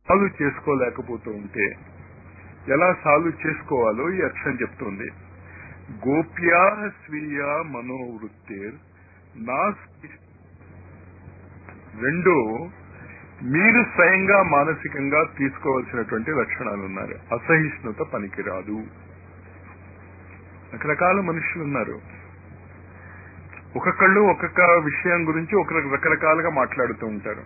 Solve చేసుకోలేకపోతూ ఉంటే ఎలా solve చేసుకోవాలో ఈ అక్షరం చెప్తుంది గోప్యా స్వీయ మనోవృత్తిర్ నా రెండు మీరు స్వయంగా మానసికంగా తీసుకోవాల్సినటువంటి లక్షణాలు ఉన్నారు అసహిష్ణుత పనికిరాదు రకరకాల మనుషులు ఉన్నారు ఒక్కొక్కళ్ళు ఒక్కొక్క విషయం గురించి ఒక రకరకాలుగా మాట్లాడుతూ ఉంటారు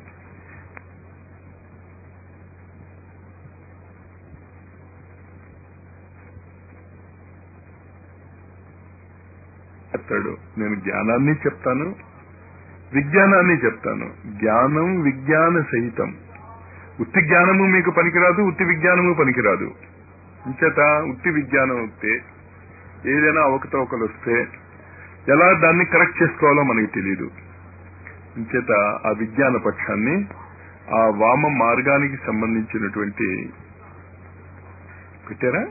చెప్తాడు నేను జ్ఞానాన్ని చెప్తాను విజ్ఞానాన్ని చెప్తాను జ్ఞానం విజ్ఞాన సహితం ఉత్తి జ్ఞానము మీకు పనికిరాదు ఉత్తి విజ్ఞానము పనికిరాదు ఇంచేత ఉత్తి విజ్ఞానం వస్తే ఏదైనా అవకతవకలు వస్తే ఎలా దాన్ని కరెక్ట్ చేసుకోవాలో మనకి తెలియదు ఇంచేత ఆ విజ్ఞాన పక్షాన్ని ఆ వామ మార్గానికి సంబంధించినటువంటి పెట్టారా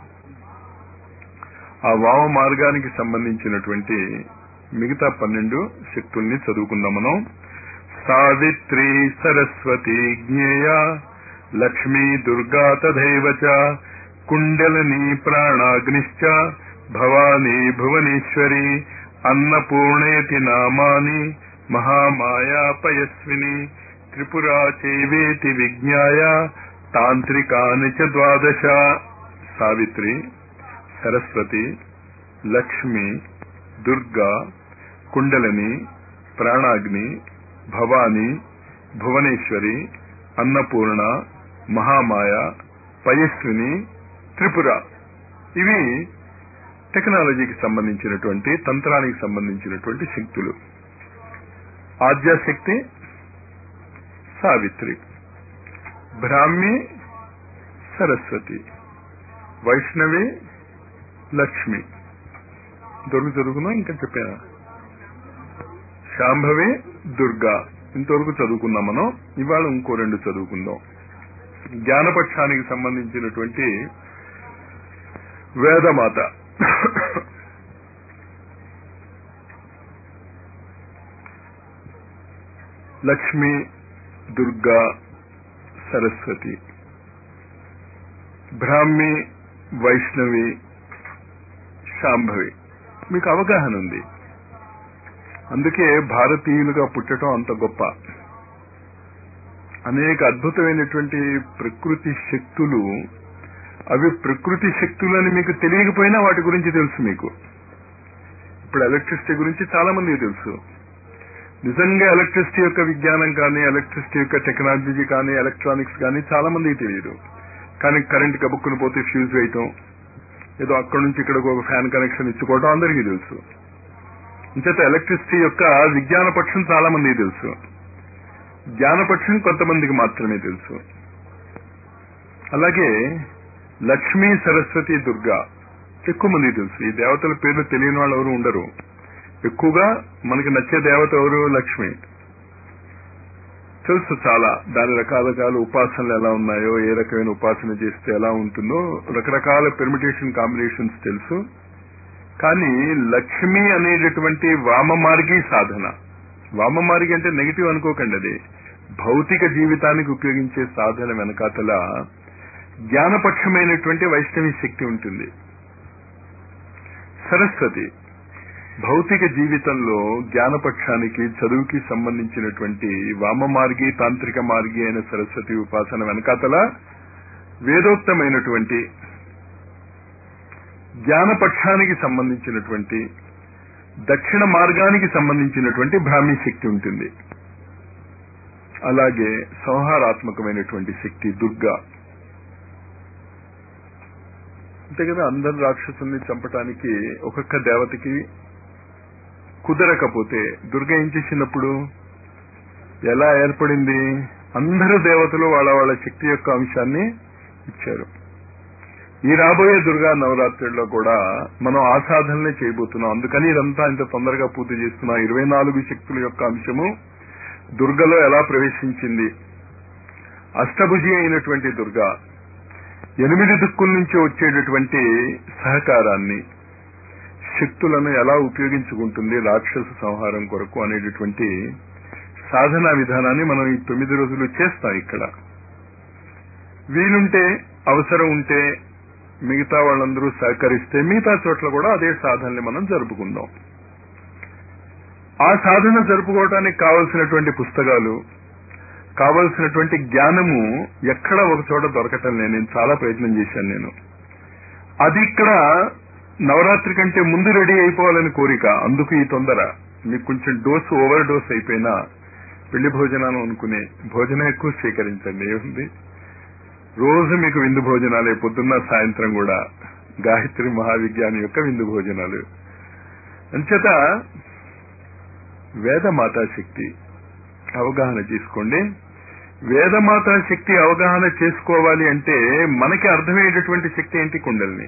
ఆ వామ మార్గానికి సంబంధించినటువంటి మిగతా పన్నెండు శక్తుల్ని చదువుకుందాం మనం సావిత్రి సరస్వతి జ్ఞేయ లక్ష్మీ దుర్గా తథైవ చ కుండలిని ప్రాణాగ్నిశ్చ భవానీ భువనేశ్వరి అన్నపూర్ణేతి నామాని మహామాయా పయస్విని త్రిపురా చైవేతి విజ్ఞాయ తాంత్రికాని చ ద్వాదశ సావిత్రి సరస్వతి లక్ష్మి దుర్గా కుండలిని ప్రాణాగ్ని భవాని భువనేశ్వరి అన్నపూర్ణ మహామాయ పయస్విని త్రిపుర ఇవి టెక్నాలజీకి సంబంధించినటువంటి తంత్రానికి సంబంధించినటువంటి శక్తులు ఆద్యాశక్తి సావిత్రి బ్రాహ్మి సరస్వతి వైష్ణవి లక్ష్మి దొరుకు చదువుకున్నా ఇంకా చెప్పానా శాంభవి దుర్గా ఇంతవరకు చదువుకున్నాం మనం ఇవాళ ఇంకో రెండు చదువుకుందాం జ్ఞానపక్షానికి సంబంధించినటువంటి వేదమాత లక్ష్మి దుర్గా సరస్వతి బ్రాహ్మి వైష్ణవి శాంభవి మీకు అవగాహన ఉంది అందుకే భారతీయులుగా పుట్టడం అంత గొప్ప అనేక అద్భుతమైనటువంటి ప్రకృతి శక్తులు అవి ప్రకృతి శక్తులని మీకు తెలియకపోయినా వాటి గురించి తెలుసు మీకు ఇప్పుడు ఎలక్ట్రిసిటీ గురించి చాలా మందికి తెలుసు నిజంగా ఎలక్ట్రిసిటీ యొక్క విజ్ఞానం కానీ ఎలక్ట్రిసిటీ యొక్క టెక్నాలజీ కానీ ఎలక్ట్రానిక్స్ కానీ చాలా మందికి తెలియదు కానీ కరెంట్ కబుక్కుని పోతే ఫ్యూజ్ వేయటం ఏదో అక్కడి నుంచి ఇక్కడికి ఒక ఫ్యాన్ కనెక్షన్ ఇచ్చుకోవడం అందరికీ తెలుసు ఇంచేత ఎలక్ట్రిసిటీ యొక్క విజ్ఞాన పక్షం చాలా మందికి తెలుసు జ్ఞానపక్షం కొంతమందికి మాత్రమే తెలుసు అలాగే లక్ష్మీ సరస్వతి దుర్గా ఎక్కువ మందికి తెలుసు ఈ దేవతల పేర్లు తెలియని వాళ్ళు ఎవరు ఉండరు ఎక్కువగా మనకి నచ్చే దేవత ఎవరు లక్ష్మి తెలుసు చాలా దాని రకాల రకాల ఉపాసనలు ఎలా ఉన్నాయో ఏ రకమైన ఉపాసన చేస్తే ఎలా ఉంటుందో రకరకాల పెర్మిటేషన్ కాంబినేషన్స్ తెలుసు కానీ లక్ష్మి అనేటటువంటి వామమార్గి సాధన వామమార్గి అంటే నెగిటివ్ అనుకోకండి అది భౌతిక జీవితానికి ఉపయోగించే సాధన వెనకాతల జ్ఞానపక్షమైనటువంటి వైష్ణవి శక్తి ఉంటుంది సరస్వతి భౌతిక జీవితంలో జ్ఞానపక్షానికి చదువుకి సంబంధించినటువంటి వామ మార్గి తాంత్రిక మార్గి అయిన సరస్వతి ఉపాసన వెనకాతల వేదోక్తమైనటువంటి జ్ఞానపక్షానికి సంబంధించినటువంటి దక్షిణ మార్గానికి సంబంధించినటువంటి బ్రాహ్మీ శక్తి ఉంటుంది అలాగే సంహారాత్మకమైనటువంటి శక్తి దుర్గా అంతే కదా అందరు రాక్షసుల్ని చంపటానికి ఒక్కొక్క దేవతకి కుదరకపోతే దుర్గ ఏం చేసినప్పుడు ఎలా ఏర్పడింది అందరు దేవతలు వాళ్ళ వాళ్ళ శక్తి యొక్క అంశాన్ని ఇచ్చారు ఈ రాబోయే దుర్గా నవరాత్రుల్లో కూడా మనం ఆసాధనలే చేయబోతున్నాం అందుకని ఇదంతా ఇంత తొందరగా పూర్తి చేస్తున్నాం ఇరవై నాలుగు శక్తుల యొక్క అంశము దుర్గలో ఎలా ప్రవేశించింది అష్టభుజి అయినటువంటి దుర్గా ఎనిమిది దిక్కుల నుంచి వచ్చేటటువంటి సహకారాన్ని శక్తులను ఎలా ఉపయోగించుకుంటుంది రాక్షస సంహారం కొరకు అనేటటువంటి సాధనా విధానాన్ని మనం ఈ తొమ్మిది రోజులు చేస్తాం ఇక్కడ వీలుంటే అవసరం ఉంటే మిగతా వాళ్ళందరూ సహకరిస్తే మిగతా చోట్ల కూడా అదే సాధనని మనం జరుపుకుందాం ఆ సాధన జరుపుకోవడానికి కావలసినటువంటి పుస్తకాలు కావలసినటువంటి జ్ఞానము ఎక్కడ ఒక చోట దొరకటం లేదు నేను చాలా ప్రయత్నం చేశాను నేను అది ఇక్కడ నవరాత్రి కంటే ముందు రెడీ అయిపోవాలని కోరిక అందుకు ఈ తొందర మీకు కొంచెం డోస్ ఓవర్ డోస్ అయిపోయినా పెళ్లి భోజనాలు అనుకునే భోజనం ఎక్కువ స్వీకరించండి ఏముంది రోజు మీకు విందు భోజనాలే పొద్దున్న సాయంత్రం కూడా గాయత్రి మహావిజ్ఞాని యొక్క విందు భోజనాలు అంచేత వేదమాతా శక్తి అవగాహన చేసుకోండి వేదమాతా శక్తి అవగాహన చేసుకోవాలి అంటే మనకి అర్థమయ్యేటటువంటి శక్తి ఏంటి కుండల్ని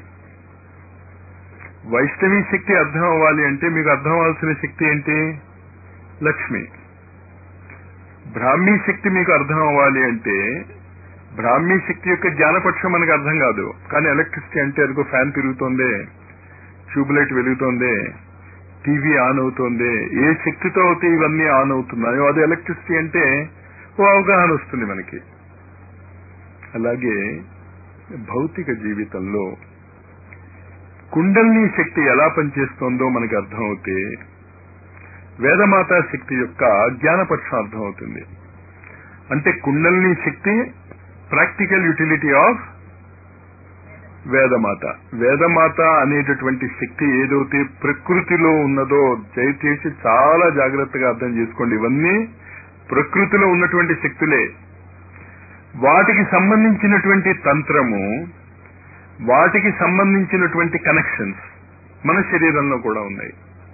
వైష్ణవి శక్తి అర్థం అవ్వాలి అంటే మీకు అర్థం అవ్వాల్సిన శక్తి ఏంటి లక్ష్మి బ్రాహ్మీ శక్తి మీకు అర్థం అవ్వాలి అంటే బ్రాహ్మీ శక్తి యొక్క జ్ఞానపక్షం మనకు అర్థం కాదు కానీ ఎలక్ట్రిసిటీ అంటే అదిగో ఫ్యాన్ తిరుగుతోంది ట్యూబ్లైట్ వెలుగుతోంది టీవీ ఆన్ అవుతోంది ఏ శక్తితో అయితే ఇవన్నీ ఆన్ అవుతున్నాయో అది ఎలక్ట్రిసిటీ అంటే ఓ అవగాహన వస్తుంది మనకి అలాగే భౌతిక జీవితంలో కుండల్ని శక్తి ఎలా పనిచేస్తోందో మనకు అర్థమవుతే వేదమాతా శక్తి యొక్క జ్ఞానపక్షం అర్థమవుతుంది అంటే కుండల్ని శక్తి practical utility of Vedamata Vedamata అనేటటువంటి శక్తి ఏదైతే ప్రకృతిలో ఉన్నదో దయచేసి చాలా జాగ్రత్తగా అర్థం చేసుకోండి ఇవన్నీ ప్రకృతిలో ఉన్నటువంటి శక్తులే వాటికి సంబంధించినటువంటి తంత్రము వాటికి సంబంధించినటువంటి కనెక్షన్స్ మన శరీరంలో కూడా ఉన్నాయి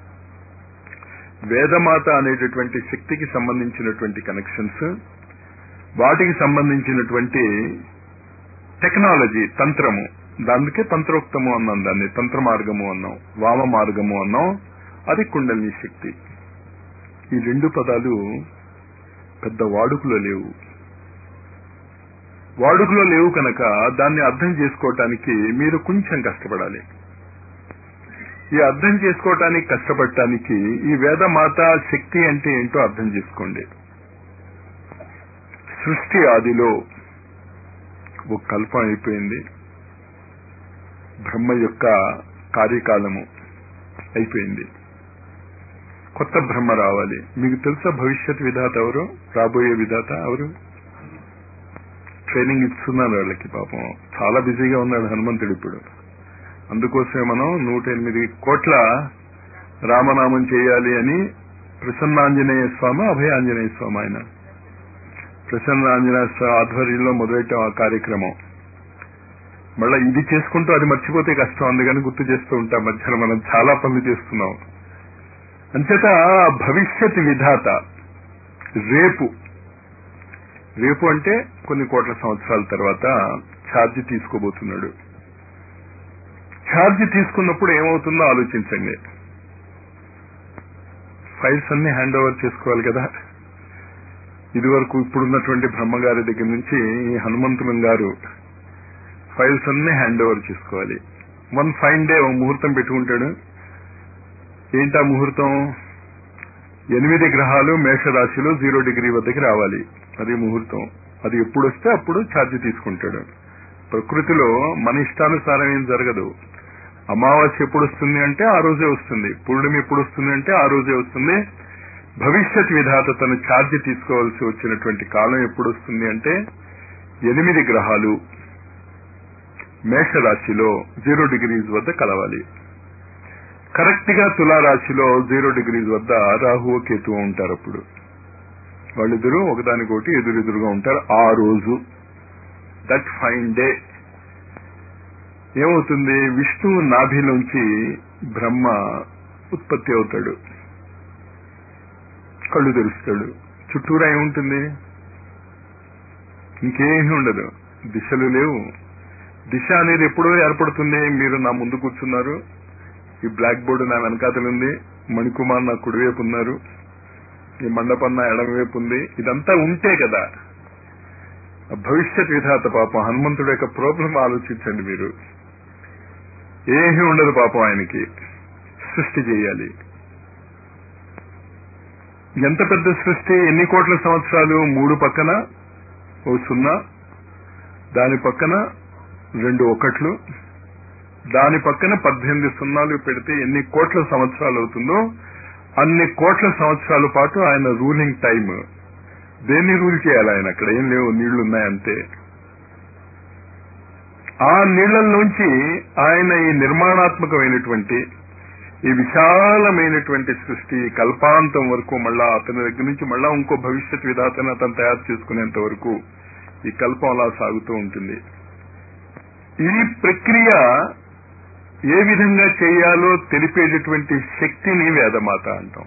వేదమాత అనేటటువంటి శక్తికి సంబంధించినటువంటి కనెక్షన్స్ వాటికి సంబంధించినటువంటి టెక్నాలజీ తంత్రము దానికే తంత్రోక్తము అన్నాం దాన్ని తంత్ర మార్గము అన్నాం వామ మార్గము అన్నాం అది కుండలిని శక్తి ఈ రెండు పదాలు పెద్ద వాడుకలో లేవు వాడుకలో లేవు కనుక దాన్ని అర్థం చేసుకోవటానికి మీరు కొంచెం కష్టపడాలి ఈ అర్థం చేసుకోవటానికి కష్టపడటానికి ఈ వేదమాత శక్తి అంటే ఏంటో అర్థం చేసుకోండి సృష్టి ఆదిలో ఒక కల్పం అయిపోయింది బ్రహ్మ యొక్క కార్యకాలము అయిపోయింది కొత్త బ్రహ్మ రావాలి మీకు తెలుసా భవిష్యత్ విధాత ఎవరు రాబోయే విధాత ఎవరు ట్రైనింగ్ ఇస్తున్నారు వాళ్ళకి పాపం చాలా బిజీగా ఉన్నాడు హనుమంతుడు ఇప్పుడు అందుకోసమే మనం నూట ఎనిమిది కోట్ల రామనామం చేయాలి అని ప్రసన్నాంజనేయ స్వామి అభయాంజనేయ స్వామి ఆయన ప్రసన్నాంజనేయ స్వామి ఆధ్వర్యంలో మొదలెట్టాం ఆ కార్యక్రమం మళ్ళా ఇది చేసుకుంటూ అది మర్చిపోతే కష్టం అందుకని గుర్తు చేస్తూ ఉంటాం మధ్యలో మనం చాలా పనులు చేస్తున్నాం అంచేత భవిష్యత్ విధాత రేపు రేపు అంటే కొన్ని కోట్ల సంవత్సరాల తర్వాత ఛార్జ్ తీసుకోబోతున్నాడు ఛార్జ్ తీసుకున్నప్పుడు ఏమవుతుందో ఆలోచించండి ఫైల్స్ అన్ని హ్యాండ్ ఓవర్ చేసుకోవాలి కదా ఇదివరకు ఇప్పుడున్నటువంటి బ్రహ్మగారి దగ్గర నుంచి ఈ హనుమంతులం గారు ఫైల్స్ అన్ని హ్యాండ్ ఓవర్ చేసుకోవాలి వన్ ఫైన్ డే ముహూర్తం పెట్టుకుంటాడు ఏంటా ముహూర్తం ఎనిమిది గ్రహాలు మేషరాశిలో జీరో డిగ్రీ వద్దకి రావాలి అది ముహూర్తం అది ఎప్పుడు వస్తే అప్పుడు ఛార్జ్ తీసుకుంటాడు ప్రకృతిలో మన ఇష్టానుసారం ఏం జరగదు అమావాస్య ఎప్పుడు వస్తుంది అంటే ఆ రోజే వస్తుంది పూర్ణిమ ఎప్పుడు వస్తుంది అంటే ఆ రోజే వస్తుంది భవిష్యత్ విధాత తన ఛార్జ్ తీసుకోవాల్సి వచ్చినటువంటి కాలం ఎప్పుడు వస్తుంది అంటే ఎనిమిది గ్రహాలు మేషరాశిలో జీరో డిగ్రీస్ వద్ద కలవాలి కరెక్ట్ గా తులారాశిలో జీరో డిగ్రీస్ వద్ద రాహువు కేతువు ఉంటారు అప్పుడు వాళ్ళిద్దరూ ఒకదానికొకటి ఎదురెదురుగా ఉంటారు ఆ రోజు దట్ ఫైన్ డే ఏమవుతుంది విష్ణువు నాభిలోంచి బ్రహ్మ ఉత్పత్తి అవుతాడు కళ్ళు తెరుస్తాడు చుట్టూరా ఏముంటుంది ఇంకేమీ ఉండదు దిశలు లేవు దిశ అనేది ఎప్పుడో ఏర్పడుతుంది మీరు నా ముందు కూర్చున్నారు ఈ బ్లాక్ బోర్డు నా వెనకాతలుంది మణికుమార్ నా కుడివైపు ఉన్నారు ఈ మండపం నా ఎడమవైపు ఉంది ఇదంతా ఉంటే కదా భవిష్యత్ విధాత పాపం హనుమంతుడు యొక్క ప్రాబ్లం ఆలోచించండి మీరు ఏమీ ఉండదు పాపం ఆయనకి సృష్టి చేయాలి ఎంత పెద్ద సృష్టి ఎన్ని కోట్ల సంవత్సరాలు మూడు పక్కన ఓ సున్నా దాని పక్కన రెండు ఒకట్లు దాని పక్కన పద్దెనిమిది సున్నాలు పెడితే ఎన్ని కోట్ల సంవత్సరాలు అవుతుందో అన్ని కోట్ల సంవత్సరాల పాటు ఆయన రూలింగ్ టైం దేన్ని రూల్ చేయాలి ఆయన అక్కడ ఏం లేవు నీళ్లు ఉన్నాయంతే ఆ నీళ్లలోంచి ఆయన ఈ నిర్మాణాత్మకమైనటువంటి ఈ విశాలమైనటువంటి సృష్టి కల్పాంతం వరకు మళ్ళా అతని దగ్గర నుంచి మళ్ళా ఇంకో భవిష్యత్ విధాతను అతను తయారు చేసుకునేంత వరకు ఈ కల్పం అలా సాగుతూ ఉంటుంది ఈ ప్రక్రియ ఏ విధంగా చేయాలో తెలిపేటటువంటి శక్తిని వేదమాత అంటాం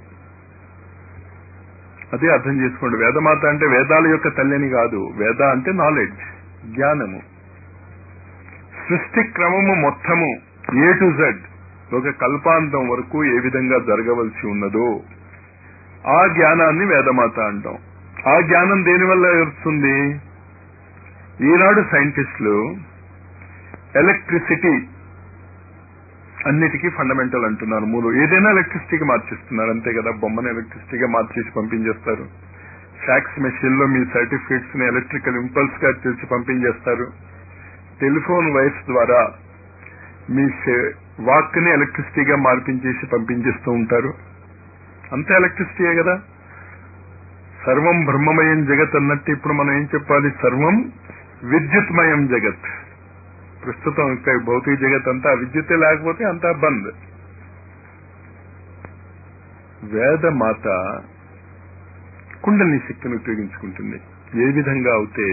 అదే అర్థం చేసుకోండి వేదమాత అంటే వేదాల యొక్క తల్లిని కాదు వేద అంటే నాలెడ్జ్ జ్ఞానము సృష్టి క్రమము మొత్తము ఏ టు జెడ్ ఒక కల్పాంతం వరకు ఏ విధంగా జరగవలసి ఉన్నదో ఆ జ్ఞానాన్ని వేదమాత అంటాం ఆ జ్ఞానం దేనివల్ల వస్తుంది ఈనాడు సైంటిస్టులు ఎలక్ట్రిసిటీ అన్నిటికీ ఫండమెంటల్ అంటున్నారు మూడు ఏదైనా ఎలక్ట్రిసిటీకి మార్చిస్తున్నారు అంతే కదా బొమ్మను ఎలక్ట్రిసిటీగా మార్చేసి పంపించేస్తారు ఫ్యాక్స్ మెషిన్ లో మీ సర్టిఫికేట్స్ ని ఎలక్ట్రికల్ ఇంపల్స్ గా తెలిసి పంపించేస్తారు టెలిఫోన్ వైర్స్ ద్వారా మీ వాక్ ని ఎలక్ట్రిసిటీగా మార్పించేసి పంపించేస్తూ ఉంటారు అంతే ఎలక్ట్రిసిటీయే కదా సర్వం బ్రహ్మమయం జగత్ అన్నట్టు ఇప్పుడు మనం ఏం చెప్పాలి సర్వం విద్యుత్మయం జగత్ ప్రస్తుతం ఇక్కడ భౌతిక జగత్ అంతా విద్యుత్తే లేకపోతే అంతా బంద్ వేదమాత కుండలి శక్తిని ఉపయోగించుకుంటుంది ఏ విధంగా అయితే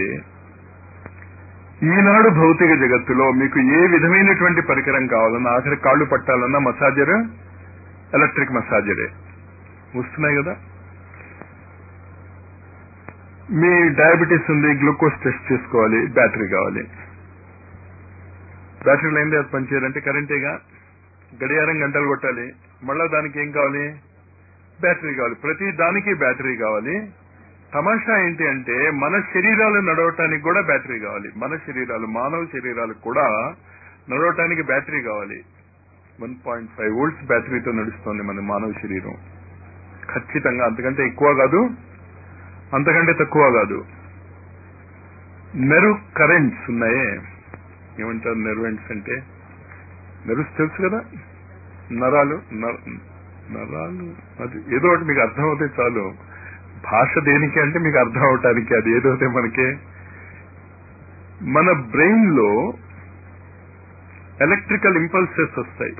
ఈనాడు భౌతిక జగత్తులో మీకు ఏ విధమైనటువంటి పరికరం కావాలన్నా ఆఖరి కాళ్ళు పట్టాలన్నా మసాజర్ ఎలక్ట్రిక్ మసాజరే వస్తున్నాయి కదా మీ డయాబెటీస్ ఉంది గ్లూకోజ్ టెస్ట్ చేసుకోవాలి బ్యాటరీ కావాలి బ్యాటరీ లైన్ అది పనిచేయాలంటే కరెంటేగా గడియారం గంటలు కొట్టాలి మళ్ళా దానికి ఏం కావాలి బ్యాటరీ కావాలి ప్రతి దానికి బ్యాటరీ కావాలి తమాషా ఏంటి అంటే మన శరీరాలు నడవటానికి కూడా బ్యాటరీ కావాలి మన శరీరాలు మానవ శరీరాలకు కూడా నడవటానికి బ్యాటరీ కావాలి వన్ పాయింట్ ఫైవ్ వోల్ట్స్ బ్యాటరీతో నడుస్తోంది మన మానవ శరీరం ఖచ్చితంగా అంతకంటే ఎక్కువ కాదు అంతకంటే తక్కువ కాదు నెరు కరెంట్స్ ఉన్నాయే ఏమంటారు నెర్వెంట్స్ అంటే నెర్వ్స్ తెలుసు కదా నరాలు నరాలు అది ఏదో ఒకటి మీకు అర్థం అవుతే చాలు భాష దేనికి అంటే మీకు అర్థం అవటానికి అది ఏదైతే మనకి మన బ్రెయిన్ లో ఎలక్ట్రికల్ ఇంపల్సెస్ వస్తాయి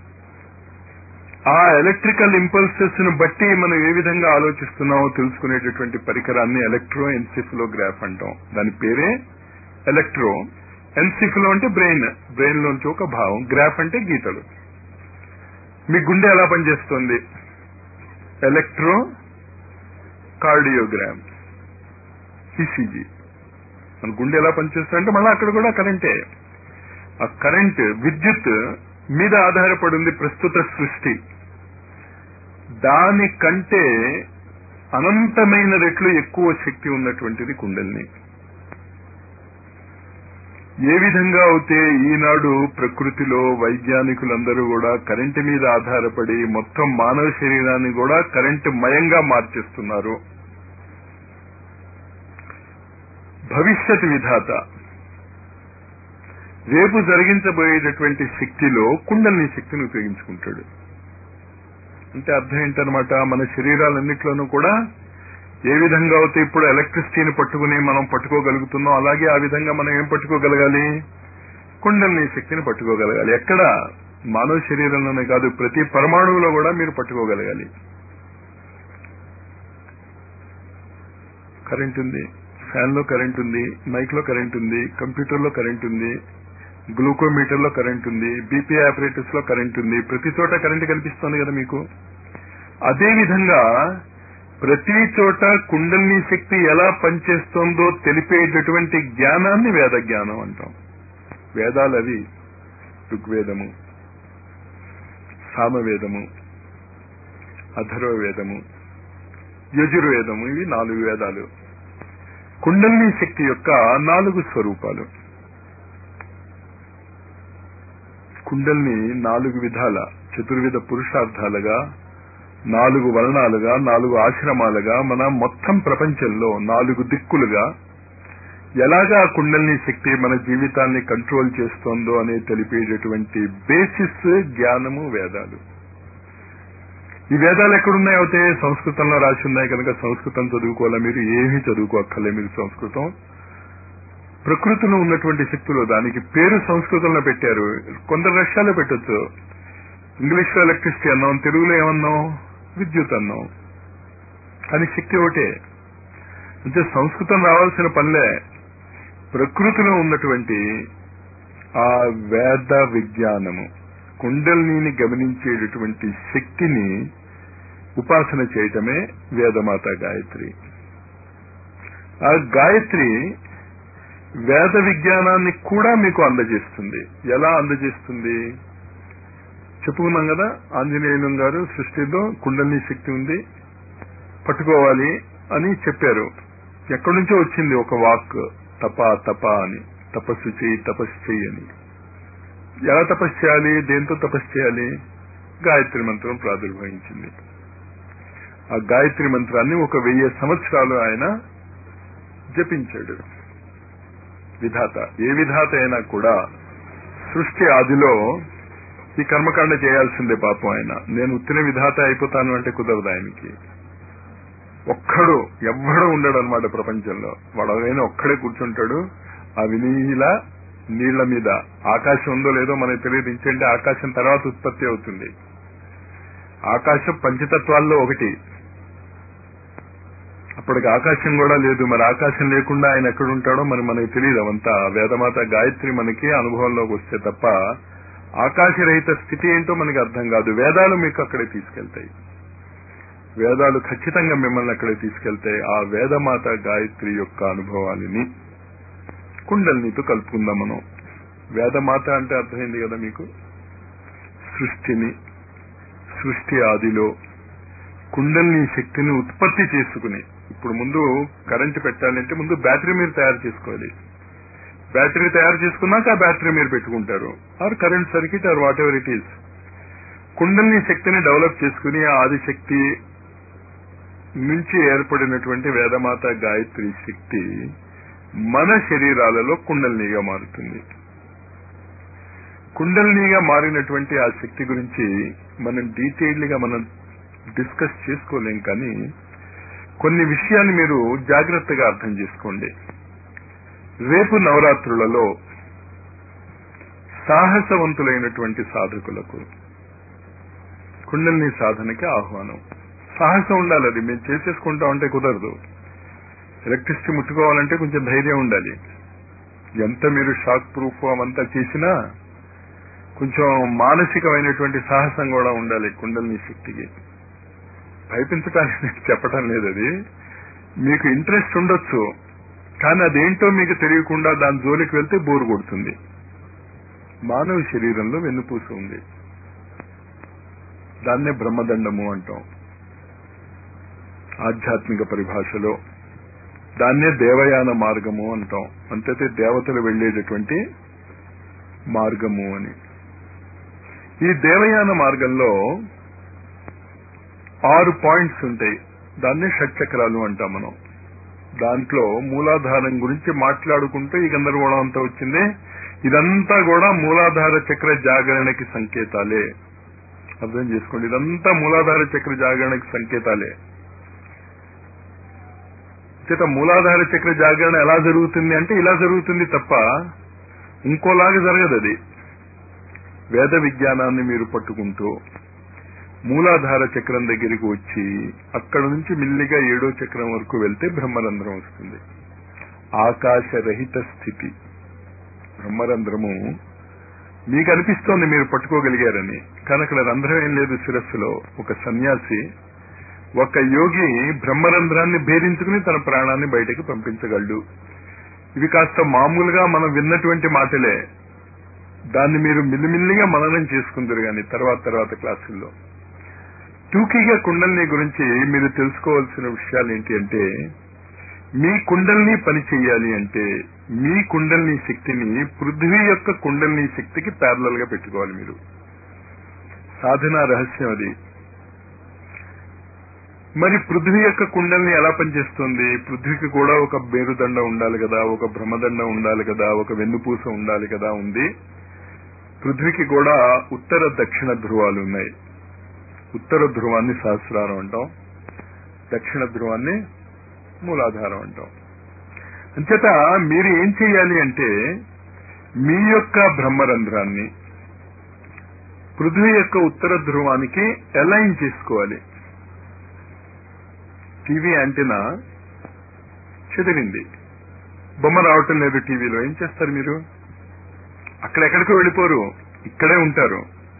ఆ ఎలక్ట్రికల్ ఇంపల్సెస్ ను బట్టి మనం ఏ విధంగా ఆలోచిస్తున్నామో తెలుసుకునేటటువంటి పరికరాన్ని ఎలక్ట్రో ఎన్సిఫిలోగ్రాఫ్ అంటాం దాని పేరే ఎలక్ట్రో ఎన్సిఫిలో అంటే బ్రెయిన్ బ్రెయిన్ లోంచి ఒక భావం గ్రాఫ్ అంటే గీతలు మీ గుండె ఎలా పనిచేస్తుంది ఎలక్ట్రో కార్డియోగ్రామ్ ఈసీజీ మన గుండె ఎలా పనిచేస్తుంది అంటే మళ్ళీ అక్కడ కూడా కరెంటే ఆ కరెంట్ విద్యుత్ మీద ఆధారపడి ఉంది ప్రస్తుత సృష్టి దానికంటే అనంతమైన రెట్లు ఎక్కువ శక్తి ఉన్నటువంటిది కుండల్ని ఏ విధంగా అయితే ఈనాడు ప్రకృతిలో వైజ్ఞానికులందరూ కూడా కరెంటు మీద ఆధారపడి మొత్తం మానవ శరీరాన్ని కూడా కరెంటు మయంగా మార్చేస్తున్నారు భవిష్యత్ విధాత రేపు జరిగించబోయేటటువంటి శక్తిలో కుండలిని శక్తిని ఉపయోగించుకుంటాడు అంటే అర్థం ఏంటనమాట మన శరీరాలన్నిట్లోనూ కూడా ఏ విధంగా అయితే ఇప్పుడు ఎలక్ట్రిసిటీని పట్టుకుని మనం పట్టుకోగలుగుతున్నాం అలాగే ఆ విధంగా మనం ఏం పట్టుకోగలగాలి కుండలిని శక్తిని పట్టుకోగలగాలి ఎక్కడ మానవ శరీరంలోనే కాదు ప్రతి పరమాణువులో కూడా మీరు పట్టుకోగలగాలి కరెంట్ ఉంది ఫ్యాన్ లో కరెంట్ ఉంది మైక్ లో కరెంట్ ఉంది కంప్యూటర్ లో కరెంట్ ఉంది గ్లూకోమీటర్ లో కరెంట్ ఉంది బీపీ ఆపరేటర్స్ లో కరెంట్ ఉంది ప్రతి చోట కరెంట్ కనిపిస్తోంది కదా మీకు అదే విధంగా ప్రతి చోట కుండలిని శక్తి ఎలా పనిచేస్తోందో తెలిపేటటువంటి జ్ఞానాన్ని వేద జ్ఞానం అంటాం వేదాలు అవి ఋగ్వేదము సామవేదము అధర్వవేదము యజుర్వేదము ఇవి నాలుగు వేదాలు కుండలిని శక్తి యొక్క నాలుగు స్వరూపాలు కుండల్ని నాలుగు విధాల చతుర్విధ పురుషార్థాలుగా నాలుగు వర్ణాలుగా నాలుగు ఆశ్రమాలుగా మన మొత్తం ప్రపంచంలో నాలుగు దిక్కులుగా ఎలాగా ఆ కుండలిని శక్తి మన జీవితాన్ని కంట్రోల్ చేస్తోందో అని తెలిపేటటువంటి బేసిస్ జ్ఞానము వేదాలు ఈ వేదాలు ఎక్కడున్నాయి అయితే సంస్కృతంలో రాసి ఉన్నాయి కనుక సంస్కృతం చదువుకోవాలా మీరు ఏమీ చదువుకోక్కర్లే మీరు సంస్కృతం ప్రకృతిలో ఉన్నటువంటి శక్తులు దానికి పేరు సంస్కృతంలో పెట్టారు కొందరు రష్యాలో పెట్టొచ్చు ఇంగ్లీష్ లో ఎలక్ట్రిసిటీ అన్నాం తెలుగులో ఏమన్నాం విద్యుత్ అన్నాం కానీ శక్తి ఒకటే అంటే సంస్కృతం రావాల్సిన పనిలే ప్రకృతిలో ఉన్నటువంటి ఆ వేద విజ్ఞానము కుండలిని గమనించేటటువంటి శక్తిని ఉపాసన చేయటమే వేదమాత గాయత్రి ఆ గాయత్రి వేద విజ్ఞానాన్ని కూడా మీకు అందజేస్తుంది ఎలా అందజేస్తుంది చెప్పుకున్నాం కదా ఆంజనేయులు గారు సృష్టిలో కుండలిని శక్తి ఉంది పట్టుకోవాలి అని చెప్పారు ఎక్కడి నుంచో వచ్చింది ఒక వాక్ తప తప అని తపస్సు చేయి తపస్సు చెయ్యి అని ఎలా తపస్సు చేయాలి దేంతో తపస్సు చేయాలి గాయత్రి మంత్రం ప్రాదుర్భవించింది ఆ గాయత్రి మంత్రాన్ని ఒక వెయ్యి సంవత్సరాలు ఆయన జపించాడు విధాత ఏ విధాత అయినా కూడా సృష్టి ఆదిలో ఈ కర్మకాండ చేయాల్సిందే పాపం ఆయన నేను ఉత్తిన విధాత అయిపోతాను అంటే కుదరదు ఆయనకి ఒక్కడు ఎవ్వడు ఉండడు అనమాట ప్రపంచంలో వాడైనా ఒక్కడే కూర్చుంటాడు ఆ వినీల నీళ్ల మీద ఆకాశం ఉందో లేదో మనకు తెలియదు ఇంచంటే ఆకాశం తర్వాత ఉత్పత్తి అవుతుంది ఆకాశం పంచతత్వాల్లో ఒకటి అప్పటికి ఆకాశం కూడా లేదు మరి ఆకాశం లేకుండా ఆయన ఎక్కడ ఉంటాడో మరి మనకి తెలియదు అవంతా వేదమాత గాయత్రి మనకి అనుభవంలోకి వస్తే తప్ప ఆకాశరహిత స్థితి ఏంటో మనకి అర్థం కాదు వేదాలు మీకు అక్కడే తీసుకెళ్తాయి వేదాలు ఖచ్చితంగా మిమ్మల్ని అక్కడే తీసుకెళ్తాయి ఆ వేదమాత గాయత్రి యొక్క అనుభవాలని కుండలినితో కలుపుకుందాం మనం వేదమాత అంటే అర్థమైంది కదా మీకు సృష్టిని సృష్టి ఆదిలో కుండలిని శక్తిని ఉత్పత్తి చేసుకుని ఇప్పుడు ముందు కరెంటు పెట్టాలంటే ముందు బ్యాటరీ మీరు తయారు చేసుకోవాలి బ్యాటరీ తయారు చేసుకున్నాక ఆ బ్యాటరీ మీరు పెట్టుకుంటారు or current circuit or what ever it is కుండలిని శక్తిని డెవలప్ చేసుకుని ఆ ఆదిశక్తి నుంచి ఏర్పడినటువంటి వేదమాత గాయత్రి శక్తి మన శరీరాలలో కుండలినిగా మారుతుంది కుండలినిగా మారినటువంటి ఆ శక్తి గురించి మనం డీటెయిల్డ్ గా మనం డిస్కస్ చేసుకోలేం కానీ కొన్ని విషయాన్ని మీరు జాగ్రత్తగా అర్థం చేసుకోండి రేపు నవరాత్రులలో సాహసవంతులైనటువంటి సాధకులకు కుండలిని సాధనకి ఆహ్వానం సాహసం ఉండాలి అది మేము చేసేసుకుంటాం అంటే కుదరదు ఎలక్ట్రిసిటీ ముట్టుకోవాలంటే కొంచెం ధైర్యం ఉండాలి ఎంత మీరు షాక్ ప్రూఫ్ అవంతా చేసినా కొంచెం మానసికమైనటువంటి సాహసం కూడా ఉండాలి కుండలిని శక్తికి భయపించడానికి నేను చెప్పటం లేదు అది మీకు ఇంట్రెస్ట్ ఉండొచ్చు కానీ అదేంటో మీకు తెలియకుండా దాని జోలికి వెళ్తే బోరు కొడుతుంది మానవ శరీరంలో వెన్నుపూస ఉంది దాన్నే బ్రహ్మదండము అంటాం ఆధ్యాత్మిక పరిభాషలో దాన్నే దేవయాన మార్గము అంటాం అంతైతే దేవతలు వెళ్లేటటువంటి మార్గము అని ఈ దేవయాన మార్గంలో ఆరు పాయింట్స్ ఉంటాయి దాన్నే షట్చక్రాలు అంటాం మనం దాంట్లో మూలాధారం గురించి మాట్లాడుకుంటూ ఈ గందరగోళం అంతా వచ్చింది ఇదంతా కూడా మూలాధార చక్ర జాగరణకి సంకేతాలే అర్థం చేసుకోండి ఇదంతా మూలాధార చక్ర జాగరణకి సంకేతాలే చేత మూలాధార చక్ర జాగరణ ఎలా జరుగుతుంది అంటే ఇలా జరుగుతుంది తప్ప ఇంకోలాగా జరగదు అది వేద విజ్ఞానాన్ని మీరు పట్టుకుంటూ మూలాధార చక్రం దగ్గరికి వచ్చి అక్కడ నుంచి మిల్లిగా ఏడో చక్రం వరకు వెళ్తే బ్రహ్మరంధ్రం వస్తుంది ఆకాశరహిత స్థితి బ్రహ్మరంధ్రము మీకు అనిపిస్తోంది మీరు పట్టుకోగలిగారని కానీ అక్కడ రంధ్రం ఏం లేదు శిరస్సులో ఒక సన్యాసి ఒక యోగి బ్రహ్మరంధ్రాన్ని భేదించుకుని తన ప్రాణాన్ని బయటకు పంపించగలడు ఇవి కాస్త మామూలుగా మనం విన్నటువంటి మాటలే దాన్ని మీరు మిల్లిమిల్లిగా మననం చేసుకుందరు కానీ తర్వాత తర్వాత క్లాసుల్లో టూకీగా కుండల్ని గురించి మీరు తెలుసుకోవాల్సిన విషయాలు ఏంటి అంటే మీ కుండల్ని పని చేయాలి అంటే మీ కుండల్ని శక్తిని పృథ్వీ యొక్క కుండల్ని శక్తికి ప్యారలల్ గా పెట్టుకోవాలి మీరు సాధన రహస్యం అది మరి పృథ్వీ యొక్క కుండల్ని ఎలా పనిచేస్తుంది పృథ్వీకి కూడా ఒక బేరుదండ ఉండాలి కదా ఒక భ్రమదండ ఉండాలి కదా ఒక వెన్నుపూస ఉండాలి కదా ఉంది పృథ్వీకి కూడా ఉత్తర దక్షిణ ధ్రువాలు ఉన్నాయి ఉత్తర ధ్రువాన్ని సహస్రారం అంటాం దక్షిణ ధ్రువాన్ని మూలాధారం అంటాం అంచేత మీరు ఏం చేయాలి అంటే మీ యొక్క బ్రహ్మరంధ్రాన్ని పృథ్వీ యొక్క ఉత్తర ధ్రువానికి అలైన్ చేసుకోవాలి టీవీ యాంటీనా చెదిరింది బొమ్మ రావటం లేదు టీవీలో ఏం చేస్తారు మీరు అక్కడెక్కడికో వెళ్ళిపోరు ఇక్కడే ఉంటారు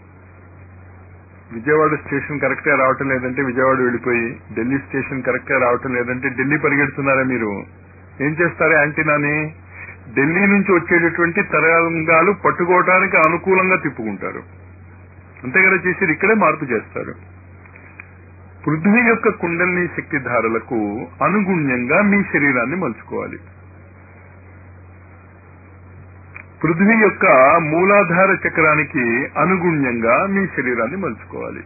విజయవాడ స్టేషన్ కరెక్ట్ గా రావటం లేదంటే విజయవాడ వెళ్ళిపోయి ఢిల్లీ స్టేషన్ కరెక్ట్ గా రావటం లేదంటే ఢిల్లీ పరిగెడుతున్నారా మీరు ఏం చేస్తారు యాంటీనాని ఢిల్లీ నుంచి వచ్చేటటువంటి తరంగాలు పట్టుకోవడానికి అనుకూలంగా తిప్పుకుంటారు అంతే కదా చేసి ఇక్కడే మార్పు చేస్తారు పృథ్వీ యొక్క కుండలిని శక్తి ధారలకు అనుగుణ్యంగా మీ శరీరాన్ని మలుచుకోవాలి పృథ్వీ యొక్క మూలాధార చక్రానికి అనుగుణ్యంగా మీ శరీరాన్ని మలుచుకోవాలి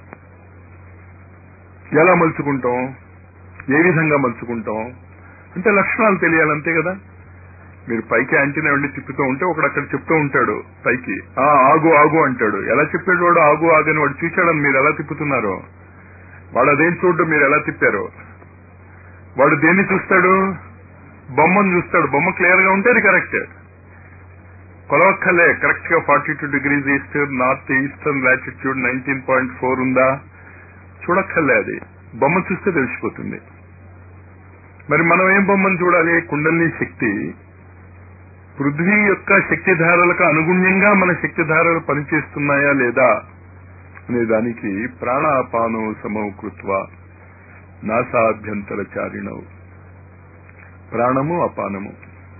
ఎలా మలుచుకుంటాం ఏ విధంగా మలుచుకుంటాం అంటే లక్షణాలు తెలియాలంతే కదా మీరు పైకి యాంటీనా వెళ్ళి తిప్పుతూ ఉంటే ఒకడు అక్కడ చెప్తూ ఉంటాడు పైకి ఆ ఆగు ఆగు అంటాడు ఎలా చెప్పాడు వాడు ఆగు ఆగని వాడు చూశాడని మీరు ఎలా తిప్పుతున్నారో వాడు అదేం చూడడం మీరు ఎలా తిప్పారో వాడు దేన్ని చూస్తాడు బొమ్మను చూస్తాడు బొమ్మ క్లియర్ గా ఉంటే అది కరెక్ట్ కొలవక్కలే కరెక్ట్ గా forty two degrees east north eastern latitude nineteen point four ఉందా చూడక్కర్లే అది బొమ్మ చూస్తే తెలిసిపోతుంది మరి మనం ఏం బొమ్మను చూడాలి కుండలిని శక్తి పృథ్వీ యొక్క శక్తి ధారలకు అనుగుణ్యంగా మన శక్తి ధారలు పనిచేస్తున్నాయా లేదా అనే దానికి ప్రాణాపానో సమౌకృత్వ నాసాభ్యంతర చారిణవు ప్రాణము అపానము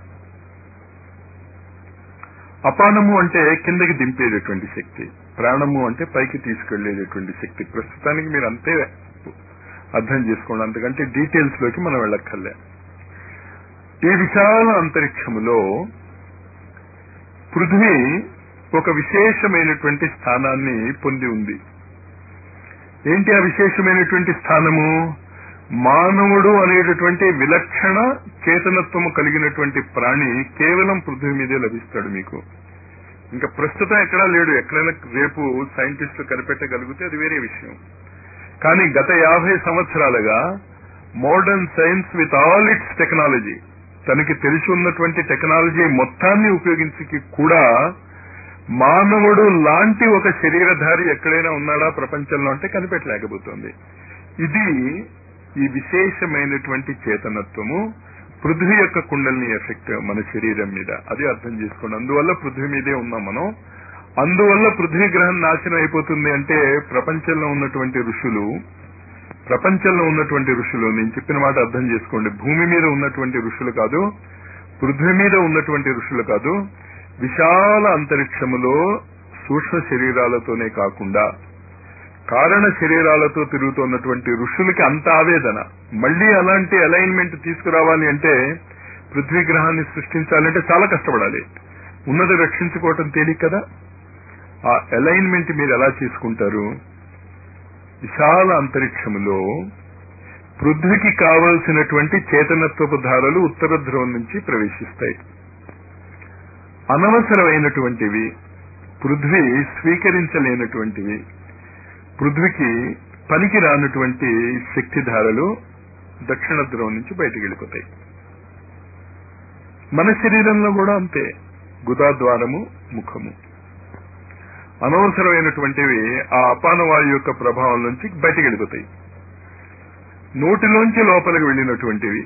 అపానము అంటే కిందకి దింపేటటువంటి శక్తి ప్రాణము అంటే పైకి తీసుకెళ్లేటటువంటి శక్తి ప్రస్తుతానికి మీరు అంతే అర్థం చేసుకోండి అంతకంటే డీటెయిల్స్ లోకి మనం వెళ్ళక్కర్లే ఈ విశాల అంతరిక్షములో పృథ్వీ ఒక విశేషమైనటువంటి స్థానాన్ని పొంది ఉంది ఏంటి ఆ విశేషమైనటువంటి స్థానము మానవుడు అనేటటువంటి విలక్షణ చేతనత్వము కలిగినటువంటి ప్రాణి కేవలం పృథ్వీ మీదే లభిస్తాడు మీకు ఇంకా ప్రస్తుతం ఎక్కడా లేడు ఎక్కడైనా రేపు సైంటిస్టులు కనిపెట్టగలిగితే అది వేరే విషయం కానీ గత యాభై సంవత్సరాలుగా modern science with all its technology తనకి తెలిసి ఉన్నటువంటి టెక్నాలజీ మొత్తాన్ని ఉపయోగించి కూడా మానవుడు లాంటి ఒక శరీరధారి ఎక్కడైనా ఉన్నాడా ప్రపంచంలో అంటే కనిపెట్టలేకపోతుంది ఇది ఈ విశేషమైనటువంటి చేతనత్వము పృథ్వీ యొక్క కుండలిని ఎఫెక్ట్ మన శరీరం మీద అది అర్థం చేసుకోండి అందువల్ల పృథ్వీ మీదే ఉన్నాం మనం అందువల్ల పృథ్వీ గ్రహం నాశనం అయిపోతుంది అంటే ప్రపంచంలో ఉన్నటువంటి ఋషులు ప్రపంచంలో ఉన్నటువంటి ఋషులు నేను చెప్పిన మాట అర్థం చేసుకోండి భూమి మీద ఉన్నటువంటి ఋషులు కాదు పృథ్వీ మీద ఉన్నటువంటి ఋషులు కాదు విశాల అంతరిక్షములో సూక్ష్మ శరీరాలతోనే కాకుండా కారణ శరీరాలతో తిరుగుతున్నటువంటి ఋషులకి అంత ఆవేదన మళ్లీ అలాంటి అలైన్మెంట్ తీసుకురావాలి అంటే పృథ్వీ గ్రహాన్ని సృష్టించాలంటే చాలా కష్టపడాలి ఉన్నది రక్షించుకోవటం తేలిక కదా ఆ అలైన్మెంట్ మీరు ఎలా చేసుకుంటారు విశాల అంతరిక్షములో పృథ్వీకి కావలసినటువంటి చేతనత్వపు ధారలు ఉత్తర ధ్రువం నుంచి ప్రవేశిస్తాయి అనవసరమైనటువంటివి పృథ్వీ స్వీకరించలేనటువంటివి పృథ్వీకి పనికి రానటువంటి శక్తి ధారలు దక్షిణ ధ్రువం నుంచి బయటికి వెళ్ళిపోతాయి మన శరీరంలో కూడా అంతే గుదాద్వారము ముఖము అనవసరమైనటువంటివి ఆ అపానవాయు యొక్క ప్రభావం నుంచి బయటికి వెళ్ళిపోతాయి నోటిలోంచి లోపలికి వెళ్ళినటువంటివి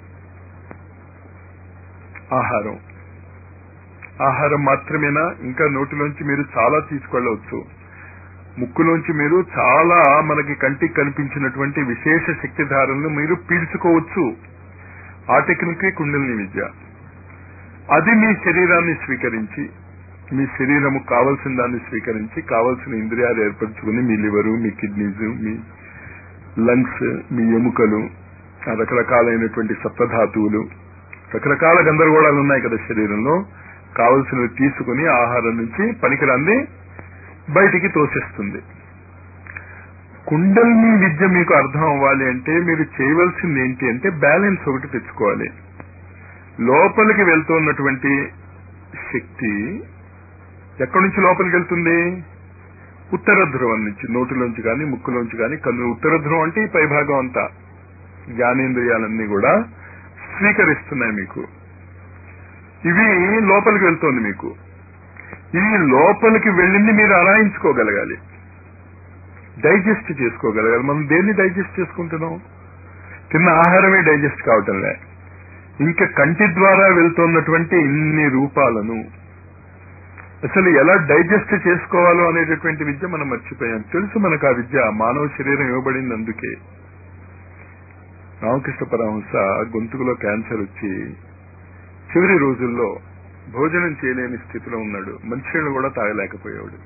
ఆహారం ఆహారం మాత్రమేనా ఇంకా నోటిలోంచి మీరు చాలా తీసుకెళ్లవచ్చు ముక్కులోంచి మీరు చాలా మనకి కంటికి కనిపించినటువంటి విశేష శక్తి ధారలను మీరు పీల్చుకోవచ్చు ఆ టెక్నికే కుండలిని విద్య అది మీ శరీరాన్ని స్వీకరించి మీ శరీరము కావలసిన దాన్ని స్వీకరించి కావలసిన ఇంద్రియాలు ఏర్పరచుకుని మీ లివరు మీ కిడ్నీస్ మీ లంగ్స్ మీ ఎముకలు ఆ రకరకాలైనటువంటి సప్తధాతువులు రకరకాల గందరగోళాలు ఉన్నాయి కదా శరీరంలో కావలసినవి తీసుకుని ఆహారం నుంచి పనికిరాన్ని బయటికి తోసేస్తుంది కుండల్ని విద్య మీకు అర్థం అవ్వాలి అంటే మీరు చేయవలసింది ఏంటి అంటే బ్యాలెన్స్ ఒకటి తెచ్చుకోవాలి లోపలికి వెళ్తున్నటువంటి శక్తి ఎక్కడి నుంచి లోపలికి వెళ్తుంది ఉత్తర ధ్రువం నుంచి నోటిలోంచి కానీ ముక్కులోంచి కానీ కన్ను ఉత్తర ధ్రువం అంటే ఈ పైభాగం అంతా జ్ఞానేంద్రియాలన్నీ కూడా స్వీకరిస్తున్నాయి మీకు ఇవి లోపలికి వెళ్తోంది మీకు ఇవి లోపలికి వెళ్ళింది మీరు అరాయించుకోగలగాలి డైజెస్ట్ చేసుకోగలగాలి మనం దేన్ని డైజెస్ట్ చేసుకుంటున్నాం తిన్న ఆహారమే డైజెస్ట్ కావటంలే ఇంకా కంటి ద్వారా వెళ్తున్నటువంటి ఇన్ని రూపాలను అసలు ఎలా డైజెస్ట్ చేసుకోవాలో అనేటటువంటి విద్య మనం మర్చిపోయాం తెలుసు మనకు ఆ విద్య మానవ శరీరం ఇవ్వబడింది అందుకే రామకృష్ణ పరమహంస గొంతుకులో క్యాన్సర్ వచ్చి చివరి రోజుల్లో భోజనం చేయలేని స్థితిలో ఉన్నాడు మంచినీళ్ళు కూడా తాగలేకపోయాడు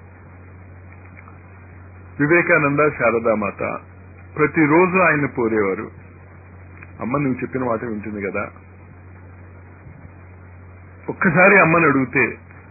వివేకానంద శారదామాత ప్రతిరోజు ఆయన పోరేవారు అమ్మ నువ్వు చెప్పిన మాట వింటుంది కదా ఒక్కసారి అమ్మని అడిగితే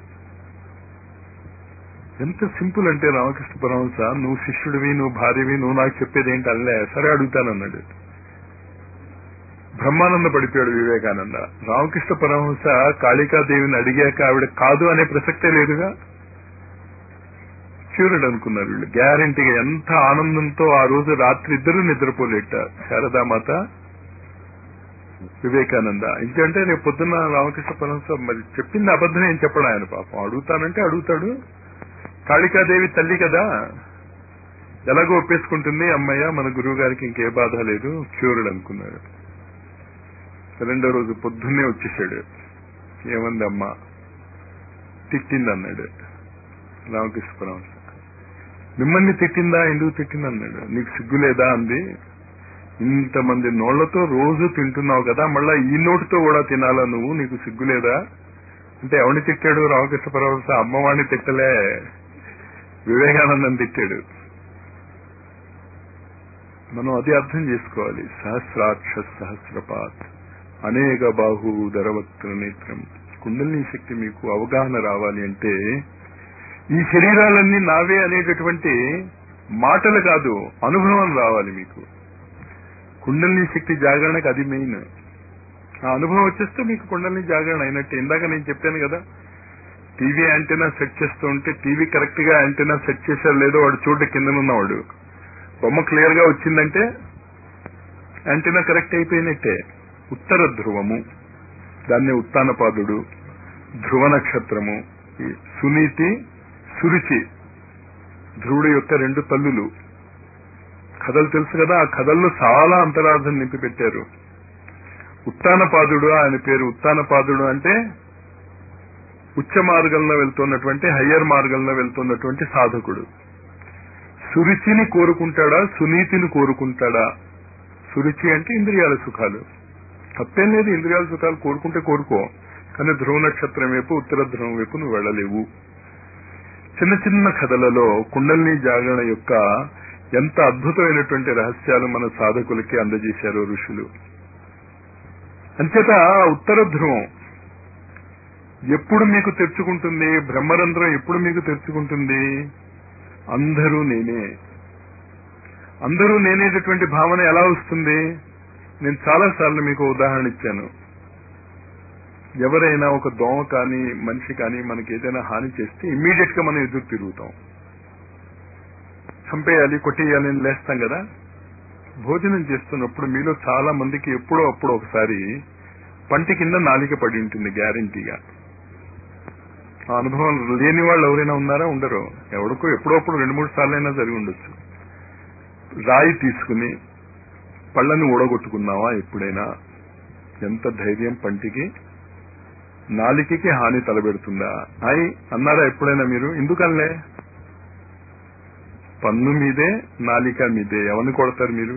ఎంత సింపుల్ అంటే రామకృష్ణ పరమహంస నువ్వు శిష్యుడివి నువ్వు భార్యవి నువ్వు నాకు చెప్పేది ఏంటి అల్లే సరే అడుగుతానన్నాడు బ్రహ్మానంద పడిపోయాడు వివేకానంద రామకృష్ణ పరమహంస కాళికాదేవిని అడిగాక ఆవిడ కాదు అనే ప్రసక్తే లేదుగా క్యూరుడు అనుకున్నారు వీళ్ళు గ్యారంటీగా ఎంత ఆనందంతో ఆ రోజు రాత్రి ఇద్దరు నిద్రపోలేట శారదామాత వివేకానంద ఎందుకంటే రేపు పొద్దున్న రామకృష్ణ పరమహంస మరి చెప్పింది అబద్ధం ఏం చెప్పడం ఆయన పాపం అడుగుతానంటే అడుగుతాడు కాళికాదేవి తల్లి కదా ఎలాగో ఒప్పేసుకుంటుంది అమ్మయ్య మన గురువు గారికి ఇంకే బాధ లేదు క్యూరుడు అనుకున్నాడు రెండో రోజు పొద్దున్నే వచ్చేసాడు ఏమంది అమ్మ తిట్టింది అన్నాడు రామకృష్ణ పరమహంస మిమ్మల్ని తిట్టిందా ఎందుకు తిట్టింది అన్నాడు నీకు సిగ్గు లేదా అంది ఇంతమంది నోళ్లతో రోజు తింటున్నావు కదా మళ్ళా ఈ నోటితో కూడా తినాలా నువ్వు నీకు సిగ్గు లేదా అంటే ఎవరిని తిట్టాడు రామకృష్ణ పరమహంస అమ్మవాడిని తిట్టలే వివేకానందం తిట్టాడు మనం అది అర్థం చేసుకోవాలి సహస్రాక్ష సహస్రపాత్ అనేక బాహు ధరవక్త నేత్రం కుండలిని శక్తి మీకు అవగాహన రావాలి అంటే ఈ శరీరాలన్నీ నావే అనేటటువంటి మాటలు కాదు అనుభవం రావాలి మీకు కుండలిని శక్తి జాగరణకు అది మెయిన్ ఆ అనుభవం వచ్చేస్తే మీకు కుండలిని జాగరణ అయినట్టు ఇందాక నేను చెప్పాను కదా టీవీ యాంటీనా సెట్ చేస్తూ ఉంటే టీవీ కరెక్ట్ గా యాంటీనా సెట్ చేశారు లేదో వాడు చూడ కిందనున్నవాడు బొమ్మ క్లియర్ గా వచ్చిందంటే యాంటీనా కరెక్ట్ అయిపోయినట్టే ఉత్తర ధ్రువము దాన్ని ఉత్తానపాదుడు ధ్రువ నక్షత్రము ఈ సునీతి సురుచి ధ్రువుడు యొక్క రెండు తల్లులు కథలు తెలుసు కదా ఆ కథల్లో చాలా అంతరార్థం నింపి పెట్టారు ఉత్తానపాదుడు ఆయన పేరు ఉత్తానపాదుడు అంటే ఉచ్చ మార్గంలో వెళ్తున్నటువంటి హయ్యర్ మార్గంలో వెళ్తున్నటువంటి సాధకుడు సురుచిని కోరుకుంటాడా సునీతిని కోరుకుంటాడా సురుచి అంటే ఇంద్రియాల సుఖాలు తప్పేం లేదు ఇంద్రియాల సుఖాలు కోరుకుంటే కోరుకో కానీ ధ్రువ నక్షత్రం వైపు ఉత్తర ధ్రువం వైపు నువ్వు వెళ్ళలేవు చిన్న చిన్న కథలలో కుండలిని జాగరణ యొక్క ఎంత అద్భుతమైనటువంటి రహస్యాలు మన సాధకులకి అందజేశారు ఋషులు అంచేత ఉత్తర ధ్రువం ఎప్పుడు మీకు తెరుచుకుంటుంది బ్రహ్మరంధ్రం ఎప్పుడు మీకు తెరుచుకుంటుంది అందరూ నేనే అందరూ నేనేటటువంటి భావన ఎలా వస్తుంది నేను చాలా సార్లు మీకు ఉదాహరణ ఇచ్చాను ఎవరైనా ఒక దోమ కానీ మనిషి కానీ మనకి ఏదైనా హాని చేస్తే ఇమ్మీడియట్ గా మనం ఎదురు తిరుగుతాం చంపేయాలి కొట్టేయాలి అని లేస్తాం కదా భోజనం చేస్తున్నప్పుడు మీలో చాలా మందికి ఎప్పుడో అప్పుడు ఒకసారి పంటి కింద నాలిక పడి ఉంటుంది గ్యారంటీగా ఆ అనుభవం లేని వాళ్ళు ఎవరైనా ఉన్నారా ఉండరు ఎవరికో ఎప్పుడప్పుడు రెండు మూడు సార్లు అయినా జరిగి ఉండొచ్చు రాయి తీసుకుని పళ్ళని ఊడగొట్టుకున్నావా ఎప్పుడైనా ఎంత ధైర్యం పంటికి నాలికకి హాని తలబెడుతుందా అయి అన్నారా ఎప్పుడైనా మీరు ఎందుకనలే పన్ను మీదే నాలిక మీదే ఎవరిని కొడతారు మీరు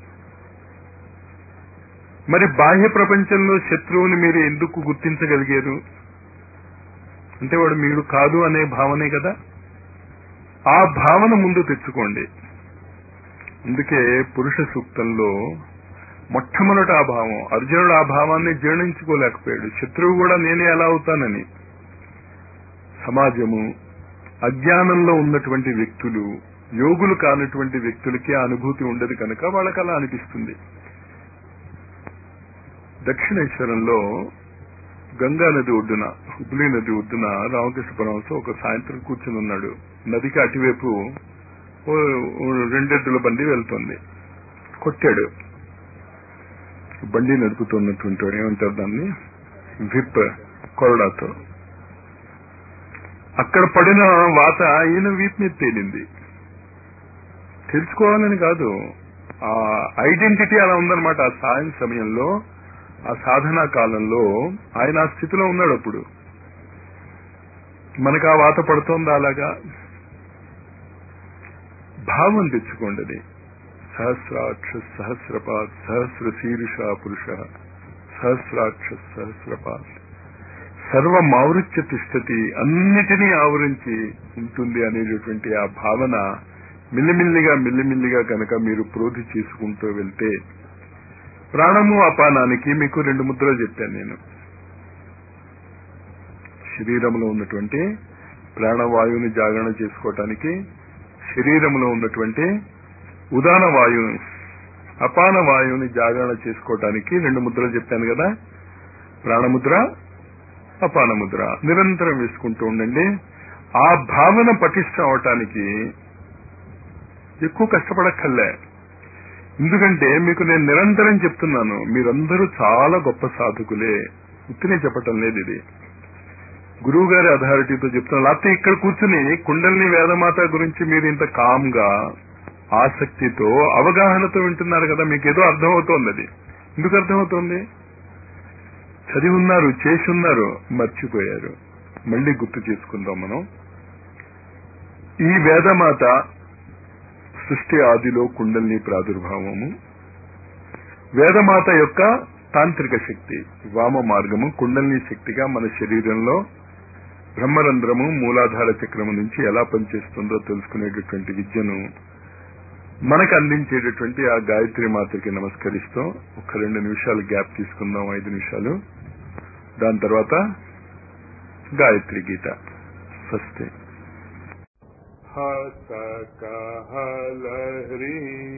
మరి బాహ్య ప్రపంచంలో శత్రువుని మీరు ఎందుకు గుర్తించగలిగారు అంటే వాడు మీరు కాదు అనే భావనే కదా ఆ భావన ముందు తెచ్చుకోండి అందుకే పురుష సూక్తంలో మొట్టమొదట ఆ భావం అర్జునుడు ఆ భావాన్ని జీర్ణించుకోలేకపోయాడు శత్రువు కూడా నేనే ఎలా అవుతానని సమాజము అజ్ఞానంలో ఉన్నటువంటి వ్యక్తులు యోగులు కానటువంటి వ్యక్తులకి ఆ అనుభూతి ఉండదు కనుక వాళ్ళకి అలా అనిపిస్తుంది దక్షిణేశ్వరంలో గంగా నది ఒడ్డున హుబ్లీ నది ఒడ్డున రామకృష్ణ పరమహంస ఒక సాయంత్రం కూర్చుని ఉన్నాడు నదికి అటువైపు ఓ ఓ రెండెద్దుల బండి వెళ్తుంది కొట్టాడు బండి నడుపుతున్నటువంటి వాడు ఏమంటారు దాన్ని విప్ కొరడాతో అక్కడ పడిన వాత ఈయన వీపు మీద తేలింది తెలుసుకోవాలని కాదు ఆ ఐడెంటిటీ అలా ఉందన్నమాట ఆ సాయం సమయంలో ఆ సాధనా కాలంలో ఆయన ఆ స్థితిలో ఉన్నాడు అప్పుడు మనకు ఆ వాత పడుతోందా అలాగా భావం తెచ్చుకోండి అది సహస్రాక్ష సహస్రపాత్ సహస్ర శీర్ష పురుష సహస్రాక్ష సహస్రపాత్ సర్వమావృత్య తిష్టతి అన్నిటినీ ఆవరించి ఉంటుంది అనేటటువంటి ఆ భావన మిల్లిమిల్లిగా మిల్లిమిల్లిగా కనుక మీరు ప్రోధి చేసుకుంటూ వెళ్తే ప్రాణము అపానానికి మీకు రెండు ముద్రలు చెప్పాను నేను శరీరంలో ఉన్నటువంటి ప్రాణవాయువుని జాగరణ చేసుకోవటానికి శరీరంలో ఉన్నటువంటి ఉదాన వాయువుని అపాన వాయువుని జాగరణ చేసుకోవటానికి రెండు ముద్రలు చెప్పాను కదా ప్రాణముద్ర అపాన ముద్ర నిరంతరం వేసుకుంటూ ఉండండి ఆ భావన పటిష్టం అవటానికి ఎక్కువ కష్టపడక్కర్లే ఎందుకంటే మీకు నేను నిరంతరం చెప్తున్నాను మీరందరూ చాలా గొప్ప సాధకులే ఉత్తినే చెప్పటం లేదు ఇది గురువు గారి అథారిటీతో చెప్తున్నా లేకపోతే ఇక్కడ కూర్చుని కుండల్ని వేదమాత గురించి మీరు ఇంత కామ్గా ఆసక్తితో అవగాహనతో వింటున్నారు కదా మీకు ఏదో అర్థమవుతోంది అది ఎందుకు అర్థమవుతోంది చదివి ఉన్నారు చేసి ఉన్నారు మర్చిపోయారు మళ్ళీ గుర్తు చేసుకుందాం మనం ఈ వేదమాత సృష్టి ఆదిలో కుండల్ని ప్రాదుర్భావము వేదమాత యొక్క తాంత్రిక శక్తి వామ మార్గము కుండల్ని శక్తిగా మన శరీరంలో బ్రహ్మరంధ్రము మూలాధార చక్రము నుంచి ఎలా పనిచేస్తుందో తెలుసుకునేటటువంటి విద్యను మనకు అందించేటటువంటి ఆ గాయత్రి మాతకి నమస్కరిస్తూ ఒక రెండు నిమిషాలు గ్యాప్ తీసుకుందాం ఐదు నిమిషాలు దాని తర్వాత గాయత్రి గీత స్వస్తి सकलह्री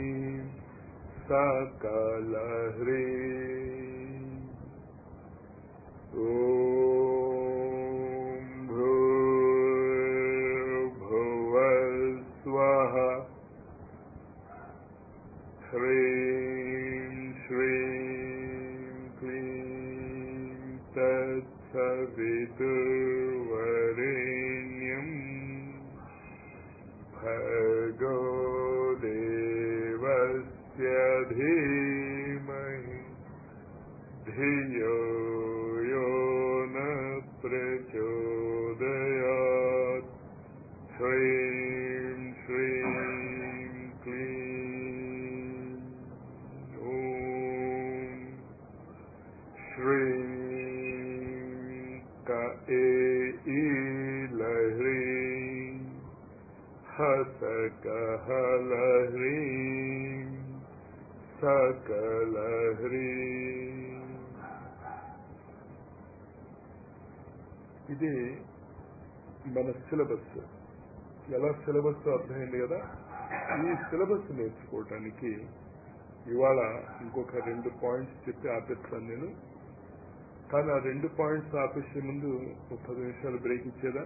सकलह्री ॐ भूर्भुवस्वः ह्रीं श्रीं क्लीं तत्सवितुर्वरेण्यम् भगो देवस्य धीमहि धियो यो न प्रचोदयात् ह्रीं श्रीं क्लीं ॐ श्रीं क ईलह्रीं हसकहलह्रीं सकलह्रीं ఇది మన సిలబస్ ఎలా సిలబస్ అర్థమైంది కదా ఈ సిలబస్ నేర్చుకోవటానికి ఇవాళ ఇంకొక రెండు పాయింట్స్ చెప్పి ఆపేస్తాను నేను కానీ ఆ రెండు పాయింట్స్ ఆపేసే ముందు ఒక పది నిమిషాలు బ్రేక్ ఇచ్చేదా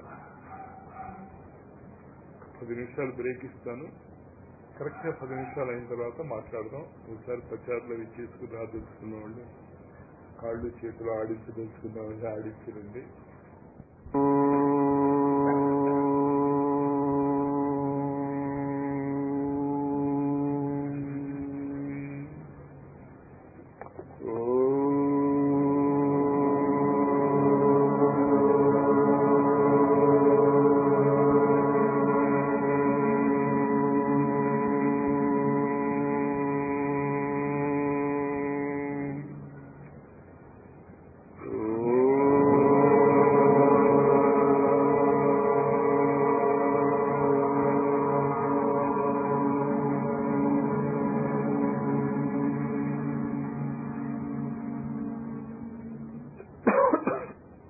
పది నిమిషాలు బ్రేక్ ఇస్తాను కరెక్ట్ గా పది నిమిషాలు అయిన తర్వాత మాట్లాడదాం ఒకసారి ప్రచారంలో ఇచ్చేసుకుని రాదలుచుకున్న వాళ్ళు కాళ్ళు చేతులు ఆడించదలుచుకున్న వాళ్ళు ఆడించరండి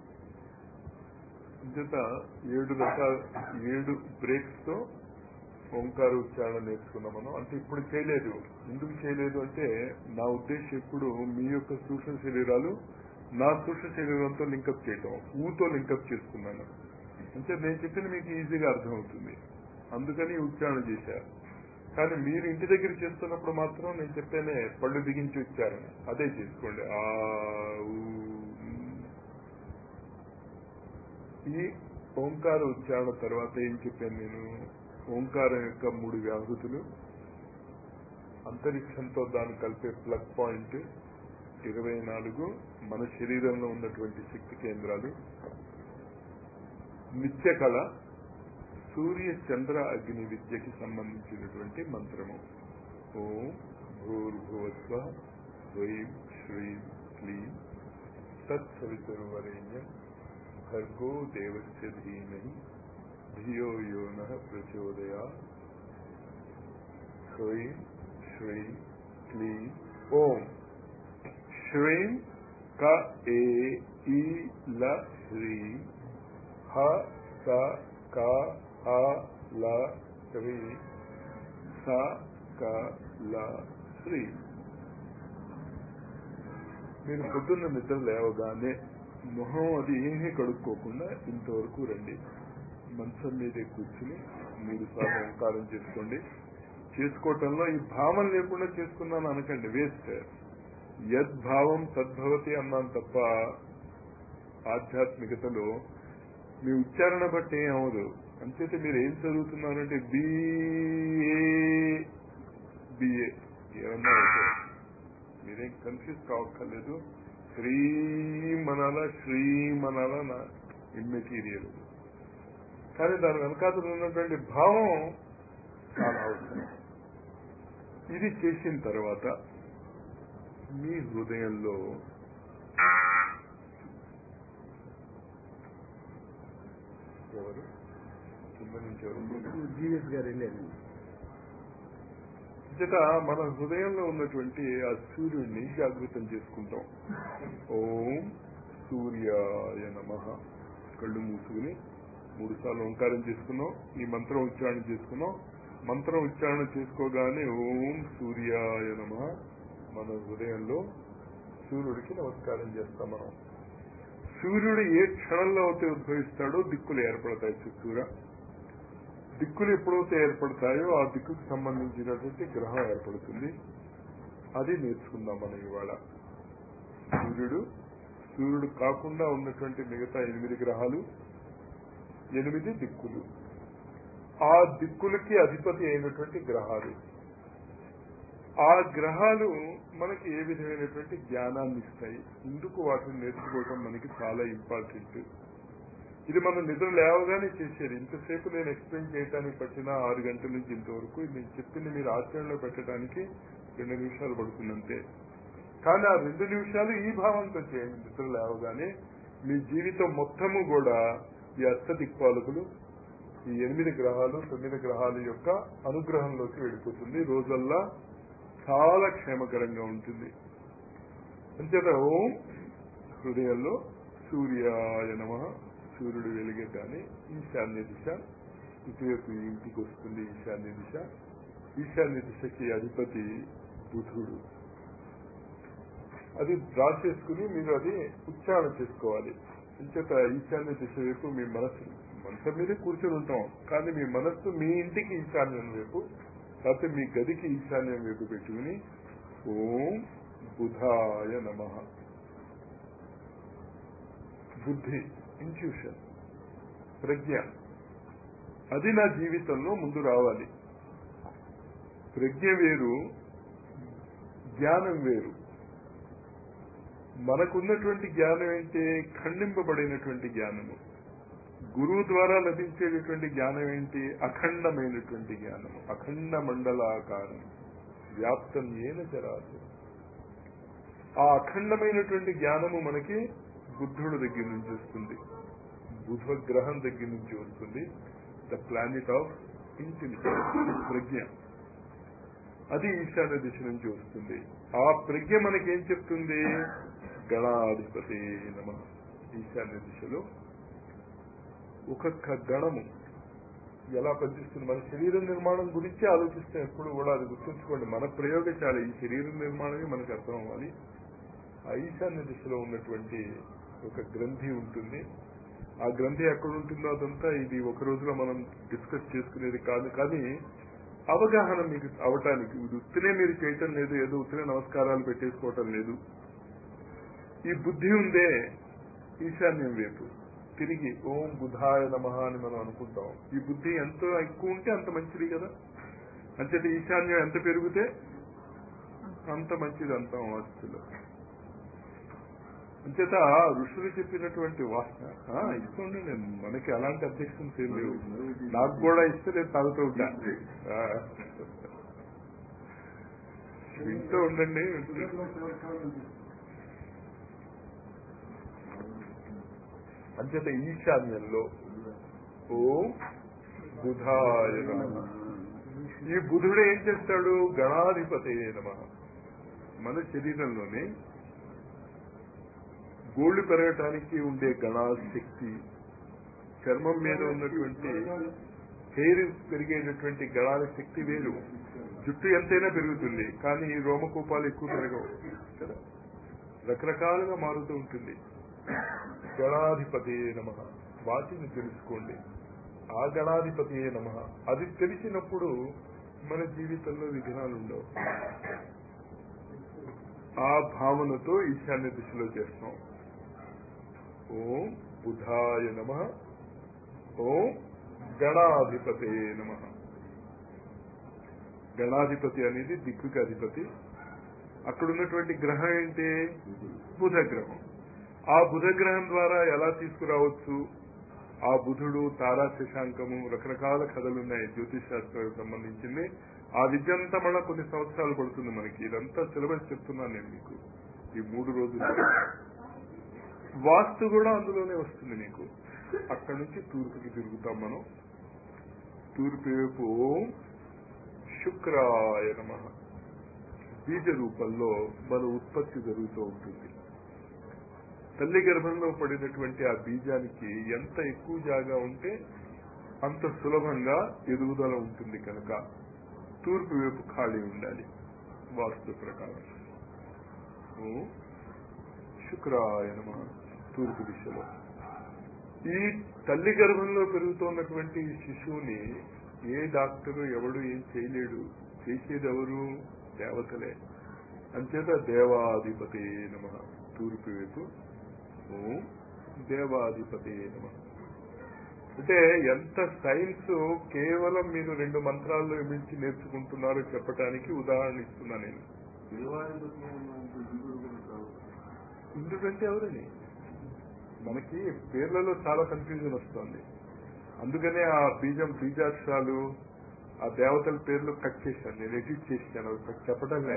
అంచేత ఏడు రకాల ఏడు బ్రేక్స్ తో ఓంకార ఉచ్చారణ నేర్చుకున్నాం మనం అంటే ఇప్పుడు చేయలేదు ఎందుకు చేయలేదు అంటే నా ఉద్దేశం ఇప్పుడు మీ యొక్క సూక్ష్మ శరీరాలు నా సూక్ష్మ శరీరంతో లింకప్ చేయటం ఊతో లింకప్ చేసుకున్నాను అంటే నేను చెప్పింది మీకు ఈజీగా అర్థమవుతుంది అందుకని ఉచ్చారణ చేశారు కానీ మీరు ఇంటి దగ్గర చేస్తున్నప్పుడు మాత్రం నేను చెప్పేనే పళ్ళు బిగించి ఉచ్చారణ అదే చేసుకోండి ఆ ఊ, ఈ ఓంకార ఉచ్చారణ తర్వాత ఏం చెప్పాను నేను ఓంకారం యొక్క మూడు వ్యాహృతులు అంతరిక్షంతో దాన్ని కలిపే ప్లగ్ పాయింట్ ఇరవై నాలుగు మన శరీరంలో ఉన్నటువంటి శక్తి కేంద్రాలు నిత్య కళ సూర్య చంద్ర అగ్ని విద్యకి సంబంధించినటువంటి మంత్రము ఓం భూర్భువస్వ హ్రీం శ్రీం క్లీం తత్సవితుర్వరేణ్యం భర్గో దేవస్య ధీమహి ధియో యో నః ప్రచోదయా హ్రీం శ్రీం క్లీం ఓం శ్రీం క ఏ ఈ ల హ్రీం హ స క హ ల హ్రీం స క ల హ్రీం మీరు పొద్దున్న నిద్ర లేవగానే మొహం అది ఏమీ కడుక్కోకుండా ఇంతవరకు రండి మంచం మీదే కూర్చుని మూడు సార్లు ఓంకారం చేసుకోండి చేసుకోవటంలో ఈ భావం లేకుండా చేసుకున్నాను అనకండి వేస్ట్ యద్భావం తద్భవతి అన్నాను తప్ప ఆధ్యాత్మికతలో మీ ఉచ్చారణ బట్టి ఏం అవదు అంచేత మీరు ఏం చదువుతున్నారంటే బిఏ బిఏ ఏమన్నా అయితే మీరేం కన్ఫ్యూజ్ కావక్కర్లేదు శ్రీం అనాలా శ్రీం అనాలా నా ఇమ్మెటీరియల్ కానీ దాని వెనకాతలు ఉన్నటువంటి భావం చాలా అవసరం ఇది చేసిన తర్వాత మీ హృదయంలో ఎవరు కింద నుంచి ఎవరు జీఎస్ గారు వెళ్ళారు చేత మన హృదయంలో ఉన్నటువంటి ఆ సూర్యుడిని జాగృతం చేసుకుంటాం ఓం సూర్యాయ నమ కళ్ళు మూసుకుని మూడు సార్లు ఓంకారం చేసుకున్నాం ఈ మంత్రం ఉచ్చారణ చేసుకున్నాం మంత్రం ఉచ్చారణ చేసుకోగానే ఓం సూర్యాయ నమ మన హృదయంలో సూర్యుడికి నమస్కారం చేస్తాం మనం సూర్యుడు ఏ క్షణంలో అయితే ఉద్భవిస్తాడో దిక్కులు ఏర్పడతాయి చుట్టూరా దిక్కులు ఎప్పుడైతే ఏర్పడతాయో ఆ దిక్కుకు సంబంధించినటువంటి గ్రహం ఏర్పడుతుంది అది నేర్చుకుందాం మనం ఇవాళ సూర్యుడు సూర్యుడు కాకుండా ఉన్నటువంటి మిగతా ఎనిమిది గ్రహాలు ఎనిమిది దిక్కులు ఆ దిక్కులకి అధిపతి అయినటువంటి గ్రహాలు ఆ గ్రహాలు మనకి ఏ విధమైనటువంటి జ్ఞానాన్ని ఇస్తాయి ఇందుకు వాటిని నేర్చుకోవడం మనకి చాలా ఇంపార్టెంట్ ఇది మనం నిద్ర లేవగానే చేసేది ఇంతసేపు నేను ఎక్స్ప్లెయిన్ చేయడానికి పట్టిన ఆరు గంటల నుంచి ఇంతవరకు నేను చెప్పింది మీరు ఆచరణలో పెట్టడానికి రెండు నిమిషాలు పడుతుందంతే కానీ ఆ రెండు నిమిషాలు ఈ భావంతో చేయండి నిద్ర లేవగానే మీ జీవితం మొత్తము కూడా ఈ అష్ట దిక్పాలకులు ఈ ఎనిమిది గ్రహాలు తొమ్మిది గ్రహాల యొక్క అనుగ్రహంలోకి వెళ్ళిపోతుంది రోజల్లా చాలా క్షేమకరంగా ఉంటుంది అంచేత ఓం హృదయంలో సూర్యాయ నమ సూర్యుడు వెలిగగానే ఈశాన్య దిశ ఇటువైపు ఇంటికి వస్తుంది ఈశాన్య దిశ ఈశాన్య దిశకి అధిపతి బుధుడు అది డ్రా చేసుకుని మీరు అది ఉచ్చారణ చేసుకోవాలి అంచేత ఈశాన్య దిశ వైపు మీ మనస్సు మనసు మీదే కూర్చొని ఉంటాం కానీ మీ మనస్సు మీ ఇంటికి ఈశాన్యం వైపు లేకపోతే మీ గదికి ఈశాన్యం వైపు పెట్టుకుని ఓం బుధాయ నమ బుద్ధి ఇంట్యూషన్ ప్రజ్ఞ అది నా జీవితంలో ముందు రావాలి ప్రజ్ఞ వేరు జ్ఞానం వేరు మనకున్నటువంటి జ్ఞానం ఏంటి ఖండింపబడినటువంటి జ్ఞానము గురువు ద్వారా లభించేటటువంటి జ్ఞానం ఏంటి అఖండమైనటువంటి జ్ఞానము అఖండ మండలాకారం వ్యాప్తం ఏన చరాచరం ఆ అఖండమైనటువంటి జ్ఞానము మనకి బుద్ధుడు దగ్గర నుంచి వస్తుంది బుధ గ్రహం దగ్గర నుంచి వస్తుంది ద ప్లానెట్ ఆఫ్ ఇంటెలిజెన్స్ ప్రజ్ఞ అది ఈశాన్య దిశ నుంచి వస్తుంది ఆ ప్రజ్ఞ మనకేం చెప్తుంది గణాధిపతి నమ ఈశాన్య దిశలో ఒక్కొక్క గణము ఎలా పనిచేస్తుంది మన శరీర నిర్మాణం గురించి ఆలోచిస్తే ఎప్పుడు కూడా అది గుర్తుంచుకోండి మన ప్రయోగశాల ఈ శరీర నిర్మాణమే మనకు అర్థం అవ్వాలి ఆ ఈశాన్య దిశలో ఉన్నటువంటి ఒక గ్రంథి ఉంటుంది ఆ గ్రంథి ఎక్కడ ఉంటుందో అదంతా ఇది ఒక రోజులో మనం డిస్కస్ చేసుకునేది కాదు కానీ అవగాహన మీకు అవటానికి ఇది ఉత్తినే మీరు చేయటం లేదు ఏదో ఉత్తినే నమస్కారాలు పెట్టేసుకోవటం లేదు ఈ బుద్ధి ఉందే ఈశాన్యం వైపు తిరిగి ఓం బుధాయ నమ అని మనం అనుకుంటాం ఈ బుద్ధి ఎంత ఎక్కువ ఉంటే అంత మంచిది కదా అంచేత ఈశాన్యం ఎంత పెరిగితే అంత మంచిది అంటాం వాస్తులో అంచేత ఋషులు చెప్పినటువంటి వాసన ఆ, ఇస్తుండే నేను మనకి అలాంటి అబ్జెక్షన్స్ ఏం లేవు నాకు కూడా ఇస్తే నేను తాగుతూ ఉంటా ఆ. వింటూ ఉండండి అంచేత ఈశాన్యంలో ఓం బుధాయ నమః ఈ బుధుడు ఏం చేస్తాడు గణాధిపతి నమ మన శరీరంలోనే గోళ్లు పెరగటానికి ఉండే గణాశక్తి చర్మం మీద ఉన్నటువంటి హెయిర్ పెరిగేటటువంటి గణాల శక్తి వేరు జుట్టు ఎంతైనా పెరుగుతుంది కానీ ఈ రోమకూపాలు ఎక్కువ పెరగవు కదా రకరకాలుగా మారుతూ ఉంటుంది గణాధిపతి నమ వాటిని తెలుసుకోండి ఆ గణాధిపతి నమ అది తెలిసినప్పుడు మన జీవితంలో విఘ్నాలు ఉండవు ఆ భావనతో ఈశాన్య దిశలో చేస్తాం ఓం బుధాయ నమ ఓం గణాధిపతే నమ గణాధిపతి అనేది దిక్కుకి అధిపతి అక్కడ ఉన్నటువంటి గ్రహం ఏంటి బుధ గ్రహం ఆ బుధ గ్రహం ద్వారా ఎలా తీసుకురావచ్చు ఆ బుధుడు తారా శశాంకము రకరకాల కథలున్నాయి జ్యోతిష్ శాస్త్రానికి సంబంధించింది ఆ విద్య అంతా మళ్ళా కొన్ని సంవత్సరాలు పడుతుంది మనకి ఇదంతా సిలబస్ చెప్తున్నాను నేను మీకు ఈ మూడు రోజులు వాస్తు కూడా అందులోనే వస్తుంది మీకు అక్కడి నుంచి తూర్పుకి తిరుగుతాం మనం తూర్పు వైపు ఓం శుక్రాయ నమ బీజ రూపంలో మన ఉత్పత్తి జరుగుతూ ఉంటుంది తల్లి గర్భంలో పడినటువంటి ఆ బీజానికి ఎంత ఎక్కువ జాగా ఉంటే అంత సులభంగా ఎదుగుదల ఉంటుంది కనుక తూర్పు వైపు ఖాళీ ఉండాలి వాస్తు ప్రకారం ఓం శుక్రాయ నమ తూర్పు దిశలో ఈ తల్లి గర్భంలో పెరుగుతున్నటువంటి ఈ శిశువుని ఏ డాక్టరు ఎవడు ఏం చేయలేడు చేసేది ఎవరు దేవతలే అంచేత దేవాధిపతి నమ తూర్పు వైపు ఓం దేవాధిపతి నమ అంటే ఎంత సైన్స్ కేవలం మీరు రెండు మంత్రాల్లో మించి నేర్చుకుంటున్నారో చెప్పడానికి ఉదాహరణ ఇస్తున్నా నేను ఇందుకంటే ఎవరని మనకి పేర్లలో చాలా కన్ఫ్యూజన్ వస్తుంది అందుకనే ఆ బీజం బీజాక్షరాలు ఆ దేవతల పేర్లు కట్ చేశాను నేను ఎడిట్ చేశాను అవి కట్ చెప్పడమే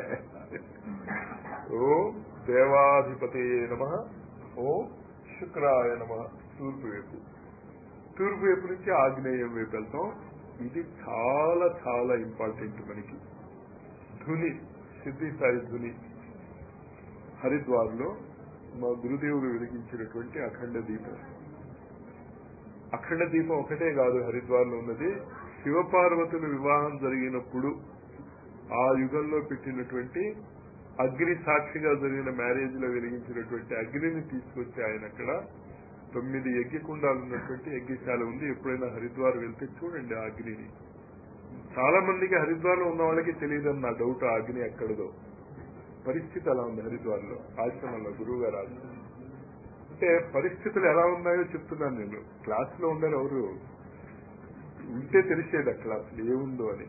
ఓ దేవాధిపతి నమ ఓ శుక్రాయ నమ తూర్పు వైపు తూర్పు వైపు నుంచి ఆగ్నేయం వైపు వెళ్తాం ఇది చాలా చాలా ఇంపార్టెంట్ మనకి ధుని సిద్ధి సాయి ధుని హరిద్వార్లో మా గురుదేవుడు వెలిగించినటువంటి అఖండ దీపం అఖండ దీపం ఒకటే కాదు హరిద్వార్లో ఉన్నది శివపార్వతుల వివాహం జరిగినప్పుడు ఆ యుగంలో పెట్టినటువంటి అగ్ని సాక్షిగా జరిగిన మ్యారేజ్ లో వెలిగించినటువంటి అగ్నిని తీసుకొచ్చి ఆయన అక్కడ తొమ్మిది యజ్ఞకుండాలు ఉన్నటువంటి యజ్ఞశాల ఉంది ఎప్పుడైనా హరిద్వార్ వెళ్తే చూడండి ఆ అగ్నిని చాలా మందికి హరిద్వార్ లో ఉన్న వాళ్ళకి తెలియదని నా డౌట్ ఆ అగ్ని ఎక్కడదో పరిస్థితి అలా ఉంది హరిద్వార్ లో ఆశ్రమంలో గురువు గారు ఆశ్రమం అంటే పరిస్థితులు ఎలా ఉన్నాయో చెప్తున్నాను నేను క్లాస్ లో ఉండరు ఎవరు ఉంటే తెలిసేది ఆ క్లాసులు ఏముందో అని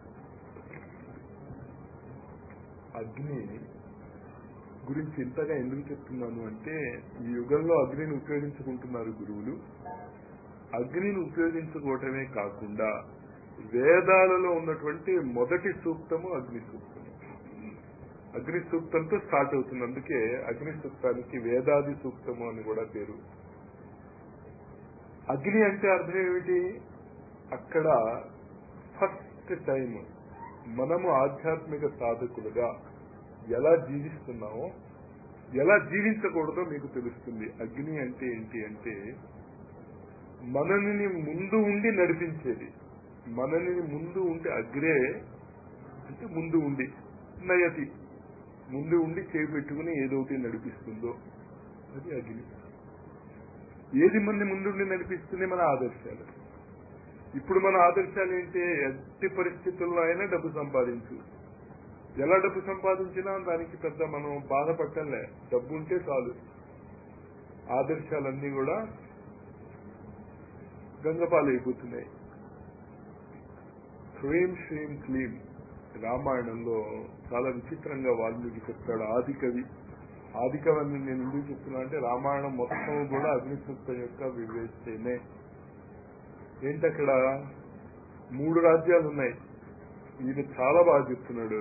అగ్ని గురించి ఇంతగా ఎందుకు చెప్తున్నాను అంటే ఈ యుగంలో అగ్నిని ఉపయోగించుకుంటున్నారు గురువులు అగ్నిని ఉపయోగించుకోవటమే కాకుండా వేదాలలో ఉన్నటువంటి మొదటి సూక్తము అగ్ని సూక్తము అగ్ని సూక్తంతో స్టార్ట్ అవుతుంది అందుకే అగ్ని సూక్తానికి వేదాది సూక్తము అని కూడా పేరు అగ్ని అంటే అర్థం ఏమిటి అక్కడ ఫస్ట్ టైం మనము ఆధ్యాత్మిక సాధకులుగా ఎలా జీవిస్తున్నామో ఎలా జీవించకూడదో మీకు తెలుస్తుంది అగ్ని అంటే ఏంటి అంటే మనల్ని ముందు ఉండి నడిపించేది మనని ముందు ఉండి అగ్రే అంటే ముందు ఉండి నయతి ముందు ఉండి చేయి పెట్టుకుని ఏదోటి నడిపిస్తుందో అది అగ్ని ఏది మంది ముందుండి నడిపిస్తుంది మన ఆదర్శాలు ఇప్పుడు మన ఆదర్శాలు ఏంటి ఎట్టి పరిస్థితుల్లో అయినా డబ్బు సంపాదించు ఎలా డబ్బు సంపాదించినా దానికి పెద్ద మనం బాధపట్టంలే డబ్బు ఉంటే చాలు ఆదర్శాలన్నీ కూడా గంగపాలైపోతున్నాయి శ్రీం శ్రీం క్లీం రామాయణంలో చాలా విచిత్రంగా వాల్మీకి చెప్తాడు ఆది కవి ఆది కవి అని నేను ఎందుకు చెప్తున్నా అంటే రామాయణం మొత్తం కూడా అగ్నిసూక్తం యొక్క వివేచనే ఏంటక్కడ మూడు రాజ్యాలు ఉన్నాయి ఈయన చాలా బాగా చెప్తున్నాడు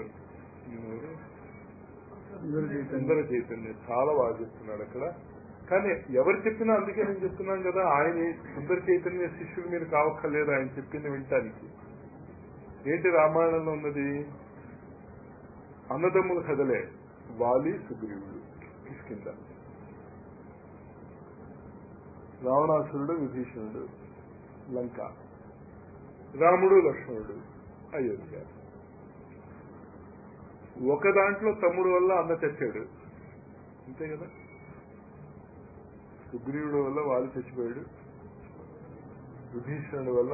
సుందర చైతన్య చాలా బాగా చెప్తున్నాడు అక్కడ కానీ ఎవరు చెప్పినా అందుకే నేను చెప్తున్నాను కదా ఆయన సుందర చైతన్య శిష్యులు మీరు కావక్కర్లేదు ఆయన చెప్పింది వినటానికి ఏంటి రామాయణంలో ఉన్నది అన్నదమ్ముల కథలే వాలి సుగ్రీవుడు కిష్కింద రావణాసురుడు విభీషణుడు లంక రాముడు లక్ష్మణుడు అయోధ్య ఒక దాంట్లో తమ్ముడు వల్ల అన్న చచ్చాడు అంతే కదా సుగ్రీవుడు వల్ల వాళ్ళు చచ్చిపోయాడు విభీషణుడు వల్ల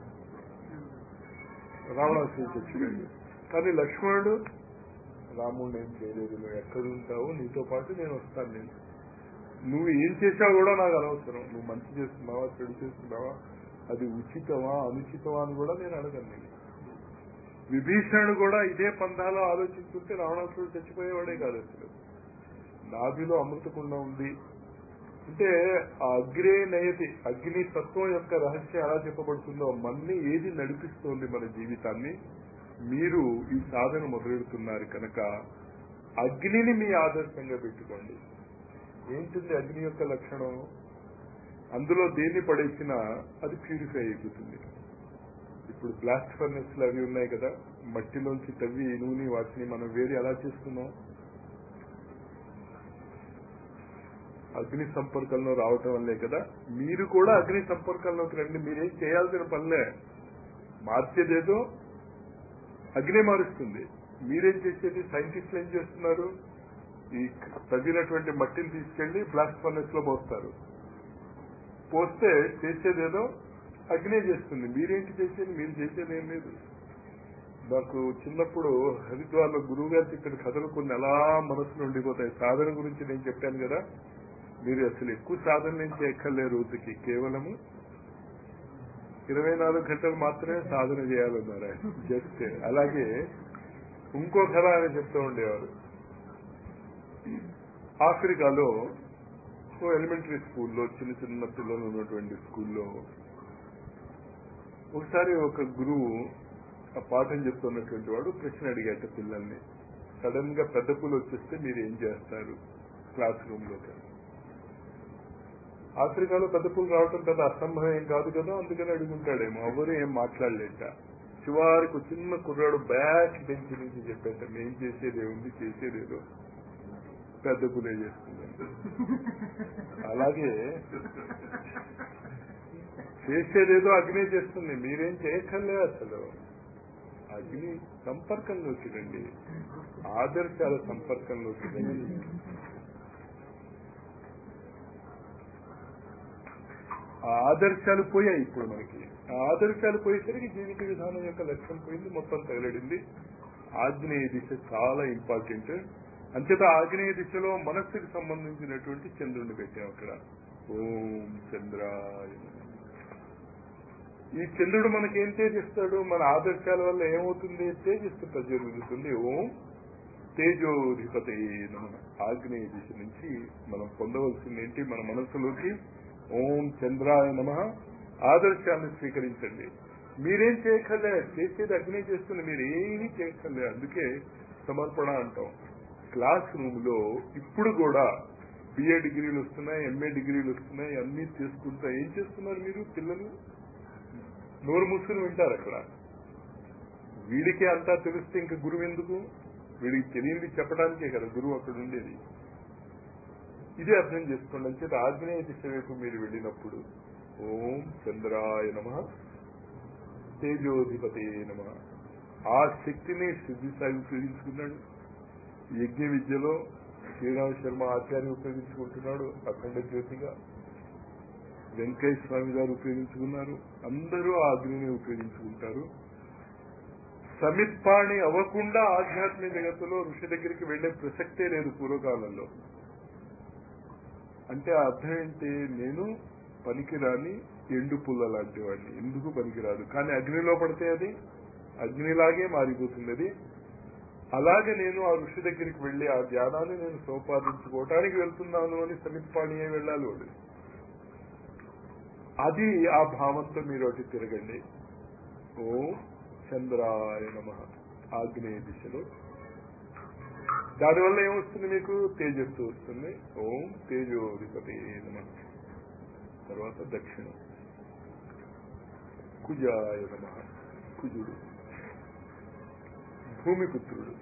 రావణాసురుడు చచ్చిపోయాడు కానీ లక్ష్మణుడు రాముడు ఏం చేయలేదు నువ్వు ఎక్కడుంటావు నీతో పాటు నేను వస్తాను నేను నువ్వు ఏం చేసావు కూడా నాకు అనవసరం నువ్వు మంచి చేస్తున్నావా చెడు చేస్తున్నావా అది ఉచితమా అనుచితమా అని కూడా నేను అడగను నేను విభీషణుడు కూడా ఇదే పంథాలో ఆలోచించుంటే రావణాసురుడు చచ్చిపోయేవాడే కాదు అసలు నాభిలో అమృతకుండా ఉంది అంటే ఆ అగ్రే నయతి అగ్ని తత్వం యొక్క రహస్యం ఎలా చెప్పబడుతుందో మన్ని ఏది నడిపిస్తోంది మన జీవితాన్ని మీరు ఈ సాధన మొదలెడుతున్నారు కనుక అగ్నిని మీ ఆదర్శంగా పెట్టుకోండి ఏంటుంది అగ్ని యొక్క లక్షణం అందులో దేన్ని పడేసినా అది ప్యూరిఫై అయిపోతుంది ఇప్పుడు బ్లాస్ట్ ఫర్నెస్ అవి ఉన్నాయి కదా మట్టిలోంచి తవ్వి నూనె వాటిని మనం వేరు ఎలా చేస్తున్నాం అగ్ని సంపర్కంలో రావటం వల్లే కదా మీరు కూడా అగ్ని సంపర్కంలోకి రండి మీరేం చేయాల్సిన పనిలే మార్చేదేదో అగ్ని మారుస్తుంది మీరేం చేసేది సైంటిస్టులు ఏం చేస్తున్నారు ఈ తవ్వినటువంటి మట్టిని తీసుకెళ్లి బ్లాస్ట్ ఫర్నెస్ లో పోస్తారు పోస్తే చేసేదేదో అగ్నే చేస్తుంది మీరేంటి చేసేది మీరు చేసేది ఏం లేదు నాకు చిన్నప్పుడు హరిద్వార్లో గురువు గారు చెప్పిన కథలు కొన్ని ఎలా మనసులో ఉండిపోతాయి సాధన గురించి నేను చెప్పాను కదా మీరు అసలు ఎక్కువ సాధన నేను చేయక్కర్లే రోజుకి కేవలము ఇరవై నాలుగు గంటలు మాత్రమే సాధన చేయాలన్నారు ఆయన జస్ట్ అలాగే ఇంకో కథ ఆయన చెప్తూ ఉండేవారు ఆఫ్రికాలో ఓ ఎలిమెంటరీ స్కూల్లో చిన్న చిన్న పిల్లలు ఉన్నటువంటి స్కూల్లో ఒకసారి ఒక గురువు ఆ పాఠం చెప్తున్నటువంటి వాడు ప్రశ్న అడిగాట పిల్లల్ని సడన్ గా పెద్ద పూలు వచ్చేస్తే మీరు ఏం చేస్తారు క్లాస్ రూమ్ లో ఆఫ్రికాలో పెద్ద పూలు రావటం పెద్ద అసంభవం ఏం కాదు కదా అందుకని అడుగుంటాడేమో ఎవరు ఏం మాట్లాడలేట చివరికి చిన్న కుర్రాడు బ్యాక్ బెంచ్ నుంచి చెప్పేట మేం చేసేది ఏముంది చేసేదేదో పెద్ద పూలే చేస్తుందండి అలాగే చేసేదేదో అగ్ని చేస్తుంది మీరేం చేయక్కర్లే అసలు అగ్ని సంపర్కంలోకి రండి ఆదర్శాల సంపర్కంలోకి రండి ఆ ఆదర్శాలు పోయాయి ఇప్పుడు మనకి ఆ ఆదర్శాలు పోయేసరికి జీవిత విధానం యొక్క లక్ష్యం పోయింది మొత్తం తగలడింది ఆగ్నేయ దిశ చాలా ఇంపార్టెంట్ అంచేత ఆగ్నేయ దిశలో మనస్సుకి సంబంధించినటువంటి చంద్రుడిని పెట్టాం అక్కడ ఓం చంద్రాయ నమః. ఈ చంద్రుడు మనకి ఏం తేజిస్తాడు మన ఆదర్శాల వల్ల ఏమవుతుంది తేజస్సు ప్రజ్వలుతుంది ఓం తేజోధిపతి నమ ఆగ్నేయ దిశ నుంచి మనం పొందవలసింది ఏంటి మన మనస్సులోకి ఓం చంద్రాయ నమ ఆదర్శాన్ని స్వీకరించండి మీరేం చేయక్కర్లే చేసేది అగ్ని చేస్తుంది మీరు ఏమీ చేయక్కర్లే అందుకే సమర్పణ అంటాం క్లాస్ రూమ్ లో ఇప్పుడు కూడా బిఏ డిగ్రీలు వస్తున్నాయి ఎంఏ డిగ్రీలు వస్తున్నాయి అన్ని చేసుకుంటా ఏం చేస్తున్నారు మీరు పిల్లలు నోరు మూసుకుని వింటారు అక్కడ వీడికే అంతా తెలిస్తే ఇంకా గురువు ఎందుకు వీడికి తెలియంది చెప్పడానికే కదా గురువు అక్కడ ఉండేది ఇదే అర్థం చేసుకోండి అంచేత ఆగ్నేయ దిశ వైపు మీరు వెళ్ళినప్పుడు ఓం చంద్రాయ నమ తేజోధిపతి నమ ఆ శక్తిని సిద్ధి సాగి ఉపయోగించుకున్నాడు యజ్ఞ విద్యలో శ్రీరామ శర్మ ఆచార్య ఉపయోగించుకుంటున్నాడు అఖండ జ్యోతిగా వెంకయ్య స్వామి గారు ఉపయోగించుకున్నారు అందరూ ఆ అగ్నిని ఉపయోగించుకుంటారు సమిత్పాణి అవ్వకుండా ఆధ్యాత్మిక జగత్తులో ఋషి దగ్గరికి వెళ్లే ప్రసక్తే లేదు పూర్వకాలంలో అంటే అర్థం ఏంటి నేను పనికిరాని ఎండు పుల్ల లాంటి వాడిని ఎందుకు పనికిరాదు కానీ అగ్నిలో పడితే అది అగ్నిలాగే మారిపోతుంది అది అలాగే నేను ఆ ఋషి దగ్గరికి వెళ్లి ఆ ధ్యానాన్ని నేను సంపాదించుకోవటానికి వెళ్తున్నాను అని సమిత్పాణియే వెళ్ళాలి వాడు అది ఆ భావంతో మీరు అటు తిరగండి ఓం చంద్రాయ నమ ఆగ్నేయ దిశలో దానివల్ల ఏమొస్తుంది మీకు తేజస్సు వస్తుంది ఓం తేజోధిపతి నమ తర్వాత దక్షిణం కుజాయ నమ కుజుడు భూమిపుత్రుడు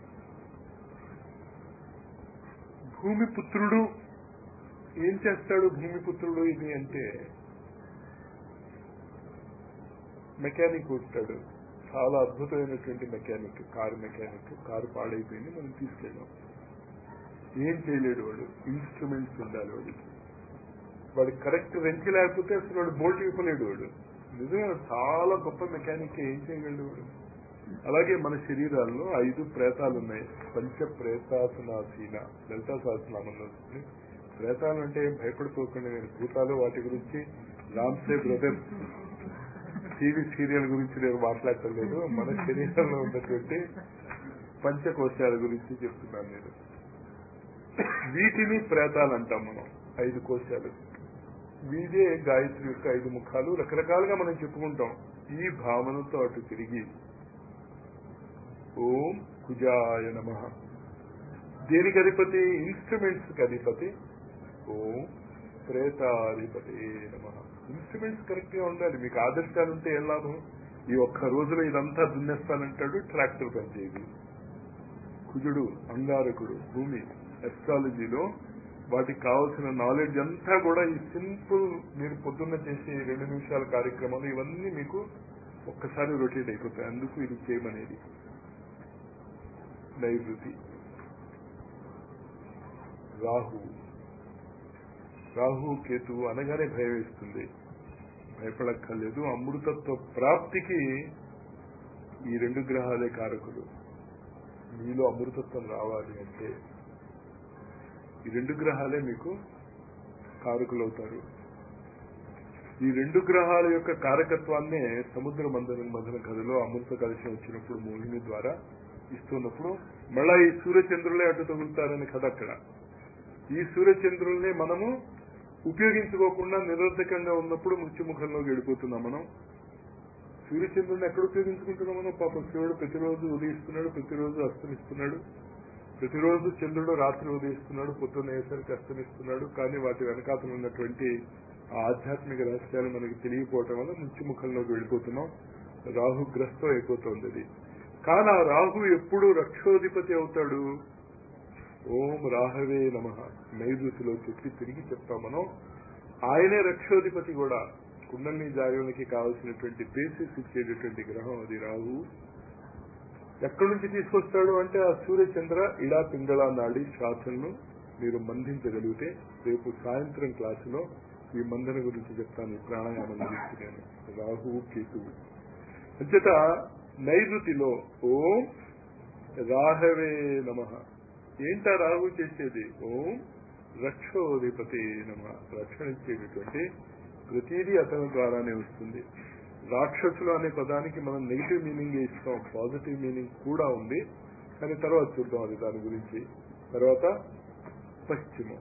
భూమిపుత్రుడు ఏం చేస్తాడు భూమిపుత్రుడు ఇది అంటే మెకానిక్ ఉంటాడు చాలా అద్భుతమైనటువంటి మెకానిక్ కారు మెకానిక్ కారు పాడైపోయింది మనం తీసుకెళ్ళాం ఏం చేయలేడు వాడు ఇన్స్ట్రుమెంట్స్ ఉండాలి వాడికి వాడు కరెక్ట్ రెంచి లేకపోతే అసలు వాడు బోల్ట్ ఇవ్వలేడు వాడు నిజంగా చాలా గొప్ప మెకానిక్ ఏం చేయగలడు వాడు అలాగే మన శరీరాల్లో ఐదు ప్రేతాలు ఉన్నాయి పంచ ప్రేతాసనాసీన లలితా సహస్రనామంలో వస్తుంది ప్రేతాలు అంటే ఏం భయపడిపోకుండా నేను భూతాలు వాటి గురించి రామ్సే బ్రదర్స్ టీవీ సీరియల్ గురించి నేను మాట్లాడటం లేదు మన శరీరంలో ఉన్నటువంటి పంచకోశాల గురించి చెప్తున్నాను నేను వీటిని ప్రేతాలు అంటాం మనం ఐదు కోశాలు వీదే గాయత్రి యొక్క ఐదు ముఖాలు రకరకాలుగా మనం చెప్పుకుంటాం ఈ భావనతో అటు తిరిగి ఓం కుజాయ నమ దేనికి అధిపతి ఇన్స్ట్రుమెంట్స్ కి అధిపతి ఓం ప్రేతాధిపతి నమ ఇన్స్ట్రుమెంట్స్ కరెక్ట్ గా ఉండాలి మీకు ఆదర్శాలు ఉంటే ఏం లాభం ఈ ఒక్క రోజులో ఇదంతా దున్నేస్తానంటాడు ట్రాక్టర్ పనిచేయదు కుజుడు అంగారకుడు భూమి ఎస్ట్రాలజీలో వాటికి కావాల్సిన నాలెడ్జ్ అంతా కూడా ఈ సింపుల్ మీరు పొద్దున్న చేసే రెండు నిమిషాల కార్యక్రమాలు ఇవన్నీ మీకు ఒక్కసారి రొటేట్ అయిపోతాయి అందుకు ఇది చేయమనేది నైవృతి రాహు రాహు కేతు అనగానే భయం వేస్తుంది భయపడక్కర్లేదు అమృతత్వ ప్రాప్తికి ఈ రెండు గ్రహాలే కారకులు మీలో అమృతత్వం రావాలి అంటే ఈ రెండు గ్రహాలే మీకు కారకులవుతారు ఈ రెండు గ్రహాల యొక్క కారకత్వాన్నే సముద్ర మందరం మదన కథలో అమృత కలశం వచ్చినప్పుడు మోహిని ద్వారా ఇస్తున్నప్పుడు మళ్ళా ఈ సూర్యచంద్రులే అడ్డు తగులుతారని కథ అక్కడ ఈ సూర్యచంద్రుల్ని మనము ఉపయోగించుకోకుండా నిరర్ధకంగా ఉన్నప్పుడు మృత్యుముఖంలోకి వెళ్ళిపోతున్నాం మనం సూర్యచంద్రుడిని ఎక్కడ ఉపయోగించుకుంటున్నాం మనం పాపం సూర్యుడు ప్రతిరోజు ఉదయిస్తున్నాడు ప్రతిరోజు అస్తమిస్తున్నాడు ప్రతిరోజు చంద్రుడు రాత్రి ఉదయిస్తున్నాడు పొద్దున్న అయ్యేసరికి అస్తమిస్తున్నాడు కానీ వాటి వెనకాతలు ఉన్నటువంటి ఆ ఆధ్యాత్మిక రహస్యాలు మనకి తెలియకపోవటం వల్ల మృత్యుముఖంలోకి వెళ్ళిపోతున్నాం రాహుగ్రస్తం అయిపోతుంది అది కానీ ఆ రాహు ఎప్పుడు రక్షోధిపతి అవుతాడు ఓం రాహవే నమ నైరుతిలో చెప్పి తిరిగి చెప్తాం మనం ఆయనే రక్షోధిపతి కూడా కుండలిని జాగరణకి కావలసినటువంటి బేసిస్ ఇచ్చేటటువంటి గ్రహం అది రాహు ఎక్కడి నుంచి తీసుకొస్తాడు అంటే ఆ సూర్యచంద్ర ఇడా పింగళ నాడి శ్వాసలను మీరు మంధించగలిగితే రేపు సాయంత్రం క్లాసులో ఈ మందన గురించి చెప్తాను ఈ ప్రాణాయామం గురించి నేను రాహు కేతువు అంచేత నైరుతిలో ఓం రాహవే నమ ఏంటా రాహు చేసేది ఓం రక్షోధిపతి నమ రక్షణ ఇచ్చేటటువంటి ప్రతిదీ అతని ద్వారానే వస్తుంది రాక్షసులు అనే పదానికి మనం నెగిటివ్ మీనింగ్ ఇస్తాం పాజిటివ్ మీనింగ్ కూడా ఉంది కానీ తర్వాత చూద్దాం అది దాని గురించి తర్వాత పశ్చిమం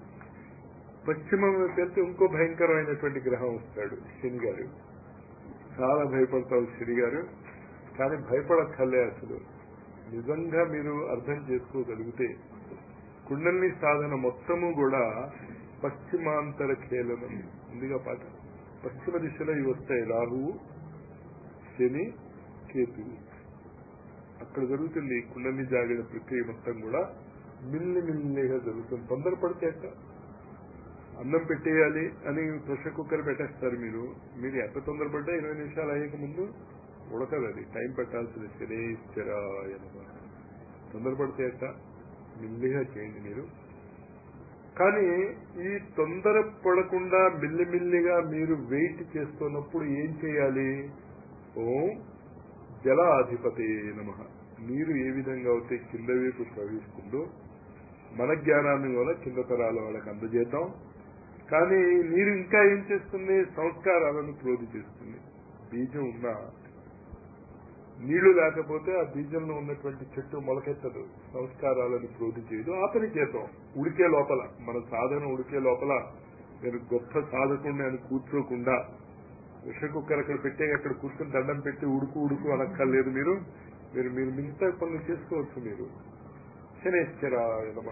పశ్చిమం వెళ్తే ఇంకో భయంకరమైనటువంటి గ్రహం వస్తాడు శని గారు చాలా భయపడతావు శని గారు కానీ భయపడక్కర్లే అసలు నిజంగా మీరు అర్థం చేసుకోగలిగితే కుండలిని సాధన మొత్తము కూడా పశ్చిమాంతర ఖేళనం ఉందిగా పాట పశ్చిమ దిశలో ఇవి వస్తాయి రాహువు శని కేతువు అక్కడ జరుగుతుంది కుండలిని జాగిన ప్రక్రియ మొత్తం కూడా మిల్లి మిల్లిగా జరుగుతుంది తొందరపడితే అట్ట అన్నం పెట్టేయాలి అని ప్రెషర్ కుక్కర్ పెట్టేస్తారు మీరు మీరు ఎంత తొందరపడ్డా ఇరవై నిమిషాలు అయ్యక ముందు ఉడకదు అది టైం పెట్టాల్సిన శనేశ్వరాయ నమః తొందరపడితే అట్ట మెల్లిగా చేయండి మీరు కానీ ఈ తొందర పడకుండా మిల్లిమిల్లిగా మీరు వెయిట్ చేస్తున్నప్పుడు ఏం చేయాలి ఓం జలాధిపతి నమ నీరు ఏ విధంగా అయితే కింద వైపు ప్రవహిస్తుందో మన జ్ఞానాన్ని కూడా కింద తరాల వాళ్ళకి అందజేద్దాం కానీ నీరు ఇంకా ఏం చేస్తుంది సంస్కారాలను ప్రోధి చేస్తుంది బీజం ఉన్నా నీళ్లు లేకపోతే ఆ బీజంలో ఉన్నటువంటి చెట్టు మొలకెత్తదు సంస్కారాలను ప్రోధి చేయదు ఆ పని చేద్దాం ఉడికే లోపల మన సాధన ఉడికే లోపల నేను గొప్ప సాధకుండా అని కూర్చోకుండా విష కుక్కర్ అక్కడ పెట్టే అక్కడ కూర్చొని దండం పెట్టి ఉడుకు ఉడుకు అనక్కర్లేదు మీరు మీరు మీరు మిగతా పనులు చేసుకోవచ్చు మీరు శనేశ్వరాయ నమ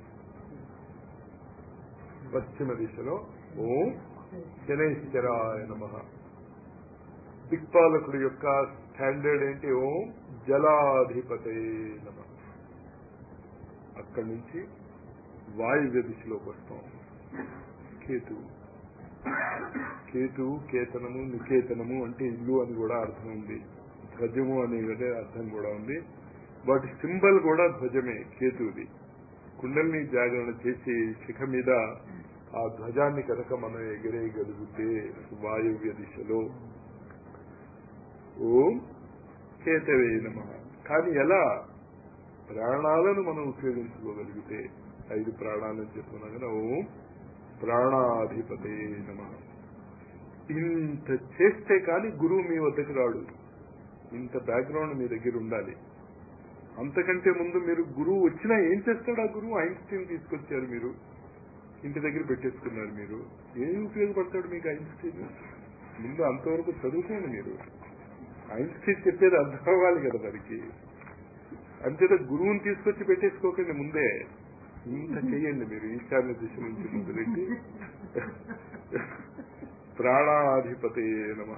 పశ్చిమ దిశలో ఓం శనేశ్వరాయ నమ దిక్పాలకుడు యొక్క స్టాండర్డ్ ఏంటి ఓం జలాధిపతే నమ అక్కడి నుంచి వాయువ్య దిశలోకి వస్తాం కేతు కేతు కేతనము నికేతనము అంటే ఇల్లు అని కూడా అర్థం ఉంది ధ్వజము అనేది అర్థం కూడా ఉంది వాటి సింబల్ కూడా ధ్వజమే కేతుది కుండల్ని జాగరణ చేసి శిఖ మీద ఆ ధ్వజాన్ని కనుక మనం ఎగిరేయగలిగితే వాయువ్య దిశలో ఓం కేతవే నమ కానీ ఎలా ప్రాణాలను మనం ఉపయోగించుకోగలిగితే ఐదు ప్రాణాలను చెప్తున్నాం కదా ఓం ప్రాణాధిపతే నమ ఇంత చేస్తే కానీ గురువు మీ వద్దకు రాడు ఇంత బ్యాక్గ్రౌండ్ మీ దగ్గర ఉండాలి అంతకంటే ముందు మీరు గురువు వచ్చినా ఏం చేస్తాడు ఆ గురువు ఐన్స్టీన్ తీసుకొచ్చారు మీరు ఇంటి దగ్గర పెట్టేసుకున్నారు మీరు ఏం ఉపయోగపడతాడు మీకు ఐన్స్టీన్ ముందు అంతవరకు చదువుకోండి మీరు ఐన్స్టీన్ చెప్పేది అర్థం అవ్వాలి కదా మనకి అంతేత గురువుని తీసుకొచ్చి పెట్టేసుకోకండి ముందే ఇంత చెయ్యండి మీరు ఈశాన్య దిశ నుంచి మొదలెట్టి ప్రాణాధిపతి నమ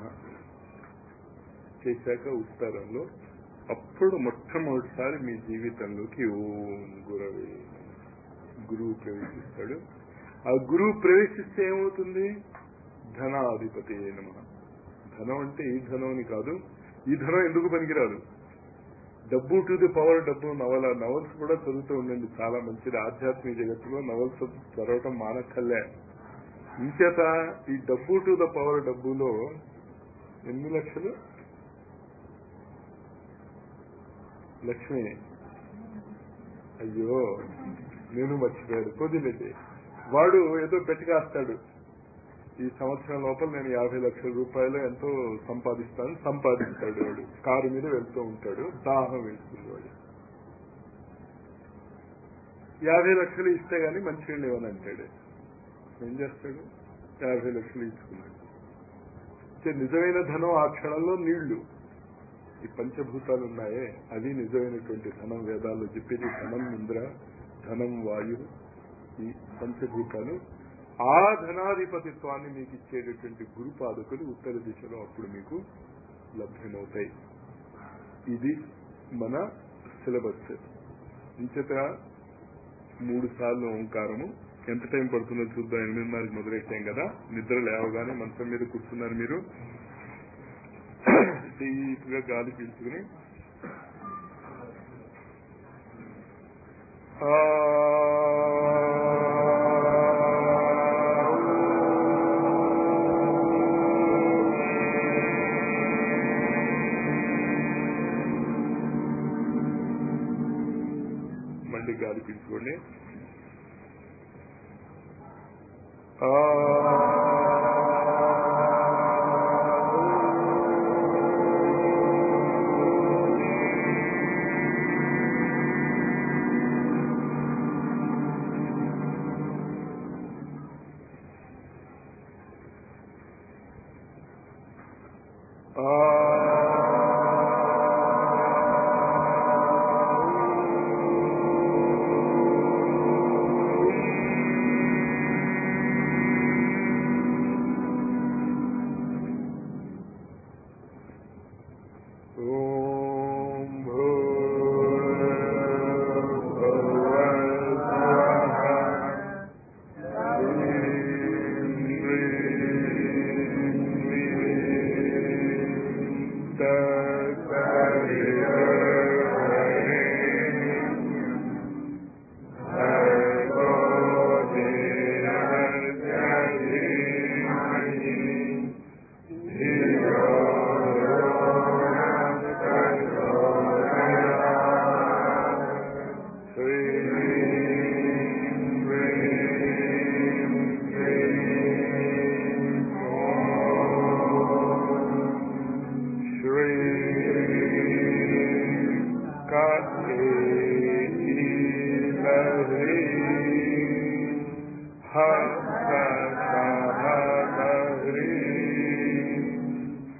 చేశాక ఉత్తరంలో అప్పుడు మొట్టమొదటిసారి మీ జీవితంలోకి ఓం గురవే గురువు ప్రవేశిస్తాడు ఆ గురువు ప్రవేశిస్తే ఏమవుతుంది ధనాధిపతి నమ ధనం అంటే ఈ ధనం అని కాదు ఈ ధనం ఎందుకు పనికిరాదు డబ్బు టు ది పవర్ డబ్బు నవల నవల్స్ కూడా చదువుతూ ఉండండి చాలా మంచిది ఆధ్యాత్మిక జగత్తులో నవల్స్ చదవటం మానక్కర్లే ఇంచేత ఈ డబ్బు టు ద పవర్ డబ్బులో ఎన్ని లక్షలు లక్ష్మి అయ్యో నేను మర్చిపోయాడు కొద్దిలేండి వాడు ఏదో పెట్టికాస్తాడు ఈ సంవత్సరం లోపల నేను యాభై లక్షల రూపాయలు ఎంతో సంపాదిస్తాను సంపాదిస్తాడు వాడు కారు మీద వెళ్తూ ఉంటాడు దాహం వేస్తుంది వాడు యాభై లక్షలు ఇస్తే గానీ మంచిగా లేవని అంటాడు ఏం చేస్తాడు యాభై లక్షలు ఇచ్చుకున్నాడు నిజమైన ధనం ఆ క్షణంలో నీళ్లు ఈ పంచభూతాలు ఉన్నాయే అది నిజమైనటువంటి ధనం వేదాల్లో చెప్పేది ధనం ఇంద్ర ధనం వాయు ఈ పంచభూతాలు ఆ ధనాధిపతిత్వాన్ని మీకు ఇచ్చేటటువంటి గురు పాదకులు ఉత్తర దిశలో అప్పుడు మీకు లభ్యమవుతాయి ఇది మన సిలబస్ ఇంచట మూడు సార్లు ఓంకారము ఎంత టైం పడుతుందో చూద్దాం ఎనిమిదిన్నరకి మొదలెట్టాం కదా నిద్ర లేవగానే మంచం మీద కూర్చున్నారు మీరు డీప్ గా గాలి పీల్చుకుని మళ్ళీ గాలి పీల్చుకోండి ఓం భూర్భువస్సః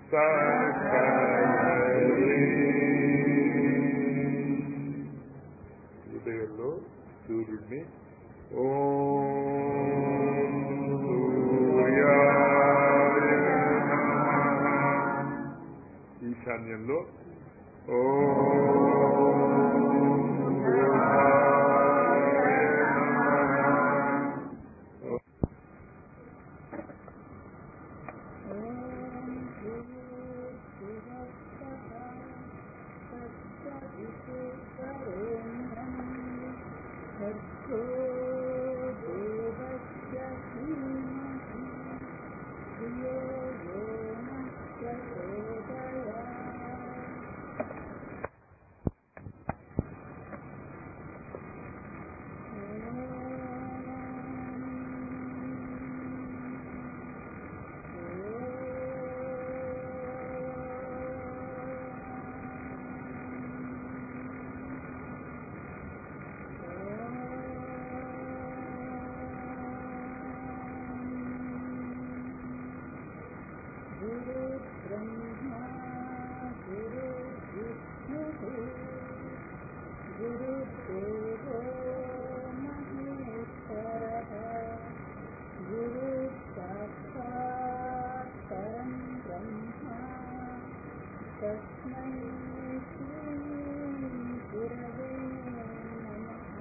హృదయంలో సూర్యుడిని ఓం సూర్యాయ నమః. ఈశాన్యంలో ఓం బుధాయ నమః. गुरु ब्रह्मा गुरु विष्णुः गुरुदेवो महेश्वरः गुरु साक्षात् परं ब्रह्मा तस्मै श्री गुरवे नमः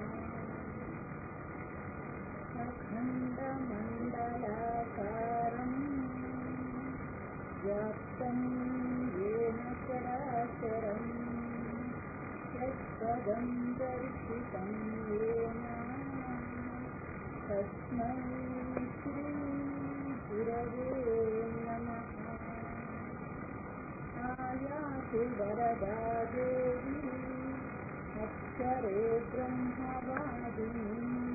अखण्डमण्डलाकारम् व्याप्तं येन चराचरम् यत्पदं दर्शितं येन तस्मै श्रीगुरवे नमः आयातु वरदा देवी अक्षरे ब्रह्मवादिनी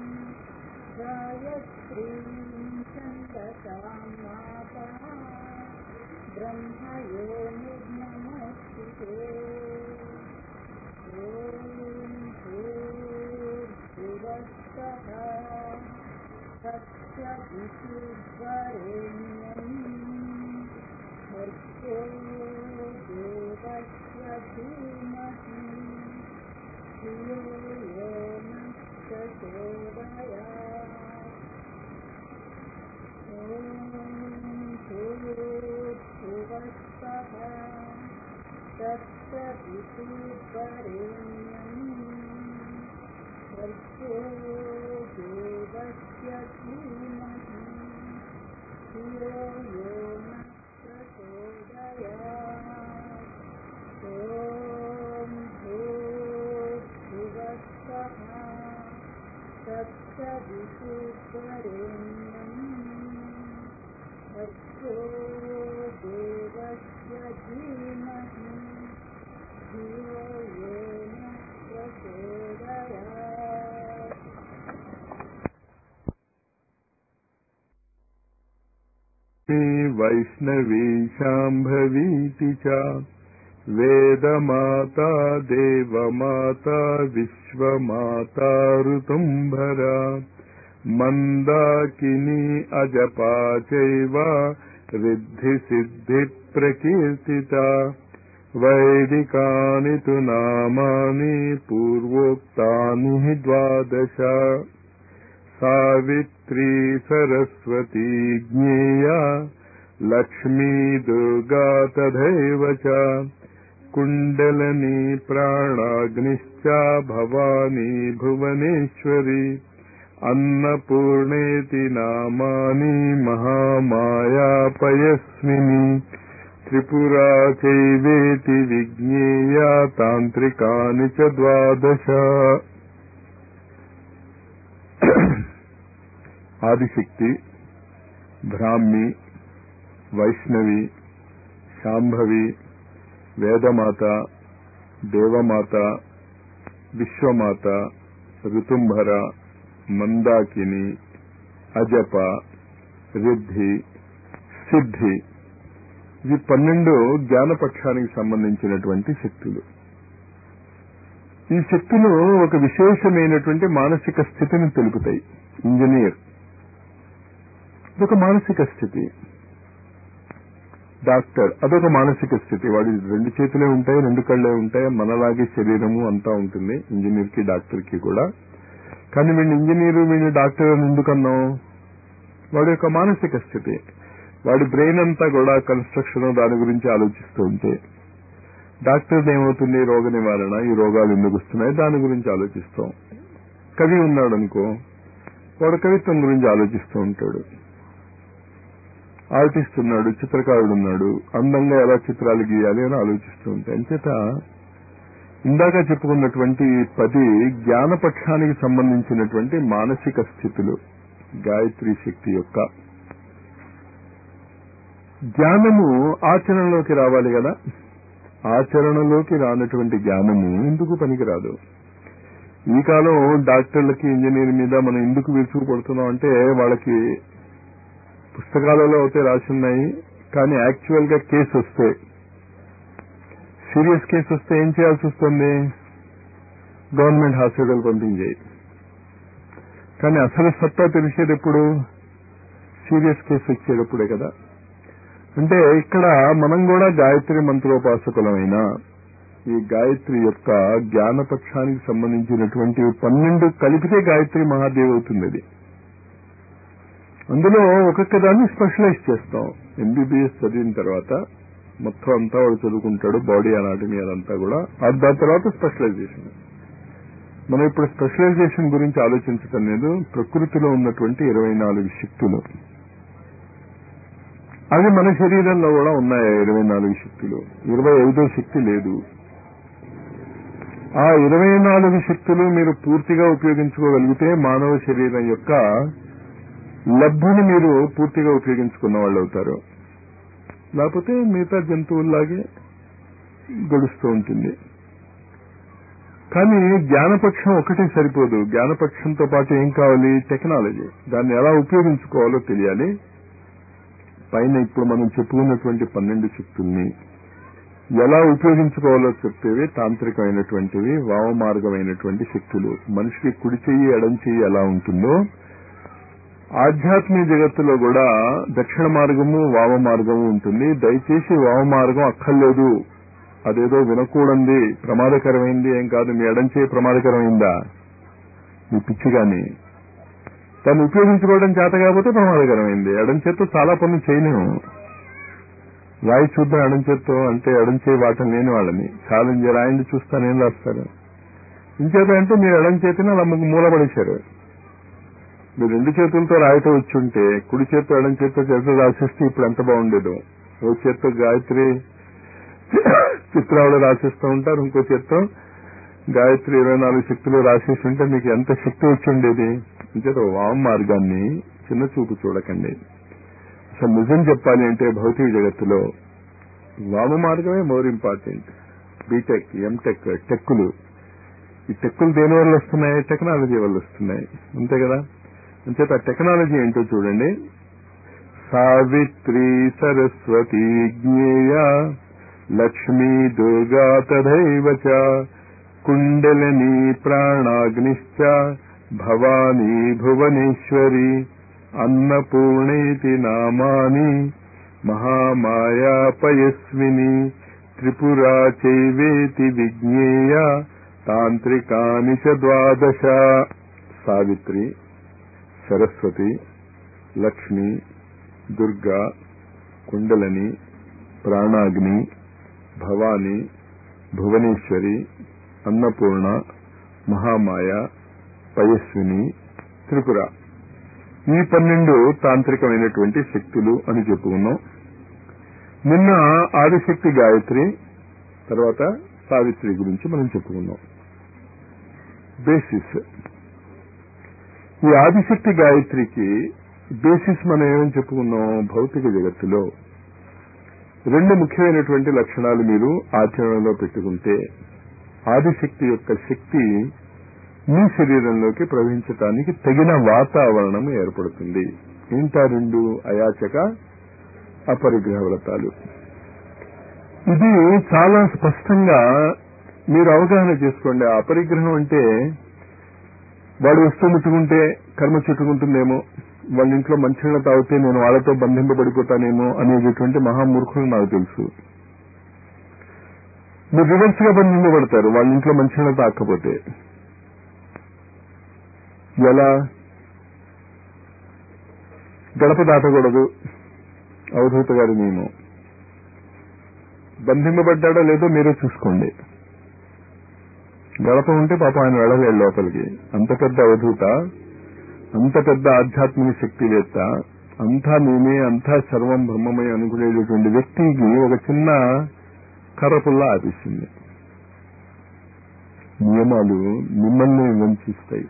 गायत्रीं छन्दसां माता ब्रह्मयो निर्नमस्ते ॐ भूर्भुवस्सः तत्सवितुर्वरेण्यम् भर्गो देवस्य धीमहि धियो यो नः प्रचोदयात् ॐ भूर्भुवस्सः तत्सवितुर्वरेण्यम् भर्गो देवस्य धीमहि धियो यो नः प्रचोदयात् ॐ भूर्भुवस्सः तत्सवितुर्वरेण्यम् भर्गो देवस्य धीमहि धियो यो नः प्रचोदयात् वैष्णवी शाम्भवीति च वेदमाता देवमाता विश्वमाता ऋतुम्भरा मन्दाकिनी अजपा चैव रिद्धिसिद्धिप्रकीर्तिता वैदिकानि तु नामानि पूर्वोक्तानि हि द्वादश सावित्री सरस्वती ज्ञेया लक्ष्मी दुर्गा तथैव च कुण्डलनी प्राणाग्निश्च भवानी भुवनेश्वरी अन्नपूर्णेति नामानि महामाया पयस्विनी त्रिपुरा चैवेति विज्ञेया तान्त्रिकानि च द्वादश ఆదిశక్తి బ్రాహ్మి వైష్ణవి శాంభవి వేదమాత దేవమాత విశ్వమాత ఋతుంభర మందాకిని అజప రిద్ధి సిద్ధి ఇవి పన్నెండు జ్ఞానపక్షానికి సంబంధించినటువంటి శక్తులు ఈ శక్తులు ఒక విశేషమైనటువంటి మానసిక స్థితిని తెలుపుతాయి ఇంజనీర్ ఇదొక మానసిక స్థితి డాక్టర్ అదొక మానసిక స్థితి వాడి రెండు చేతులే ఉంటాయి రెండు కళ్ళే ఉంటాయి మనలాగే శరీరము అంతా ఉంటుంది ఇంజనీర్ కి డాక్టర్ కి కూడా కానీ వీడిని ఇంజనీర్ వీడిని డాక్టర్ అని ఎందుకన్నాం వాడి యొక్క మానసిక స్థితి వాడి బ్రెయిన్ అంతా కూడా కన్స్ట్రక్షన్ దాని గురించి ఆలోచిస్తూ ఉంటే డాక్టర్ ఏమవుతుంది రోగ నివారణ ఈ రోగాలు ఎందుకు వస్తున్నాయి దాని గురించి ఆలోచిస్తాం కవి ఉన్నాడు అనుకో వాడు కవిత్వం గురించి ఆలోచిస్తూ ఉంటాడు ఆర్టిస్ట్ ఉన్నాడు చిత్రకారుడు ఉన్నాడు అందంగా ఎలా చిత్రాలు గీయాలి అని ఆలోచిస్తూ ఉంటాయి అంచేత ఇందాక చెప్పుకున్నటువంటి ఈ పది జ్ఞానపక్షానికి సంబంధించినటువంటి మానసిక స్థితులు గాయత్రి శక్తి యొక్క జ్ఞానము ఆచరణలోకి రావాలి కదా ఆచరణలోకి రానటువంటి జ్ఞానము ఎందుకు పనికిరాదు ఈ కాలం డాక్టర్లకి ఇంజనీర్ మీద మనం ఎందుకు విరుచుకు పడుతున్నాం అంటే వాళ్ళకి పుస్తకాలలో అయితే రాసి ఉన్నాయి కానీ యాక్చువల్ గా కేసు వస్తే సీరియస్ కేసు వస్తే ఏం చేయాల్సి వస్తుంది గవర్నమెంట్ హాస్పిటల్ పంపించేయి కానీ అసలు సత్తా తెలిసేది ఎప్పుడు సీరియస్ కేసు వచ్చేటప్పుడే కదా అంటే ఇక్కడ మనం కూడా గాయత్రి మంత్రోపాసకులమైన ఈ గాయత్రి యొక్క జ్ఞానపక్షానికి సంబంధించినటువంటి పన్నెండు కలిపితే గాయత్రి మహాదేవి అవుతుంది అది అందులో ఒక్కొక్క దాన్ని స్పెషలైజ్ చేస్తాం ఎంబీబీఎస్ చదివిన తర్వాత మొత్తం అంతా వాడు చదువుకుంటాడు బాడీ అనాటమీ అదంతా కూడా అది దాని తర్వాత స్పెషలైజేషన్ మనం ఇప్పుడు స్పెషలైజేషన్ గురించి ఆలోచించటం లేదు ప్రకృతిలో ఉన్నటువంటి ఇరవై నాలుగు శక్తులు అవి మన శరీరంలో కూడా ఉన్నాయి ఇరవై నాలుగు శక్తులు ఇరవై ఐదో శక్తి లేదు ఆ ఇరవై నాలుగు శక్తులు మీరు పూర్తిగా ఉపయోగించుకోగలిగితే మానవ శరీరం యొక్క లబ్ధిని మీరు పూర్తిగా ఉపయోగించుకున్న వాళ్ళు అవుతారు లేకపోతే మిగతా జంతువుల్లాగే గడుస్తూ ఉంటుంది కానీ జ్ఞానపక్షం ఒకటే సరిపోదు జ్ఞానపక్షంతో పాటు ఏం కావాలి టెక్నాలజీ దాన్ని ఎలా ఉపయోగించుకోవాలో తెలియాలి పైన ఇప్పుడు మనం చెప్పుకున్నటువంటి పన్నెండు శక్తుల్ని ఎలా ఉపయోగించుకోవాలో చెప్పేవి తాంత్రికమైనటువంటివి వామమార్గమైనటువంటి శక్తులు మనిషికి కుడి చెయ్యి ఎడం చెయ్యి ఎలా ఉంటుందో ఆధ్యాత్మిక జగత్తులో కూడా దక్షిణ మార్గము వామ మార్గము ఉంటుంది దయచేసి వామ మార్గం అక్కర్లేదు అదేదో వినకూడంది ప్రమాదకరమైంది ఏం కాదు మీ ఎడంచే ప్రమాదకరమైందా మీ పిచ్చి గాని దాన్ని ఉపయోగించుకోవడం చేత కాకపోతే ప్రమాదకరమైంది ఎడం చేత్తో చాలా పనులు చేయలేము రాయి చూద్దాం ఎడం చేత్తో అంటే ఎడం చేయి వాటం లేని వాళ్ళని ఛాలెంజ్ రాయండి చూస్తాను ఏం రాస్తారు ఇంచేత అంటే మీరు ఎడం చేతిని అలా మూలపడేశారు మీరు రెండు చేతులతో రాయటం వచ్చి ఉంటే కుడి చేత్తో ఎడం చేత్తో చేతితో రాసిస్తే ఇప్పుడు ఎంత బాగుండేదో ఓ చేత్తో గాయత్రి చిత్రాలు రాసిస్తూ ఉంటారు ఇంకో చేత్తో గాయత్రి ఇరవై నాలుగు శక్తులు రాసేసి ఉంటే మీకు ఎంత శక్తి వచ్చి ఉండేది ఇంకేత వామ మార్గాన్ని చిన్న చూపు చూడకండి అసలు నిజం చెప్పాలి అంటే భౌతిక జగత్తులో వామ మార్గమే మోర్ ఇంపార్టెంట్ బీటెక్ ఎంటెక్ టెక్కులు ఈ టెక్కులు దేని వల్ల వస్తున్నాయి టెక్నాలజీ వల్ల వస్తున్నాయి అంతే కదా అంచేత టెక్నాలజీ ఏంటో చూడండి సావిత్రి సరస్వతి జ్ఞేయ లక్ష్మీ దుర్గా తథైవ చ కుండలిని ప్రాణాగ్నిశ్చ భవానీ భువనేశ్వరి అన్నపూర్ణేతి నామాని మహామాయా పయస్విని త్రిపురా చైవేతి విజ్ఞేయ తాంత్రికాని చ ద్వాదశ సావిత్రి సరస్వతి లక్ష్మి దుర్గా కుండలని ప్రాణాగ్ని భవాని భువనేశ్వరి అన్నపూర్ణ మహామాయ పయస్విని త్రిపుర ఈ పన్నెండు తాంత్రికమైనటువంటి శక్తులు అని చెప్పుకున్నాం నిన్న ఆదిశక్తి గాయత్రి తర్వాత సావిత్రి గురించి మనం చెప్పుకున్నాం బేసిస్ ఈ ఆదిశక్తి గాయత్రికి బేసిస్ మనం ఏమని చెప్పుకున్నాం భౌతిక జగత్తులో రెండు ముఖ్యమైనటువంటి లక్షణాలు మీరు ఆచరణలో పెట్టుకుంటే ఆదిశక్తి యొక్క శక్తి మీ శరీరంలోకి ప్రవహించటానికి తగిన వాతావరణం ఏర్పడుతుంది ఏంటా రెండు అయాచక అపరిగ్రహ వ్రతాలు ఇది చాలా స్పష్టంగా మీరు అవగాహన చేసుకోండి అపరిగ్రహం అంటే వాడు వస్తూ ముట్టుకుంటే కర్మ చుట్టుకుంటుందేమో వాళ్ళ ఇంట్లో మంచినీళ్ళు తాగితే నేను వాళ్ళతో బంధింపబడిపోతానేమో అనేటటువంటి మహామూర్ఖులు నాకు తెలుసు మీరు రివర్స్ గా బంధింపబడతారు వాళ్ళ ఇంట్లో మంచినీళ్ళు తాకపోతే ఎలా గడప దాటకూడదు అవధూత గారి నియమం బంధింపబడ్డాడో లేదో మీరే చూసుకోండి గడప ఉంటే పాప ఆయన వెళ్ళలేడు లోపలికి అంత పెద్ద అవధూత అంత పెద్ద ఆధ్యాత్మిక శక్తివేత్త అంతా నేనే అంతా సర్వం బ్రహ్మమై అనుకునేటటువంటి వ్యక్తికి ఒక చిన్న కర్రపుల్ల ఆపిస్తుంది నియమాలు మిమ్మల్ని వంచిస్తాయి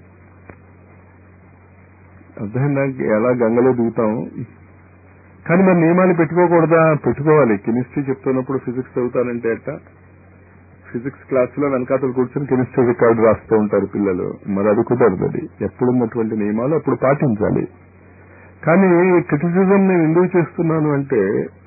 అర్థమైందా ఎలా గంగలో దిగుతాం కానీ మరి నియమాలు పెట్టుకోకూడదా పెట్టుకోవాలి కెమిస్ట్రీ చెప్తున్నప్పుడు ఫిజిక్స్ చదువుతానంటే అట్ట ఫిజిక్స్ క్లాస్ లో వెనకాతలు కూర్చొని కెమిస్ట్రీ రికార్డు రాస్తూ ఉంటారు పిల్లలు మరి అది కుదరదు అది ఎప్పుడున్నటువంటి నియమాలు అప్పుడు పాటించాలి కానీ క్రిటిసిజం నేను ఎందుకు చేస్తున్నాను అంటే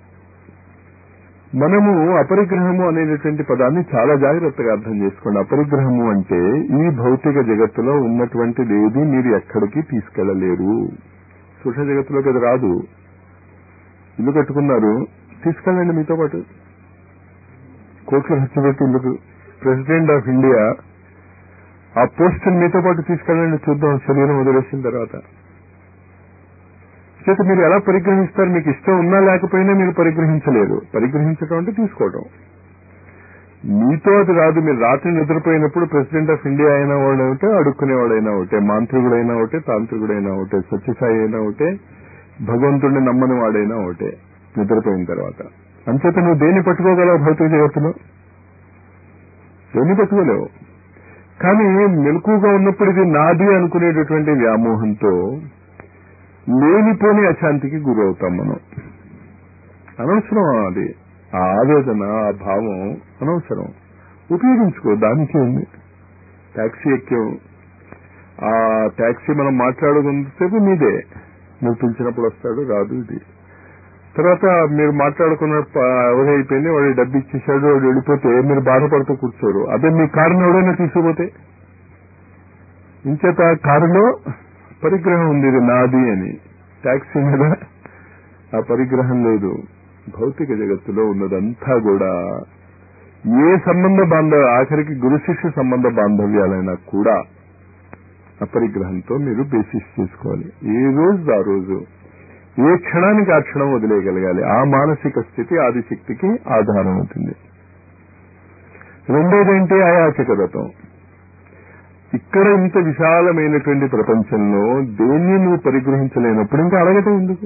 మనము అపరిగ్రహము అనేటటువంటి పదాన్ని చాలా జాగ్రత్తగా అర్థం చేసుకోండి అపరిగ్రహము అంటే ఈ భౌతిక జగత్తులో ఉన్నటువంటిది ఏది మీరు ఎక్కడికి తీసుకెళ్లలేరు సూక్ష్మ జగత్తులోకి అది రాదు ఇల్లు కట్టుకున్నారు తీసుకెళ్ళండి మీతో పాటు కోట్లు ఖర్చు పెట్టి ఇల్లు ప్రెసిడెంట్ ఆఫ్ ఇండియా ఆ పోస్ట్ మీతో పాటు తీసుకెళ్ళండి చూద్దాం శరీరం వదిలేసిన తర్వాత చేత మీరు ఎలా పరిగ్రహిస్తారు మీకు ఇష్టం ఉన్నా లేకపోయినా మీరు పరిగ్రహించలేరు పరిగ్రహించడం అంటే తీసుకోవడం మీతో అది రాదు మీరు రాత్రి నిద్రపోయినప్పుడు ప్రెసిడెంట్ ఆఫ్ ఇండియా అయినా వాడు ఒకటే అడుక్కునేవాడైనా ఒకటే మాంత్రికుడైనా ఒకటే తాంత్రికుడైనా ఒకటే సత్యసాయి అయినా ఒకటే భగవంతుడిని నమ్మని వాడైనా ఒకటే నిద్రపోయిన తర్వాత అంచేత నువ్వు దేన్ని పట్టుకోగలవు భౌతిక జగత్తులో దేన్ని పట్టుకోలేవు కానీ మెలకుగా ఉన్నప్పుడు ఇది నాది అనుకునేటటువంటి వ్యామోహంతో లేనిపోని అశాంతికి గురవుతాం మనం అనవసరం అది ఆ ఆవేదన ఆ భావం అనవసరం ఉపయోగించుకో దానికి ఉంది ట్యాక్సీ ఎక్కాం ఆ ట్యాక్సీ మనం మాట్లాడుకున్నంతసేపు మీదే నువ్వు పిలిచినప్పుడు వస్తాడు రాదు ఇది తర్వాత మీరు మాట్లాడుకున్న ఎవరైపోయింది వాడు డబ్బు ఇచ్చేసాడు వాడు వెళ్ళిపోతే మీరు బాధపడుతూ కూర్చోరు అదే మీ కారుని ఎవడైనా తీసుకుపోతే ఇంచేత కారులో పరిగ్రహం ఉంది ఇది నాది అని ట్యాక్సీ మీద ఆ పరిగ్రహం లేదు భౌతిక జగత్తులో ఉన్నదంతా కూడా ఏ సంబంధ బాంధవ ఆఖరికి గురు శిష్య సంబంధ బాంధవ్యాలైనా కూడా అపరిగ్రహంతో మీరు బేసిస్ చేసుకోవాలి ఏ రోజు ఆ రోజు ఏ క్షణానికి ఆ క్షణం వదిలేయగలగాలి ఆ మానసిక స్థితి ఆదిశక్తికి ఆధారం అవుతుంది రెండోదేంటి అయాచకరతం ఇక్కడ ఇంత విశాలమైనటువంటి ప్రపంచంలో దేన్ని నువ్వు పరిగ్రహించలేనప్పుడు ఇంకా అడగటం ఎందుకు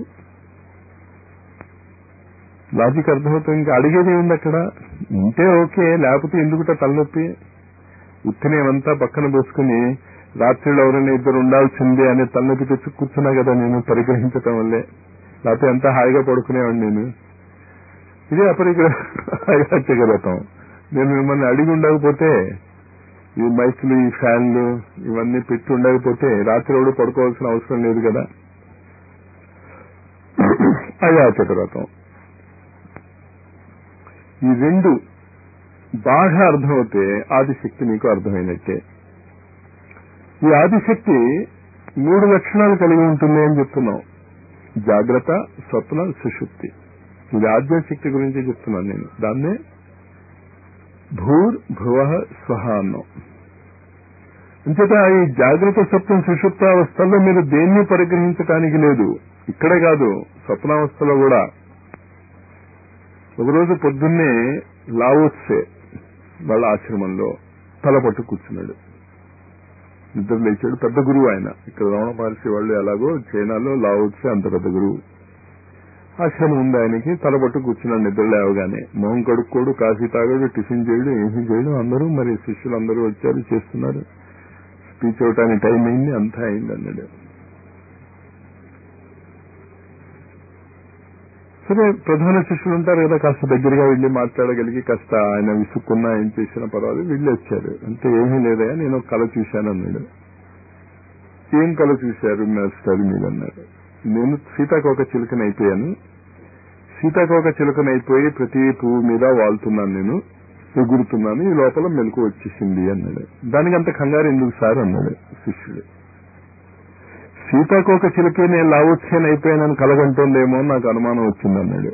లాజిక్ అర్థమవుతుంది ఇంకా అడిగేది ఉంది అక్కడ ఉంటే ఓకే లేకపోతే ఎందుకుట తలనొప్పి ఉత్తినేమంతా పక్కన పోసుకుని రాత్రిలో ఎవరైనా ఇద్దరు ఉండాల్సిందే అనే తలనొప్పి తెచ్చి కూర్చున్నా కదా నేను పరిగ్రహించటం వల్లే లేకపోతే ఎంత హాయిగా పడుకునేవాడిని నేను ఇదే అపరిగ్రహం నేను మిమ్మల్ని అడిగి ఉండకపోతే ఈ మైకులు ఈ ఫ్యాన్లు ఇవన్నీ పెట్టి ఉండకపోతే రాత్రి ఎవడు పడుకోవాల్సిన అవసరం లేదు కదా అయాచకరతం ఈ రెండు బాగా అర్థమవుతే ఆదిశక్తి మీకు అర్థమైనట్టే ఈ ఆదిశక్తి మూడు లక్షణాలు కలిగి ఉంటుంది అని చెప్తున్నాం జాగ్రత్త స్వప్న సుషుప్తి ఇది ఆద్యశక్తి గురించి చెప్తున్నాను నేను దాన్నే భూర్ భువ స్వహ అన్నాం అంచేత ఈ జాగ్రత్త స్వప్నం సుషుప్తావస్థల్లో మీరు దేన్ని పరిగ్రహించటానికి లేదు ఇక్కడే కాదు స్వప్నావస్థలో కూడా ఒకరోజు పొద్దున్నే లావోత్సే వాళ్ళ ఆశ్రమంలో తల పట్టు కూర్చున్నాడు నిద్ర లేచాడు పెద్ద గురువు ఆయన ఇక్కడ రమణ మహర్షి వాళ్ళు ఎలాగో చైనాలో లావోత్సే అంత పెద్ద గురువు ఆశ్రమం ఉంది ఆయనకి తల పట్టు కూర్చున్నాడు నిద్ర లేవగానే మొహం కడుక్కోడు కాఫీ తాగాడు టిఫిన్ చేయడు ఏమీ చేయడు అందరూ మరి శిష్యులు అందరూ వచ్చారు చేస్తున్నారు స్పీచ్ అవటానికి టైం అయింది అంతా అయింది అన్నాడు సరే ప్రధాన శిష్యులు ఉంటారు కదా కాస్త దగ్గరగా వెళ్ళి మాట్లాడగలిగి కాస్త ఆయన విసుక్కున్నా ఏం చేసినా పర్వాలేదు వీళ్ళు వచ్చారు అంటే ఏమీ లేదా నేను కళ చూశాను అన్నాడు ఏం కళ చూశారు మాస్టర్ మీరు అన్నారు నేను సీతాకోక చిలుకని అయిపోయాను సీతాకోక చిలుకని అయిపోయి ప్రతి పువ్వు మీద వాళ్తున్నాను నేను ఎగురుతున్నాను ఈ లోపల మెలకు వచ్చేసింది అన్నాడు దానికి అంత కంగారు ఎందుకు సార్ అన్నాడు శిష్యుడు సీతాకోక చిలకే నేను లావోత్సేన్ అయిపోయానని కలగంటుందేమో అని నాకు అనుమానం వచ్చిందన్నాడు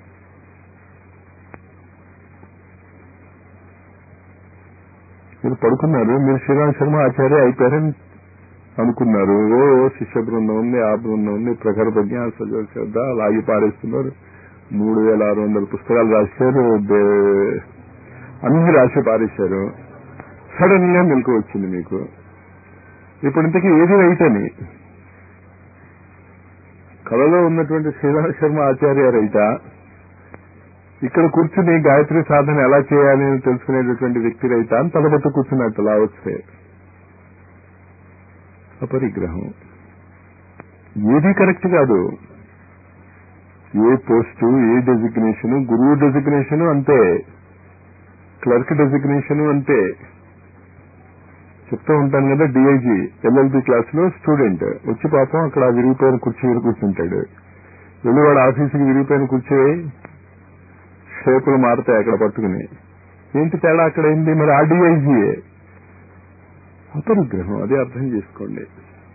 మీరు పడుకున్నారు మీరు శ్రీరామ్ శర్మ ఆచార్య అయిపోయారని అనుకున్నారు ఓ శిష్య బృందం ఉంది ఆ బృందం ఉంది ప్రఖర ప్రజ్ఞ సజోల్ శ్రద్ధ లాగి పారేస్తున్నారు మూడు వేల ఆరు వందల పుస్తకాలు రాశారు దే- అన్ని రాసి పారేశారు సడన్ గా మెలకు వచ్చింది మీకు ఇప్పుడు ఇంతకీ ఏది రైట్ అని కళలో ఉన్నటువంటి శ్రీరామ్ శర్మ ఆచార్య రైటా ఇక్కడ కూర్చుని గాయత్రి సాధన ఎలా చేయాలి అని తెలుసుకునేటటువంటి వ్యక్తి రైతా అని తలబట్టు కూర్చున్నట్టు అలా వస్తే అపరిగ్రహం ఏది కరెక్ట్ కాదు ఏ పోస్టు ఏ డెసిగ్నేషన్ గురువు డెసిగ్నేషన్ అంతే క్లర్క్ డెసిగ్నేషన్ అంతే చెప్తూ ఉంటాను కదా డిఐజీ ఎల్ఎల్బి క్లాస్ లో స్టూడెంట్ వచ్చి పాపం అక్కడ విరిగిపోయిన కుర్చీ మీద కూర్చుంటాడు వెళ్ళి వాడు ఆఫీసుకి విరిగిపోయిన కూర్చో షేపులు మారుతాయి అక్కడ పట్టుకుని ఏంటి తేడా అక్కడ ఏంటి మరి ఆ డిఐజీయే అపరిగ్రహం అదే అర్థం చేసుకోండి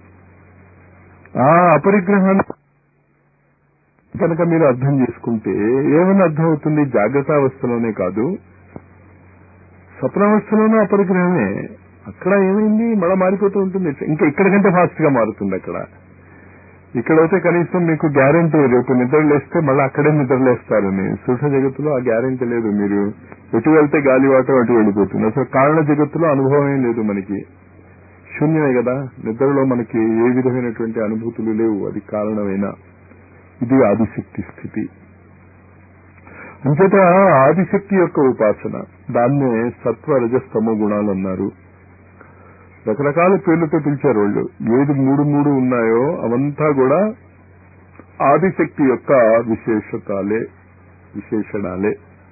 ఆ అపరిగ్రహాన్ని కనుక మీరు అర్థం చేసుకుంటే ఏమని అర్థం అవుతుంది జాగ్రత్త అవస్థలోనే కాదు స్వప్నావస్థలోనూ అపరిగ్రహమే అక్కడ ఏమైంది మళ్ళా మారిపోతూ ఉంటుంది ఇంకా ఇక్కడ కంటే ఫాస్ట్ గా మారుతుంది అక్కడ ఇక్కడైతే కనీసం మీకు గ్యారంటీ రేపు నిద్ర లేస్తే మళ్ళీ అక్కడే నిద్ర లేస్తారని సూక్ష్మ జగత్తులో ఆ గ్యారంటీ లేదు మీరు ఎటు వెళ్తే గాలివాటం అటు వెళ్ళిపోతుంది అసలు కారణ జగత్తులో అనుభవం ఏం లేదు మనకి శూన్యమే కదా నిద్రలో మనకి ఏ విధమైనటువంటి అనుభూతులు లేవు అది కారణమైన ఇది ఆదిశక్తి స్థితి అంచేత ఆదిశక్తి యొక్క ఉపాసన దాన్నే సత్వ రజస్తమ గుణాలు అన్నారు రకరకాల పేర్లతో పిలిచారు వాళ్ళు ఏది మూడు మూడు ఉన్నాయో అవంతా కూడా ఆదిశక్తి యొక్క విశేషతాలే విశేషణాలే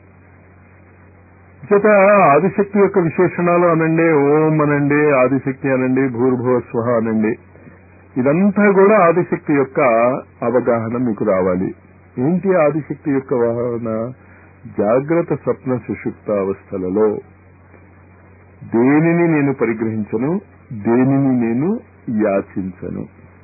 చేత ఆదిశక్తి యొక్క విశేషణాలు అనండి ఓం అనండి ఆదిశక్తి అనండి భూర్భువ స్వహ అనండి ఇదంతా కూడా ఆదిశక్తి యొక్క అవగాహన మీకు రావాలి ఏంటి ఆదిశక్తి యొక్క అవగాహన జాగ్రత్త స్వప్న సుషుప్త అవస్థలలో దేనిని నేను పరిగ్రహించను దేనిని నేను యాచించను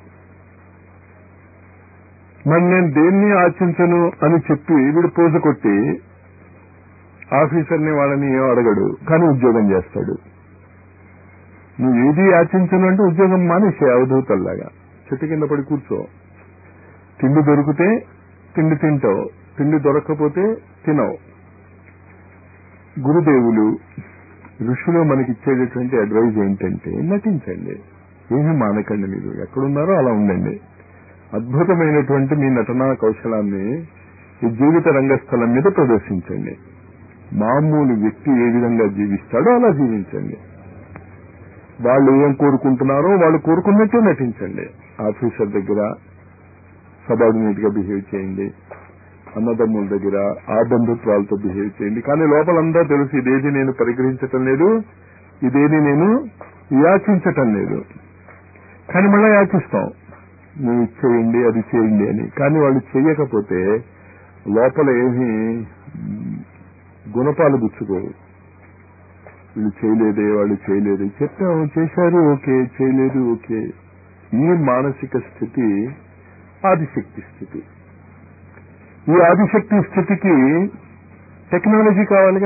మరి నేను దేన్ని ఆచించను అని చెప్పి వీడు పోజ కొట్టి ఆఫీసర్ని వాళ్ళని ఏం అడగడు కానీ ఉద్యోగం చేస్తాడు నువ్వు ఏది యాచించను అంటే ఉద్యోగం మానేసే అవధూతల్లాగా చెట్టు కింద పడి కూర్చో తిండి దొరికితే తిండి తింటావు తిండి దొరకకపోతే తినవు గురుదేవులు ఋషులు మనకి ఇచ్చేటటువంటి అడ్వైజ్ ఏంటంటే నటించండి ఏమీ మానకండి మీరు ఎక్కడున్నారో అలా ఉండండి అద్భుతమైనటువంటి మీ నటనా కౌశలాన్ని ఈ జీవిత రంగస్థలం మీద ప్రదర్శించండి మామూలు వ్యక్తి ఏ విధంగా జీవిస్తాడో అలా జీవించండి వాళ్ళు ఏం కోరుకుంటున్నారో వాళ్ళు కోరుకున్నట్టే నటించండి ఆఫీసర్ దగ్గర సబార్డినేట్ గా బిహేవ్ చేయండి అన్నదమ్ముల దగ్గర ఆ బంధుత్వాలతో బిహేవ్ చేయండి కానీ లోపలంతా తెలుసు ఇదేది నేను పరిగ్రహించటం లేదు ఇదేది నేను యాచించటం లేదు కానీ మళ్ళా యాచిస్తాం నువ్వు ఇది చేయండి అది చేయండి అని కానీ వాళ్ళు చేయకపోతే లోపల ఏమీ గుణపాలు గుచ్చుకోరు వీళ్ళు చేయలేదే వాళ్ళు చేయలేదు చెప్పాము చేశారు ఓకే చేయలేదు ఓకే ఈ మానసిక స్థితి ఆదిశక్తి స్థితి ఈ ఆదిశక్తి స్థితికి టెక్నాలజీ కావాలిగా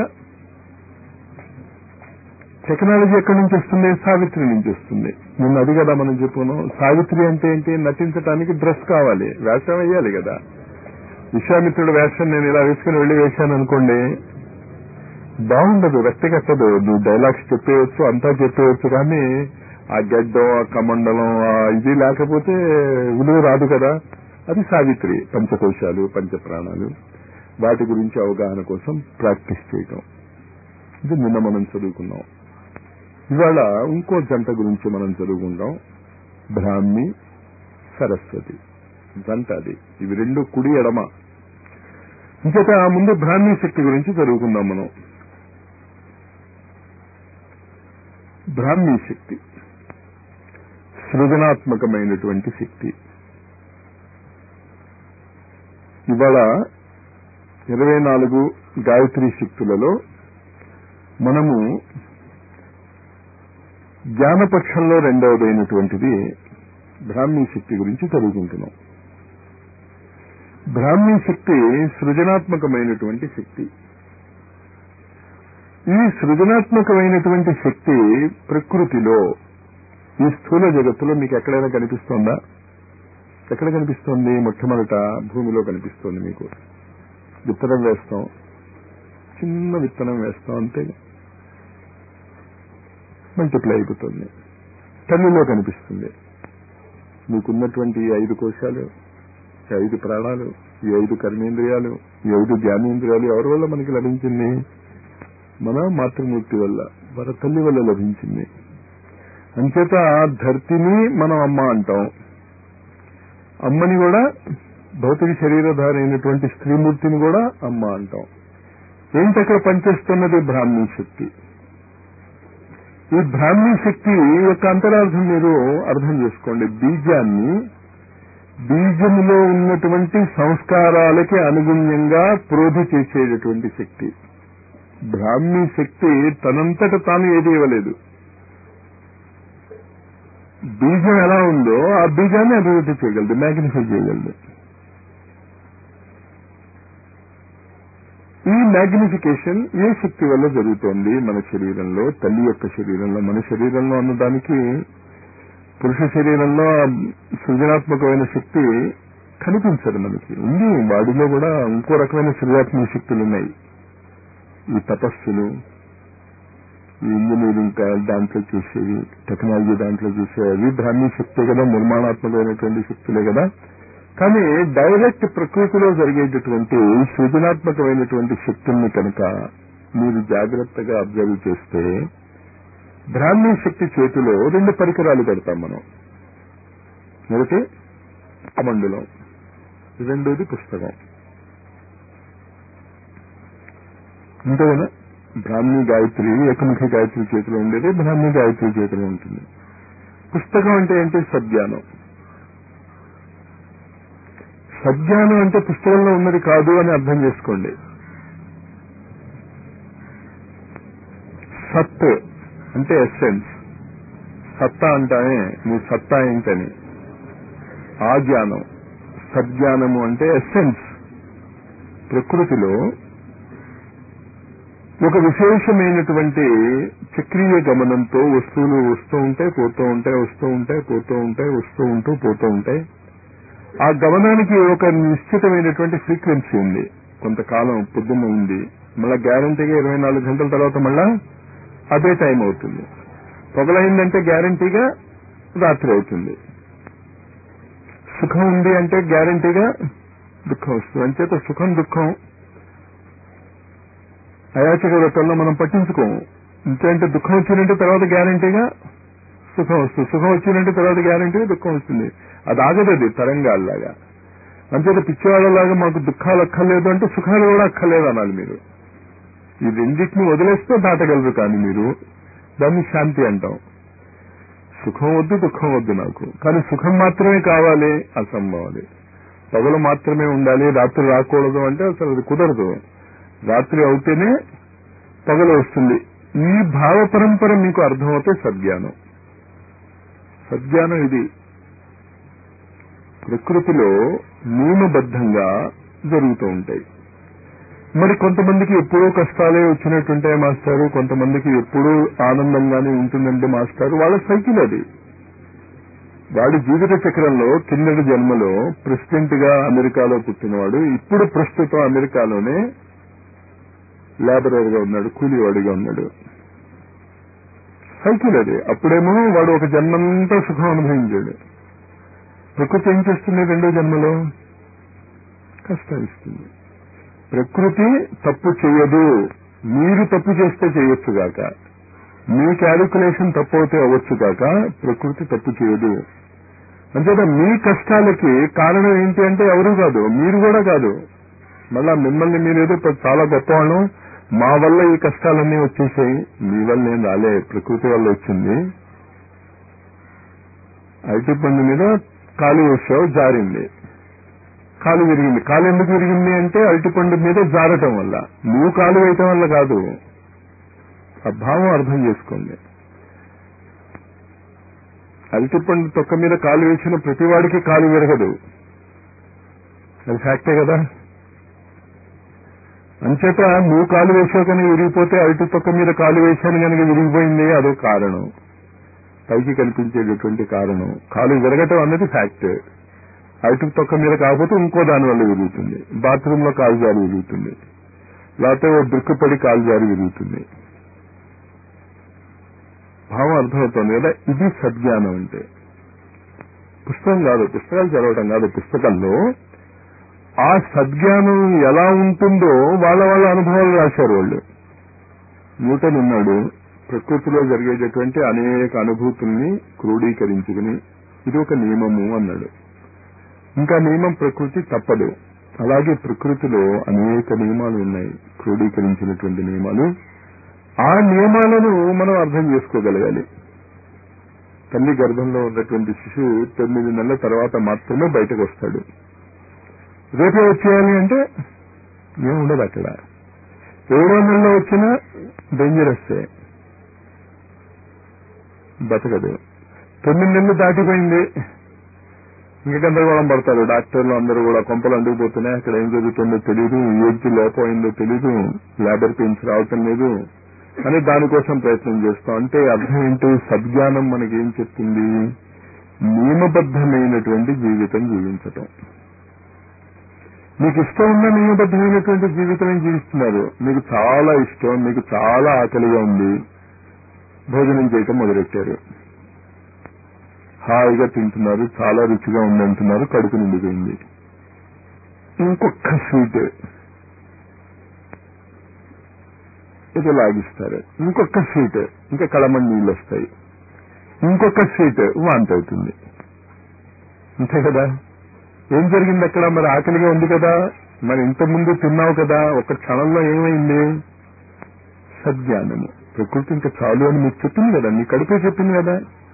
టెక్నాలజీ ఎక్కడి నుంచి వస్తుంది సావిత్రి నుంచి వస్తుంది నిన్న అది కదా మనం చెప్పుకున్నాం సావిత్రి అంటే ఏంటి నటించడానికి డ్రెస్ కావాలి వేషం వేయాలి కదా విశ్వామిత్రుడు వేషం నేను ఇలా వేసుకుని వెళ్ళి వేశాను అనుకోండి బాగుండదు వ్యక్తి కట్టదు నువ్వు డైలాగ్స్ చెప్పేయచ్చు అంతా చెప్పేయచ్చు కానీ ఆ గడ్డం ఆ కమండలం ఆ ఇది లేకపోతే విలువ రాదు కదా అది సావిత్రి పంచకోశాలు పంచప్రాణాలు వాటి గురించి అవగాహన కోసం ప్రాక్టీస్ చేయటం ఇది నిన్న మనం చదువుకున్నాం ఇవాళ ఇంకో జంట గురించి మనం చదువుకుంటాం బ్రాహ్మి సరస్వతి జంట అది ఇవి రెండు కుడి ఎడమ ఇంకేత ముందు బ్రాహ్మీ శక్తి గురించి చదువుకుందాం మనం బ్రాహ్మీ శక్తి సృజనాత్మకమైనటువంటి శక్తి ఇవాళ ఇరవై నాలుగు గాయత్రి శక్తులలో మనము జ్ఞానపక్షంలో రెండవదైనటువంటిది బ్రాహ్మీ శక్తి గురించి చదువుకుంటున్నాం బ్రాహ్మీ శక్తి సృజనాత్మకమైనటువంటి శక్తి ఈ సృజనాత్మకమైనటువంటి శక్తి ప్రకృతిలో ఈ స్థూల జగత్తులో మీకు ఎక్కడైనా కనిపిస్తోందా ఎక్కడ కనిపిస్తోంది మొట్టమొదట భూమిలో కనిపిస్తోంది మీకు విత్తనం వేస్తాం చిన్న విత్తనం వేస్తాం అంతే మల్టిప్లై అయిపోతుంది తల్లిలో కనిపిస్తుంది మీకున్నటువంటి ఈ ఐదు కోశాలు ఈ ఐదు ప్రాణాలు ఈ ఐదు కర్మేంద్రియాలు ఈ ఐదు జ్ఞానేంద్రియాలు ఎవరి వల్ల మనకి లభించింది మన మాతృమూర్తి వల్ల మన తల్లి వల్ల లభించింది అంచేత ధర్తిని మనం అమ్మ అంటాం అమ్మని కూడా భౌతిక శరీరధారి అయినటువంటి స్త్రీమూర్తిని కూడా అమ్మ అంటాం ఏంటి అక్కడ పనిచేస్తున్నది బ్రాహ్మీ శక్తి ఈ బ్రాహ్మీ శక్తి యొక్క అంతరార్థం మీరు అర్థం చేసుకోండి బీజాన్ని బీజములో ఉన్నటువంటి సంస్కారాలకి అనుగుణ్యంగా ప్రోధి చేసేటటువంటి శక్తి బ్రాహ్మీ శక్తి తనంతట తాను ఏది ఇవ్వలేదు బీజం ఎలా ఉందో ఆ బీజాన్ని అభివృద్ధి చేయగలదు మ్యాగ్నిఫై చేయగలదు ఈ మ్యాగ్నిఫికేషన్ ఏ శక్తి వల్ల జరుగుతోంది మన శరీరంలో తల్లి యొక్క శరీరంలో మన శరీరంలో అన్నదానికి పురుష శరీరంలో సృజనాత్మకమైన శక్తి కనిపించదు మనకి ఉంది వాడిలో కూడా ఇంకో రకమైన సృజనాత్మక శక్తులు ఉన్నాయి ఈ తపస్సులు ఈ ఇంజనీరింగ్ దాంట్లో చేసేవి టెక్నాలజీ దాంట్లో చేసేవి అవి బ్రాహ్మీ శక్తే కదా నిర్మాణాత్మకమైనటువంటి శక్తులే కదా కానీ డైరెక్ట్ ప్రకృతిలో జరిగేటటువంటి సృజనాత్మకమైనటువంటి శక్తుల్ని కనుక మీరు జాగ్రత్తగా అబ్జర్వ్ చేస్తే బ్రాహ్మీ శక్తి చేతిలో రెండు పరికరాలు పెడతాం మనం ఒకటి కమండలం రెండోది పుస్తకం అంతేనా బ్రాహ్మీ గాయత్రి ఏకముఖి గాయత్రి చేతిలో ఉండేది బ్రాహ్మీ గాయత్రి చేతిలో ఉంటుంది పుస్తకం అంటే ఏంటి సద్జ్ఞానం సజ్ఞానం అంటే పుస్తకంలో ఉన్నది కాదు అని అర్థం చేసుకోండి సత్ అంటే ఎస్సెన్స్ సత్తా అంటానే నీ సత్తా ఏంటని ఆ జ్ఞానం సజ్ఞానము అంటే ఎస్సెన్స్ ప్రకృతిలో ఒక విశేషమైనటువంటి చక్రీయ గమనంతో వస్తువులు వస్తూ ఉంటాయి పోతూ ఉంటాయి వస్తూ ఉంటాయి పోతూ ఉంటాయి వస్తూ ఉంటూ పోతూ ఉంటాయి ఆ గమనానికి ఒక నిశ్చితమైనటువంటి ఫ్రీక్వెన్సీ ఉంది కొంతకాలం పొద్దున్న ఉంది మళ్ళా గ్యారంటీగా ఇరవై నాలుగు గంటల తర్వాత మళ్ళా అదే టైం అవుతుంది పొగలైందంటే గ్యారంటీగా రాత్రి అవుతుంది సుఖం ఉంది అంటే గ్యారంటీగా దుఃఖం వస్తుంది అంచేత సుఖం దుఃఖం అయాచక వ్రతంలో మనం పట్టించుకోము ఇంకేంటే దుఃఖం వచ్చిందంటే తర్వాత గ్యారంటీగా సుఖం వస్తుంది సుఖం వచ్చిందంటే తర్వాత గ్యారంటీగా దుఃఖం వస్తుంది అది ఆగదది తరంగాల్లాగా అంతేత పిచ్చివాళ్ళలాగా మాకు దుఃఖాలు అక్కర్లేదు అంటే సుఖాలు కూడా అక్కర్లేదు అనాలి మీరు ఈ రెండింటిని వదిలేస్తే దాటగలరు కానీ మీరు దాన్ని శాంతి అంటాం సుఖం వద్దు దుఃఖం వద్దు నాకు కానీ సుఖం మాత్రమే కావాలి అసంభవాలి పగలు మాత్రమే ఉండాలి రాత్రి రాకూడదు అంటే అసలు అది కుదరదు రాత్రి అవుతేనే పగలు వస్తుంది ఈ భావ పరంపర మీకు అర్థమవుతే సద్జ్ఞానం సద్జ్ఞానం ఇది ప్రకృతిలో నియమబద్ధంగా జరుగుతూ ఉంటాయి మరి కొంతమందికి ఎప్పుడూ కష్టాలే వచ్చినట్టుంటాయి మాస్టారు కొంతమందికి ఎప్పుడూ ఆనందంగానే ఉంటుందంటే మాస్టారు వాళ్ళ సైకిల్ అది వాడి జీవిత చక్రంలో కిందటి జన్మలో ప్రెసిడెంట్ గా అమెరికాలో పుట్టినవాడు ఇప్పుడు ప్రస్తుతం అమెరికాలోనే లేబరర్ గా ఉన్నాడు కూలీవాడిగా ఉన్నాడు సైకిల్ అది అప్పుడేమో వాడు ఒక జన్మంతా సుఖం అనుభవించాడు ప్రకృతి ఏం చేస్తుంది రెండో జన్మలో కష్టాలిస్తుంది ప్రకృతి తప్పు చేయదు మీరు తప్పు చేస్తే చేయొచ్చుగాక మీ క్యాలిక్యులేషన్ తప్పు అవుతే అవ్వచ్చుగాక ప్రకృతి తప్పు చేయదు అంతేత మీ కష్టాలకి కారణం ఏంటి అంటే ఎవరు కాదు మీరు కూడా కాదు మళ్ళా మిమ్మల్ని మీరేదో చాలా గొప్పవాళ్ళం మా వల్ల ఈ కష్టాలన్నీ వచ్చేసాయి మీ వల్ల ఏం రాలే ప్రకృతి వల్ల వచ్చింది అరటి పండు మీద కాలు వేసావు జారింది కాలు విరిగింది కాలు ఎందుకు విరిగింది అంటే అరటిపండు మీద జారటం వల్ల నువ్వు కాలు వేయటం వల్ల కాదు ఆ భావం అర్థం చేసుకోండి అరటిపండు తొక్క మీద కాలు వేసిన ప్రతివాడికి కాలు విరగదు అది ఫ్యాక్టే కదా అంచేత నువ్వు కాలు వేసావు కానీ విరిగిపోతే అరటి తొక్క మీద కాలు వేశాను కనుక విరిగిపోయింది అదో కారణం పైకి కనిపించేటటువంటి కారణం కాలు విరగటం అన్నది ఫ్యాక్ట్ అరటి తొక్క మీద కాకపోతే ఇంకో దాని వల్ల విరుగుతుంది బాత్రూమ్ లో కాలు జారి విరుగుతుంది లేకపోతే ఓ దుఃఖపడి కాలు జారి విరుగుతుంది భావం అర్థమవుతుంది కదా ఇది సద్జ్ఞానం అంటే పుస్తకం కాదు పుస్తకాలు చదవడం కాదు పుస్తకంలో ఆ సద్జ్ఞానం ఎలా ఉంటుందో వాళ్ళ వాళ్ళ అనుభవాలు రాశారు వాళ్ళు న్యూటన్ ఉన్నాడు ప్రకృతిలో జరిగేటటువంటి అనేక అనుభూతుల్ని క్రోడీకరించుకుని ఇది ఒక నియమము అన్నాడు ఇంకా నియమం ప్రకృతి తప్పదు అలాగే ప్రకృతిలో అనేక నియమాలు ఉన్నాయి క్రోడీకరించినటువంటి నియమాలు ఆ నియమాలను మనం అర్థం చేసుకోగలగాలి తల్లి గర్భంలో ఉన్నటువంటి శిశువు తొమ్మిది నెలల తర్వాత మాత్రమే బయటకు వస్తాడు రేపే వచ్చేయాలి అంటే ఏముండదు అక్కడ ఏడో నెలలో వచ్చినా డేంజరస్ బతకదు తొమ్మిది నెలలు దాటిపోయింది ఇంకా గందరగోళం పడతారు డాక్టర్లు అందరూ కూడా కొంపలు అండుకుపోతున్నాయి అక్కడ ఏం జరుగుతుందో తెలియదు ఏది లోపం అయిందో తెలియదు లేబర్ పెయిన్స్ రావటం లేదు అని దానికోసం ప్రయత్నం చేస్తాం అంటే అర్థం ఏంటి సద్జ్ఞానం మనకేం చెప్తుంది నియమబద్ధమైనటువంటి జీవితం జీవించటం మీకు ఇష్టం ఉన్న నియమబద్ధమైనటువంటి జీవితం ఏం జీవిస్తున్నారు మీకు చాలా ఇష్టం మీకు చాలా ఆకలిగా ఉంది భోజనం చేయటం మొదలెట్టారు హాయిగా తింటున్నారు చాలా రుచిగా ఉందంటున్నారు కడుపు నిండిపోయింది ఇంకొక స్వీట్ ఇది లాగిస్తారు ఇంకొక స్వీట్ ఇంకా కళమని నీళ్ళు వస్తాయి ఇంకొక స్వీట్ వాంతి అవుతుంది అంతే కదా ఏం జరిగింది అక్కడ మరి ఆకలిగా ఉంది కదా మరి ఇంతకుముందు తిన్నావు కదా ఒక క్షణంలో ఏమైంది సద్జ్ఞానము ప్రకృతి ఇంకా చాలు అని మీకు చెప్పింది కదా నీ కడుపే చెప్పింది కదా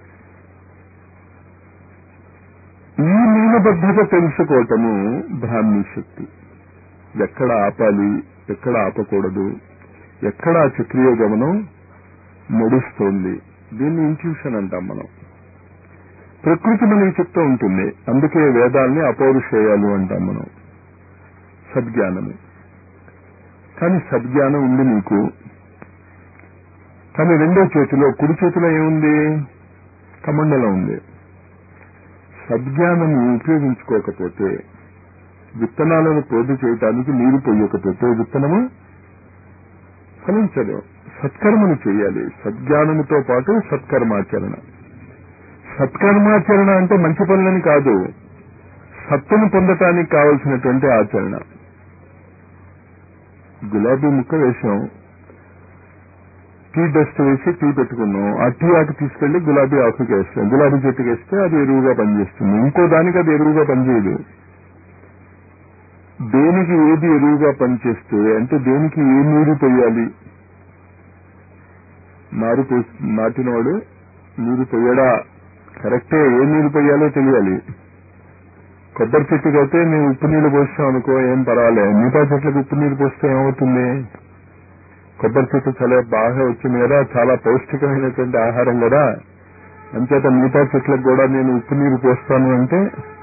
ఈ నియమబద్ధత తెలుసుకోవటము బ్రాహ్మీ శక్తి ఎక్కడ ఆపాలి ఎక్కడ ఆపకూడదు ఎక్కడ ఆ చక్రీయ గమనం నడుస్తోంది దీన్ని ఇంట్యూషన్ అంటాం మనం ప్రకృతి మనకి చెప్తూ ఉంటుంది అందుకే వేదాల్ని అపౌరుషేయాలు అంటాం మనం సద్జ్ఞానము కానీ సద్జ్ఞానం ఉంది నీకు కానీ రెండో చేతిలో కుడి చేతిలో ఏముంది కమండలం ఉంది సద్జ్ఞానం ఉపయోగించుకోకపోతే విత్తనాలను పోదు చేయటానికి నీరు పోయకపోతే విత్తనము ఫలించదు సత్కర్మను చేయాలి సద్జ్ఞానముతో పాటు సత్కర్మాచరణ సత్కర్మాచరణ అంటే మంచి పనులని కాదు సత్తును పొందటానికి కావలసినటువంటి ఆచరణ గులాబీ ముక్క వేసాం టీ డస్ట్ వేసి టీ పెట్టుకున్నాం ఆ టీ ఆకు తీసుకెళ్లి గులాబీ ఆకుకి వేస్తాం గులాబీ చెట్టుకి వేస్తే అది ఎరువుగా పనిచేస్తుంది ఇంకో దానికి అది ఎరువుగా పనిచేయదు దేనికి ఏది ఎరువుగా పనిచేస్తే అంటే దేనికి ఏ నీరు పోయాలి నారు పోసి నాటినవాడు నీరు పోయడా కరెక్టే ఏ నీరు పోయాలో తెలియాలి కొబ్బరి చెట్టుకి అయితే మేము ఉప్పు నీళ్లు పోస్తాం అనుకో ఏం పర్వాలే మిగతా చెట్లకు ఉప్పు నీరు పోస్తే ఏమవుతుంది కొబ్బరి చెట్టు చాలా బాగా వచ్చింది కదా చాలా పౌష్టికమైనటువంటి ఆహారం కదా అంచేత మిగతా చెట్లకు కూడా నేను ఉప్పు నీరు పోస్తాను అంటే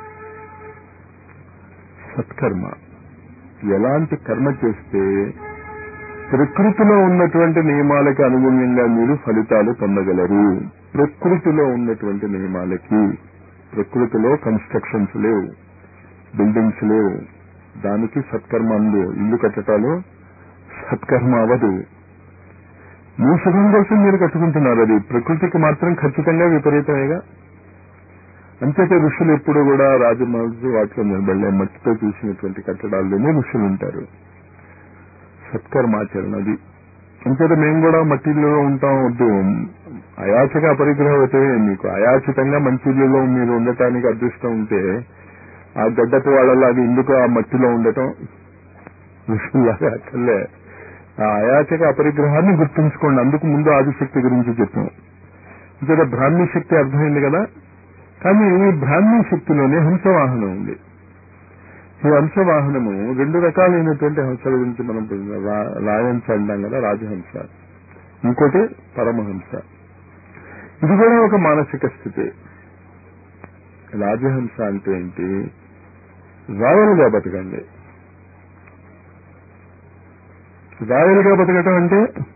సత్కర్మ ఎలాంటి కర్మ చేస్తే ప్రకృతిలో ఉన్నటువంటి నియమాలకి అనుగుణ్యంగా మీరు ఫలితాలు పొందగలరు ప్రకృతిలో ఉన్నటువంటి నియమాలకి ప్రకృతిలో కన్స్ట్రక్షన్స్ లేవు బిల్డింగ్స్ లేవు దానికి సత్కర్మ అందు ఇల్లు కట్టటాలు సత్కర్మ అవ్వదు మీ సుఖం కోసం మీరు కట్టుకుంటున్నారు అది ప్రకృతికి మాత్రం ఖచ్చితంగా విపరీతమేగా అంతేతే ఋషులు ఎప్పుడు కూడా రాజమహల్స్ వాటిలో నిలబడలే మట్టితో చూసినటువంటి కట్టడాల్లోనే ఋషులు ఉంటారు సత్కర్మాచరణ అది అంతేత మేము కూడా మట్టిలో ఉంటాం వద్దు అయాచక అపరిగ్రహం అయితే మీకు అయాచితంగా మంచి ఇల్లులో మీరు ఉండటానికి అదృష్టం ఉంటే ఆ గడ్డపు వాళ్ళలాగా ఎందుకు ఆ మట్టిలో ఉండటం ఋషుల్లాగా అక్కర్లే ఆ అయాచక అపరిగ్రహాన్ని గుర్తుంచుకోండి అందుకు ముందు ఆదిశక్తి గురించి చెప్పాం ఇంకా బ్రాహ్మీ శక్తి అర్థమైంది కదా కానీ ఈ బ్రాహ్మీ శక్తిలోనే హంసవాహనం ఉంది ఈ హంసవాహనము రెండు రకాలైనటువంటి హంసల గురించి మనం రా- రాయహంస అంటాం కదా రాజహంస ఇంకోటి పరమహంస ఇది కూడా ఒక మానసిక స్థితి రాజహంస అంటే ఏంటి రాయలుగా బతకండి రాయలుగా బతకటం అంటే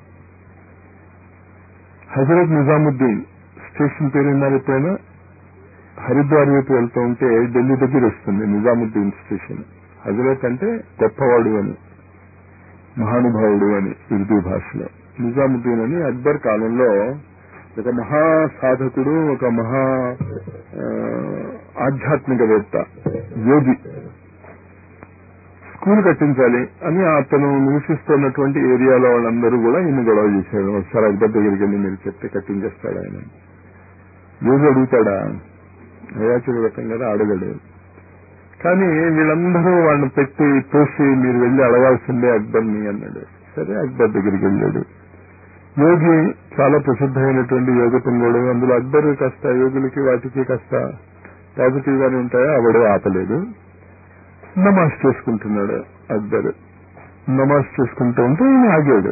హజరత్ నిజాముద్దీన్ స్టేషన్ పేరు విన్నారు ఎప్పుడైనా హరిద్వార్ వైపు వెళ్తూ ఉంటే ఢిల్లీ దగ్గర వస్తుంది నిజాముద్దీన్ స్టేషన్ హజరత్ అంటే గొప్పవాడు అని మహానుభావుడు అని ఉర్దూ భాషలో నిజాముద్దీన్ అని అక్బర్ కాలంలో ఒక మహా సాధకుడు ఒక మహా ఆ, ఆధ్యాత్మికవేత్త యోగి స్కూల్ కట్టించాలి అని అతను నివసిస్తున్నటువంటి ఏరియాలో వాళ్ళందరూ కూడా ఈయన గొడవ చేశారు ఒకసారి అక్బర్ దగ్గరికి వెళ్ళి మీరు చెప్తే కట్టించేస్తాడు ఆయన యోగి అడుగుతాడా అయాచుడు వ్రతం కదా అడగడు కానీ వీళ్ళందరూ వాళ్ళని పెట్టి తోసి మీరు వెళ్ళి అడగాల్సిందే అక్బర్ని అన్నాడు సరే అక్బర్ దగ్గరికి వెళ్ళాడు యోగి చాలా ప్రసిద్ధమైనటువంటి యోగ పొంగోడు అందులో అక్బర్ కాస్త యోగులకి వాటికి కాస్త పాజిటివ్ గానే ఉంటాయో అవడు ఆపలేదు నమాజ్ చేసుకుంటున్నాడు అక్బర్ నమాజ్ చేసుకుంటూ ఉంటే ఈయన ఆగాడు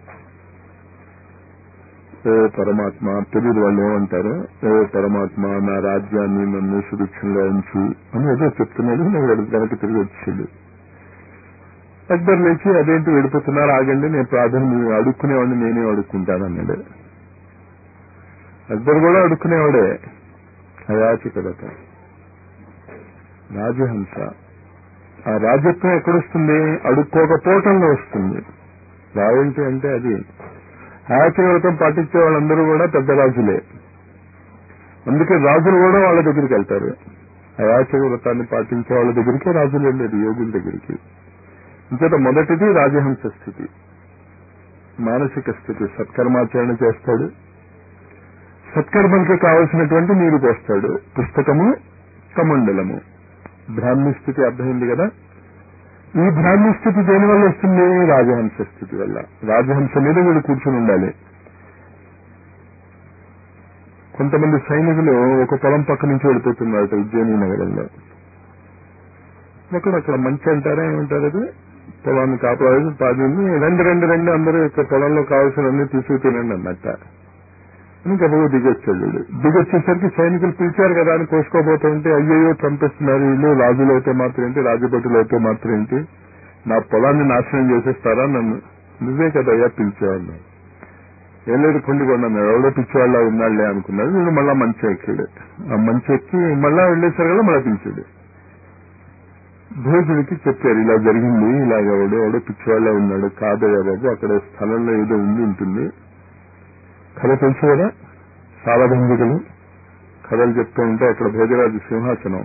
ఓ పరమాత్మ తెలియదు వాళ్ళు ఏమంటారు ఓ పరమాత్మ నా రాజ్యాన్ని నన్ను సురక్షంగా ఉంచు అని ఏదో చెప్తున్నాడు నేను వెనక్కి తిరిగి వచ్చాడు అక్బర్ లేచి అదేంటి వెళ్ళిపోతున్నారు ఆగండి నేను ప్రార్థన మీరు అడుక్కునేవాడిని నేనే అడుక్కుంటాను అన్నాడు అక్బర్ కూడా అడుక్కునేవాడే అయాచికత రాజహంస ఆ రాజత్వం ఎక్కడొస్తుంది అడుక్కోకపోవటంలో వస్తుంది రాయల్టీ అంటే అది ఆయాచక వ్రతం పాటించే వాళ్ళందరూ కూడా పెద్ద రాజులే అందుకే రాజులు కూడా వాళ్ళ దగ్గరికి వెళ్తారు అయాచక వ్రతాన్ని పాటించే వాళ్ళ దగ్గరికి రాజులు వెళ్ళేది యోగుల దగ్గరికి ఇంకట మొదటిది రాజహంస స్థితి మానసిక స్థితి సత్కర్మాచరణ చేస్తాడు సత్కర్మలకు కావలసినటువంటి నీరు పోస్తాడు పుస్తకము కమండలము బ్రాహ్మీ స్థితి అర్థమైంది కదా ఈ బ్రాహ్మీ స్థితి దేని వల్ల వస్తుంది రాజహంస స్థితి వల్ల రాజహంస మీద వీడు కూర్చుని ఉండాలి కొంతమంది సైనికులు ఒక పొలం పక్క నుంచి వెళ్ళిపోతున్నారు ఉజ్జయిని నగరంలో ఒకడు అక్కడ మంచి అంటారా ఏమంటారు అది పొలాన్ని కాపాడు పాదింది రెండు రెండు రెండు అందరూ యొక్క పొలంలో కావాల్సినవన్నీ తీసుకు తినండి అన్నట్ట ఇంకా బాబు దిగొచ్చాడు వీడు. దిగొచ్చేసరికి సైనికులు పిలిచారు కదా అని కోసుకోబోతూ ఉంటే అయ్యయ్యో చంపేస్తున్నారు వీళ్ళు రాజులు అయితే మాత్రం ఏంటి రాజభటులు అయితే మాత్రం ఏంటి నా పొలాన్ని నాశనం చేసేస్తారా నన్ను నువ్వే కదా అయ్యా పిలిచేవాళ్ళు ఏం లేదు కొండి కొన్నాను ఎవడో పిచ్చేవాళ్ళ ఉన్నాళ్లే అనుకున్నాడు వీడు మళ్ళా మంచి ఎక్కాడు ఆ మంచి ఎక్కి మళ్ళా వెళ్ళేసరి కదా మళ్ళా పిలిచాడు భోజుడికి చెప్పారు ఇలా జరిగింది ఇలాగ ఎవడో ఎవడో పిచ్చివాళ్ళ ఉన్నాడు కాదయ్యా బాబు అక్కడ స్థలంలో ఏదో ఉండి ఉంటుంది కథ తెలుసు కదా సావధంగికలు కథలు చెప్తూ ఉంటే అక్కడ భోజరాజు సింహాసనం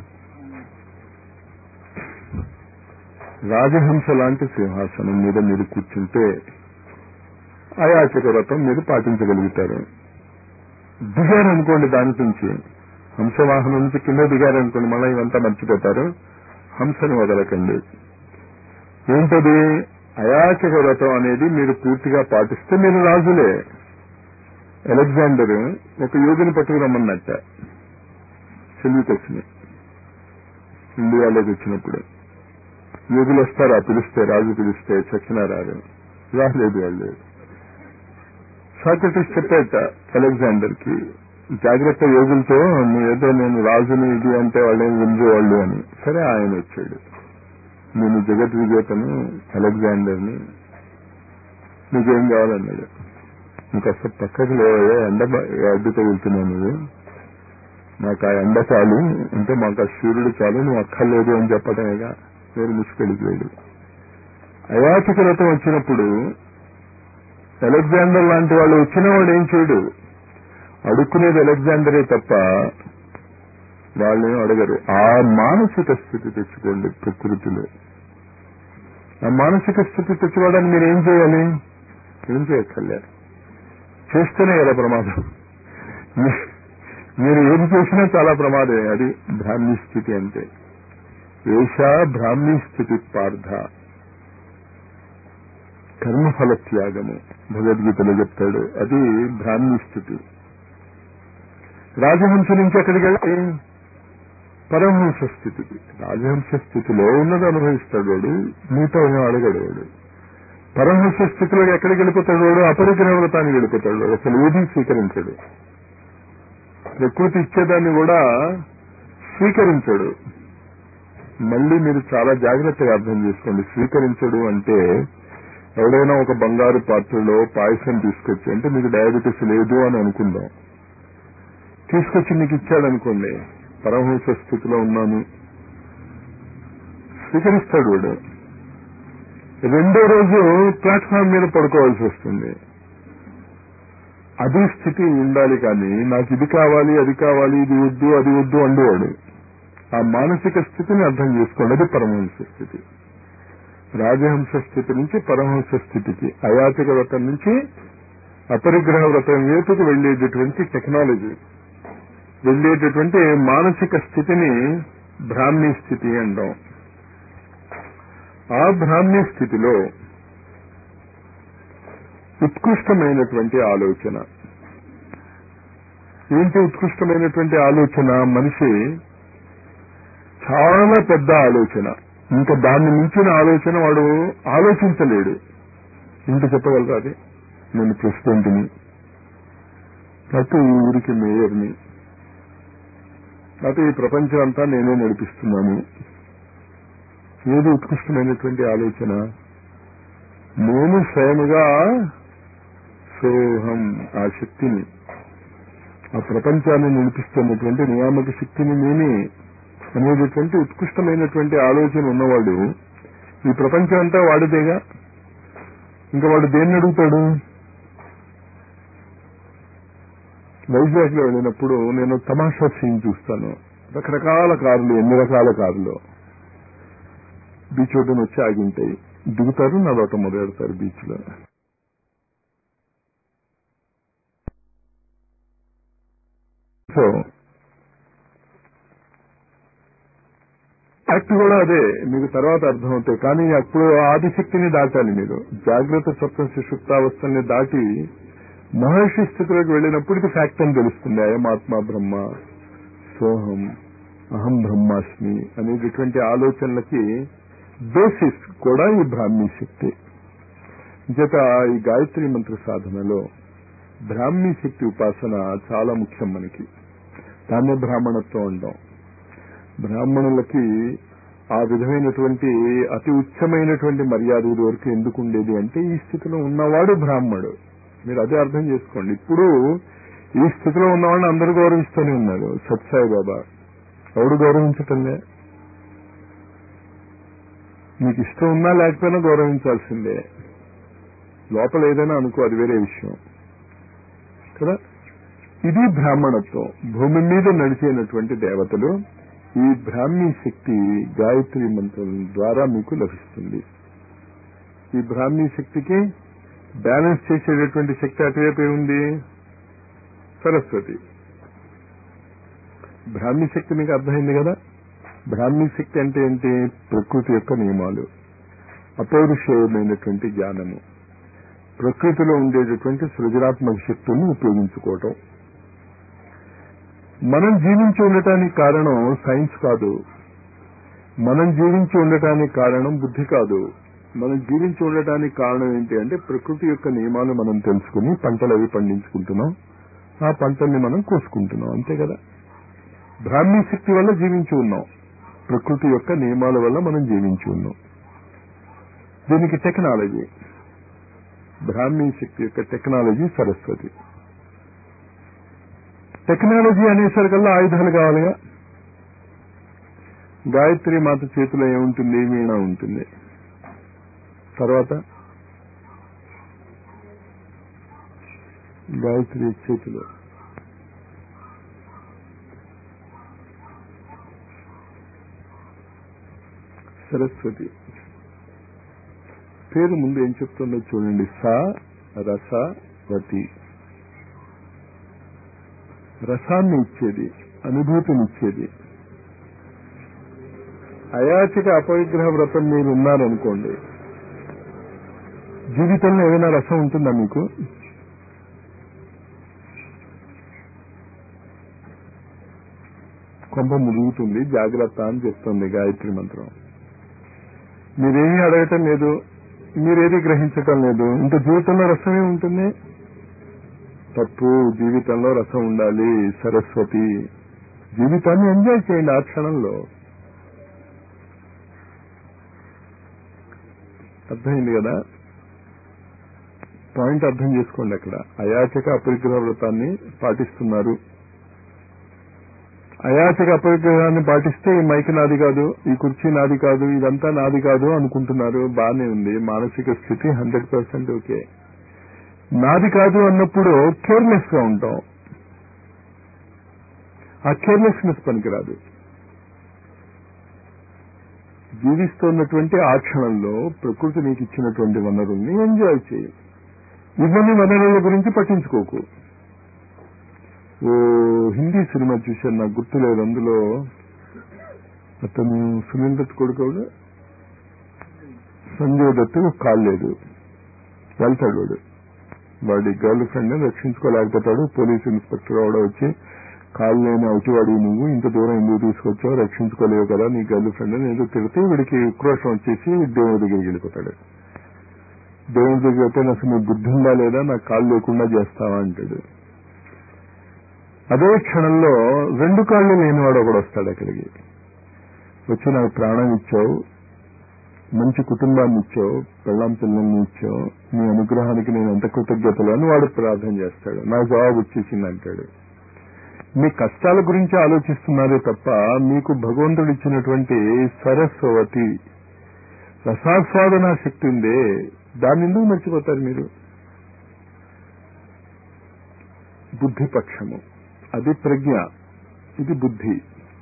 రాజహంస లాంటి సింహాసనం మీద మీరు కూర్చుంటే అయాచక వ్రతం మీరు పాటించగలుగుతారు దిగారనుకోండి దాని నుంచి హంసవాహనం నుంచి కింద దిగారనుకోండి మళ్ళీ ఇవంతా మర్చిపోతారు హంసను వదలకండి ఏంటది అయాచక వ్రతం అనేది మీరు పూర్తిగా పాటిస్తే మీరు రాజులే అలెగ్జాండర్ ఒక యోగిని పట్టుకురమ్మన్నట్ట సెల్యూకస్ని ఇండియాలోకి వచ్చినప్పుడు యోగులు వస్తారా పిలిస్తే రాజు పిలిస్తే చచ్చినా రారు రాలేదు వాళ్ళు సాక్రటిస్ చెప్పేట అలెగ్జాండర్ కి జాగ్రత్త యోగులతో నువ్వేదో నేను రాజుని ఇది అంటే వాళ్ళేం వింజేవాళ్ళు అని సరే ఆయన వచ్చాడు నేను జగత్ విజేతను అలెగ్జాండర్ని నీకేం కావాలన్నాడు నీకు అసలు పక్కకి లేవయ్యా ఎండ బ- అడ్డు తగులుతున్నావు నువ్వు నాకు ఆ ఎండ చాలు అంటే మాకు ఆ సూర్యుడు చాలు నువ్వు అక్కర్లేదు అని చెప్పటమేగా నేను ముసుకెళ్ళిపోయాడు అయాచక వ్రతం వచ్చినప్పుడు అలెగ్జాండర్ లాంటి వాళ్ళు వచ్చిన వాడు ఏం చేయడు అడుక్కునేది అలెగ్జాండరే తప్ప వాళ్ళేం అడగరు ఆ మానసిక స్థితి తెచ్చుకోండి ప్రకృతిలో ఆ మానసిక స్థితి తెచ్చుకోవడానికి మీరు ఏం చేయాలి ఏం చేయక్కర్లే చేస్తేనే కదా ప్రమాదం మీ- మీరు ఏది చేసినా చాలా ప్రమాదమే అది బ్రాహ్మీ స్థితి అంటే ఏషా బ్రాహ్మీ స్థితి పార్థ కర్మఫల త్యాగము భగవద్గీతలో చెప్తాడు అది బ్రాహ్మీ స్థితి రాజహంస నుంచి ఎక్కడికి వెళ్ళి పరమహంస స్థితికి రాజహంస స్థితిలో ఉన్నది అనుభవిస్తాడు వాడు మిగతా ఏం అడగడు వాడు పరమహంస స్థితిలో ఎక్కడికి వెళ్ళిపోతాడు వాడు అపరిగ్రహ వ్రతానికి వెళ్ళిపోతాడు వాడు అసలు ఏది స్వీకరించాడు ప్రకృతి ఇచ్చేదాన్ని కూడా స్వీకరించడు మళ్ళీ మీరు చాలా జాగ్రత్తగా అర్థం చేసుకోండి స్వీకరించడు అంటే ఎవడైనా ఒక బంగారు పాత్రలో పాయసం తీసుకొచ్చి అంటే మీకు డయాబెటీస్ లేదు అని అనుకుందాం తీసుకొచ్చి మీకు ఇచ్చాడు అనుకోండి పరమహంస స్థితిలో ఉన్నాను స్వీకరిస్తాడు వాడు రెండో రోజు ప్లాట్ఫామ్ మీద పడుకోవాల్సి వస్తుంది అది స్థితి ఉండాలి కానీ నాకు ఇది కావాలి అది కావాలి ఇది వద్దు అది వద్దు అండువాడు ఆ మానసిక స్థితిని అర్థం చేసుకోండి అది పరమహంస స్థితి రాజహంస స్థితి నుంచి పరమహంస స్థితికి అయాతిక వ్రతం నుంచి అపరిగ్రహ వ్రతం వైపుకి వెళ్లేటటువంటి టెక్నాలజీ వెళ్లేటటువంటి మానసిక స్థితిని బ్రాహ్మీ స్థితి అంటాం ఆ బ్రాహ్మీ స్థితిలో ఉత్కృష్టమైనటువంటి ఆలోచన ఏంటి ఉత్కృష్టమైనటువంటి ఆలోచన మనిషి చాలా పెద్ద ఆలోచన ఇంకా దాన్ని మించిన ఆలోచన వాడు ఆలోచించలేడు ఇంత చెప్పగలరా అది నేను ప్రెసిడెంట్ని లేకపోతే ఈ ఊరికి మేయర్ని లేకపోతే ఈ ప్రపంచం అంతా నేనే నడిపిస్తున్నాను ఏది ఉత్కృష్టమైనటువంటి ఆలోచన నేను స్వయముగా సోహం ఆ శక్తిని ఆ ప్రపంచాన్ని నడిపిస్తున్నటువంటి నియామక శక్తిని నేనే అనేటటువంటి ఉత్కృష్టమైనటువంటి ఆలోచన ఉన్నవాడు ఈ ప్రపంచం అంతా వాడిదేగా ఇంకా వాడు దేన్ని అడుగుతాడు వైజాగ్ లో వెళ్ళినప్పుడు నేను తమాషా సీన్ చూస్తాను రకరకాల కార్లు ఎన్ని రకాల కార్లు బీచ్ ఒడ్డున వచ్చి ఆగింటాయి దిగుతారు నా లోట మొదలెడతారు బీచ్ లో సో యాక్ట్ కూడా అదే మీకు తర్వాత అర్థమవుతాయి కానీ అప్పుడు ఆదిశక్తిని దాటాలి మీరు జాగ్రత్త స్వప్న సుషుప్తావస్థల్ని దాటి మహర్షి స్థితిలోకి వెళ్ళినప్పుడు ఇది ఫ్యాక్ట్ అని తెలుస్తుంది అయమాత్మ బ్రహ్మ సోహం అహం బ్రహ్మాస్మి అనేటటువంటి ఆలోచనలకి బేసిస్ కూడా ఈ బ్రాహ్మీ శక్తి చేత ఈ గాయత్రి మంత్ర సాధనలో బ్రాహ్మీ శక్తి ఉపాసన చాలా ముఖ్యం మనకి దాన్నే బ్రాహ్మణత్వం అంటాం బ్రాహ్మణులకి ఆ విధమైనటువంటి అతి ఉచ్చమైనటువంటి మర్యాద ఇది వరకు ఎందుకు ఉండేది అంటే ఈ స్థితిలో ఉన్నవాడు బ్రాహ్మడు మీరు అదే అర్థం చేసుకోండి ఇప్పుడు ఈ స్థితిలో ఉన్నవాడిని అందరూ గౌరవిస్తూనే ఉన్నారు సత్సాయి బాబా ఎవడు గౌరవించటంలే మీకు ఇష్టం ఉన్నా లేకపోయినా గౌరవించాల్సిందే లోపల ఏదైనా అనుకో అది వేరే విషయం కదా ఇది బ్రాహ్మణత్వం భూమి మీద నడిచేటటువంటి దేవతలు ఈ బ్రాహ్మీ శక్తి గాయత్రి మంత్రం ద్వారా మీకు లభిస్తుంది ఈ బ్రాహ్మీ శక్తికి బ్యాలెన్స్ చేసేటటువంటి శక్తి అటువైపు ఉంది సరస్వతి బ్రాహ్మీ శక్తి మీకు అర్థమైంది కదా బ్రాహ్మీ శక్తి అంటే ఏంటి ప్రకృతి యొక్క నియమాలు అపౌరుషేయమైనటువంటి జ్ఞానము ప్రకృతిలో ఉండేటటువంటి సృజనాత్మక శక్తుల్ని ఉపయోగించుకోవటం మనం జీవించి ఉండటానికి కారణం సైన్స్ కాదు మనం జీవించి ఉండటానికి కారణం బుద్ధి కాదు మనం జీవించి ఉండటానికి కారణం ఏంటి అంటే ప్రకృతి యొక్క నియమాలు మనం తెలుసుకుని పంటలు అవి పండించుకుంటున్నాం ఆ పంటల్ని మనం కోసుకుంటున్నాం అంతే కదా బ్రాహ్మీ శక్తి వల్ల జీవించి ఉన్నాం ప్రకృతి యొక్క నియమాల వల్ల మనం జీవించి ఉన్నాం దీనికి టెక్నాలజీ బ్రాహ్మీ శక్తి యొక్క టెక్నాలజీ సరస్వతి టెక్నాలజీ అనేసరికల్లా ఆయుధాలు కావాలిగా గాయత్రి మాత చేతిలో ఏముంటుంది వీణ ఉంటుంది తర్వాత గాయత్రి చేతిలో సరస్వతి పేరు ముందు ఏం చెప్తుందో చూడండి సా రసవతి రసాన్ని ఇచ్చేది అనుభూతినిచ్చేది అయాచిక అపవిగ్రహ వ్రతం మీరు ఉన్నారనుకోండి జీవితంలో ఏదైనా రసం ఉంటుందా మీకు కొంప మురుగుతుంది జాగ్రత్త అని చెప్తుంది గాయత్రి మంత్రం మీరేమీ అడగటం లేదు మీరేది గ్రహించటం లేదు ఇంకా జీవితంలో రసమే ఉంటుంది తప్పు జీవితంలో రసం ఉండాలి సరస్వతి జీవితాన్ని ఎంజాయ్ చేయండి ఆ క్షణంలో అర్థమైంది కదా పాయింట్ అర్థం చేసుకోండి అక్కడ అయాచక అపరిగ్రహ వ్రతాన్ని పాటిస్తున్నారు అయాచక అపరిగ్రహాన్ని పాటిస్తే ఈ మైక్ నాది కాదు ఈ కుర్చీ నాది కాదు ఇదంతా నాది కాదు అనుకుంటున్నారు బానే ఉంది మానసిక స్థితి హండ్రెడ్ పర్సెంట్ ఓకే నాది కాదు అన్నప్పుడు కేర్లెస్ గా ఉంటాం ఆ కేర్లెస్నెస్ పనికిరాదు జీవిస్తున్నటువంటి ఆ క్షణంలో ప్రకృతి నీకు ఇచ్చినటువంటి వనరుల్ని ఎంజాయ్ చేయి ఇవన్నీ వనరుల గురించి పట్టించుకోకు ఓ హిందీ సినిమా చూశాను నాకు గుర్తులేదు అందులో అతను సునీల్ దత్ కొడుకు సంజయ్ దత్ కాలు లేదు వెళ్తాడు వాడు వాడి గర్ల్ ఫ్రెండ్ రక్షించుకోలేకపోతాడు పోలీస్ ఇన్స్పెక్టర్ కూడా వచ్చి కాలు లేని అవుటివాడి నువ్వు ఇంత దూరం ఎందుకు తీసుకొచ్చావు రక్షించుకోలేవు కదా నీ గర్ల్ ఫ్రెండ్ అని ఏదో తిడితే వీడికి ఉక్రోషం వచ్చేసి దేవుడి దగ్గరికి వెళ్ళిపోతాడు దేవుడి దగ్గర అయితే అసలు నీ బుద్ధి ఉందా లేదా నాకు కాళ్ళు లేకుండా చేస్తావా అంటాడు అదే క్షణంలో రెండు కాళ్ళు లేనివాడు ఒకడు వస్తాడు అక్కడికి వచ్చి నాకు ప్రాణం ఇచ్చావు మంచి కుటుంబాన్ని ఇచ్చావు పెళ్ళాం పిల్లల్ని ఇచ్చావు నీ అనుగ్రహానికి నేను ఎంత కృతజ్ఞతలు అని వాడు ప్రార్థన చేస్తాడు నా జవాబు వచ్చేసింది అంటాడు మీ కష్టాల గురించి ఆలోచిస్తున్నారే తప్ప మీకు భగవంతుడు ఇచ్చినటువంటి సరస్వతి రసాస్వాదన శక్తి ఉందే దాన్ని ఎందుకు మర్చిపోతారు మీరు బుద్ధి పక్షము అది ప్రజ్ఞ ఇది బుద్ధి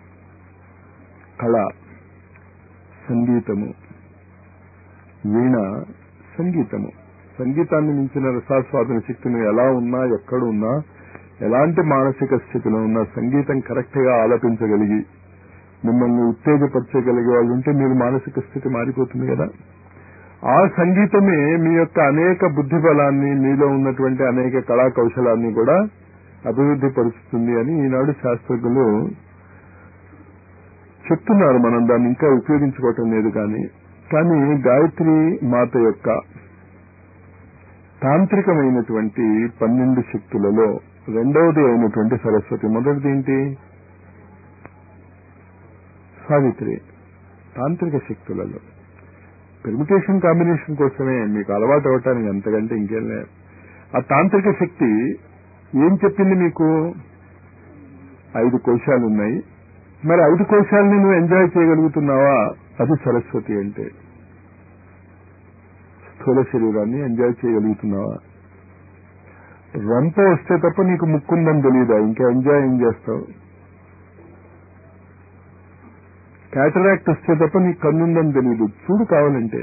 కళ సంగీతము వీణ సంగీతము సంగీతాన్ని మించిన రసాస్వాదన శక్తిని ఎలా ఉన్నా ఎక్కడ ఉన్నా ఎలాంటి మానసిక స్థితిలో ఉన్నా సంగీతం కరెక్ట్ గా ఆలపించగలిగి మిమ్మల్ని ఉత్తేజపరచగలిగే వాళ్ళు ఉంటే మీరు మానసిక స్థితి మారిపోతుంది కదా ఆ సంగీతమే మీ యొక్క అనేక బుద్ధి బలాన్ని మీలో ఉన్నటువంటి అనేక కళా కౌశలాన్ని కూడా అభివృద్ధి పరుస్తుంది అని ఈనాడు శాస్త్రజ్ఞులు చెప్తున్నారు మనం దాన్ని ఇంకా ఉపయోగించుకోవటం లేదు కానీ కానీ గాయత్రి మాత యొక్క తాంత్రికమైనటువంటి పన్నెండు శక్తులలో రెండవది అయినటువంటి సరస్వతి మొదటిది ఏంటి సావిత్రి తాంత్రిక శక్తులలో పెర్మిటేషన్ కాంబినేషన్ కోసమే మీకు అలవాటు అవటానికి అంతకంటే ఇంకేం లేదు ఆ తాంత్రిక శక్తి ఏం చెప్పింది మీకు ఐదు కోశాలు ఉన్నాయి మరి ఐదు కోశాలని నువ్వు ఎంజాయ్ చేయగలుగుతున్నావా అది సరస్వతి అంటే స్థూల శరీరాన్ని ఎంజాయ్ చేయగలుగుతున్నావా రంప వస్తే తప్ప నీకు ముక్కుందని తెలియదా ఇంకా ఎంజాయ్ ఏం చేస్తావు క్యాటరాక్ట్ వస్తే తప్ప నీకు కన్నుందని తెలియదు చూడు కావాలంటే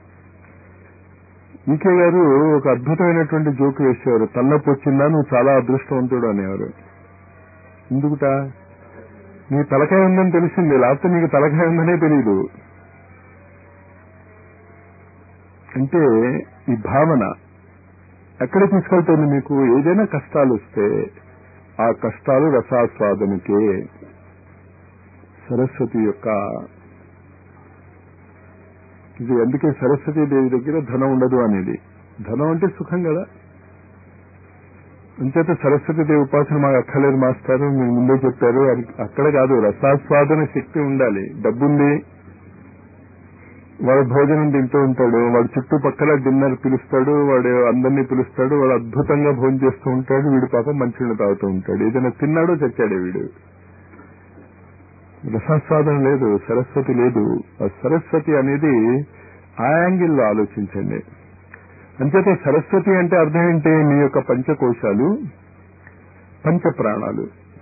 ఈకే గారు ఒక అద్భుతమైనటువంటి జోక్ వేసేవారు తలనొప్పి వచ్చిందా నువ్వు చాలా అదృష్టవంతుడు అనేవారు ఎందుకుట నీ తలకాయ ఉందని తెలిసింది లేకపోతే నీకు తలకాయ ఉందనే తెలియదు అంటే ఈ భావన ఎక్కడ తీసుకెళ్తుంది మీకు ఏదైనా కష్టాలు వస్తే ఆ కష్టాలు రసాస్వాదనకే సరస్వతి యొక్క ఇది అందుకే సరస్వతి దేవి దగ్గర ధనం ఉండదు అనేది ధనం అంటే సుఖం కదా అంచేత సరస్వతి దేవి ఉపాసన మాకు అక్కర్లేదు మాస్టారు మీరు ముందే చెప్పారు అది అక్కడ కాదు రసాస్వాదన శక్తి ఉండాలి డబ్బుంది వాడు భోజనం తింటూ ఉంటాడు వాడు చుట్టుపక్కల డిన్నర్ పిలుస్తాడు వాడు అందరినీ పిలుస్తాడు వాడు అద్భుతంగా భోజనం చేస్తూ ఉంటాడు వీడు పాపం మంచినీళ్ళు తాగుతూ ఉంటాడు ఏదైనా తిన్నాడో చచ్చాడే వీడు రసాస్వాదం లేదు సరస్వతి లేదు ఆ సరస్వతి అనేది ఆ యాంగిల్లో ఆలోచించండి అంచేత సరస్వతి అంటే అర్థం ఏంటి మీ యొక్క పంచకోశాలు పంచ ప్రాణాలు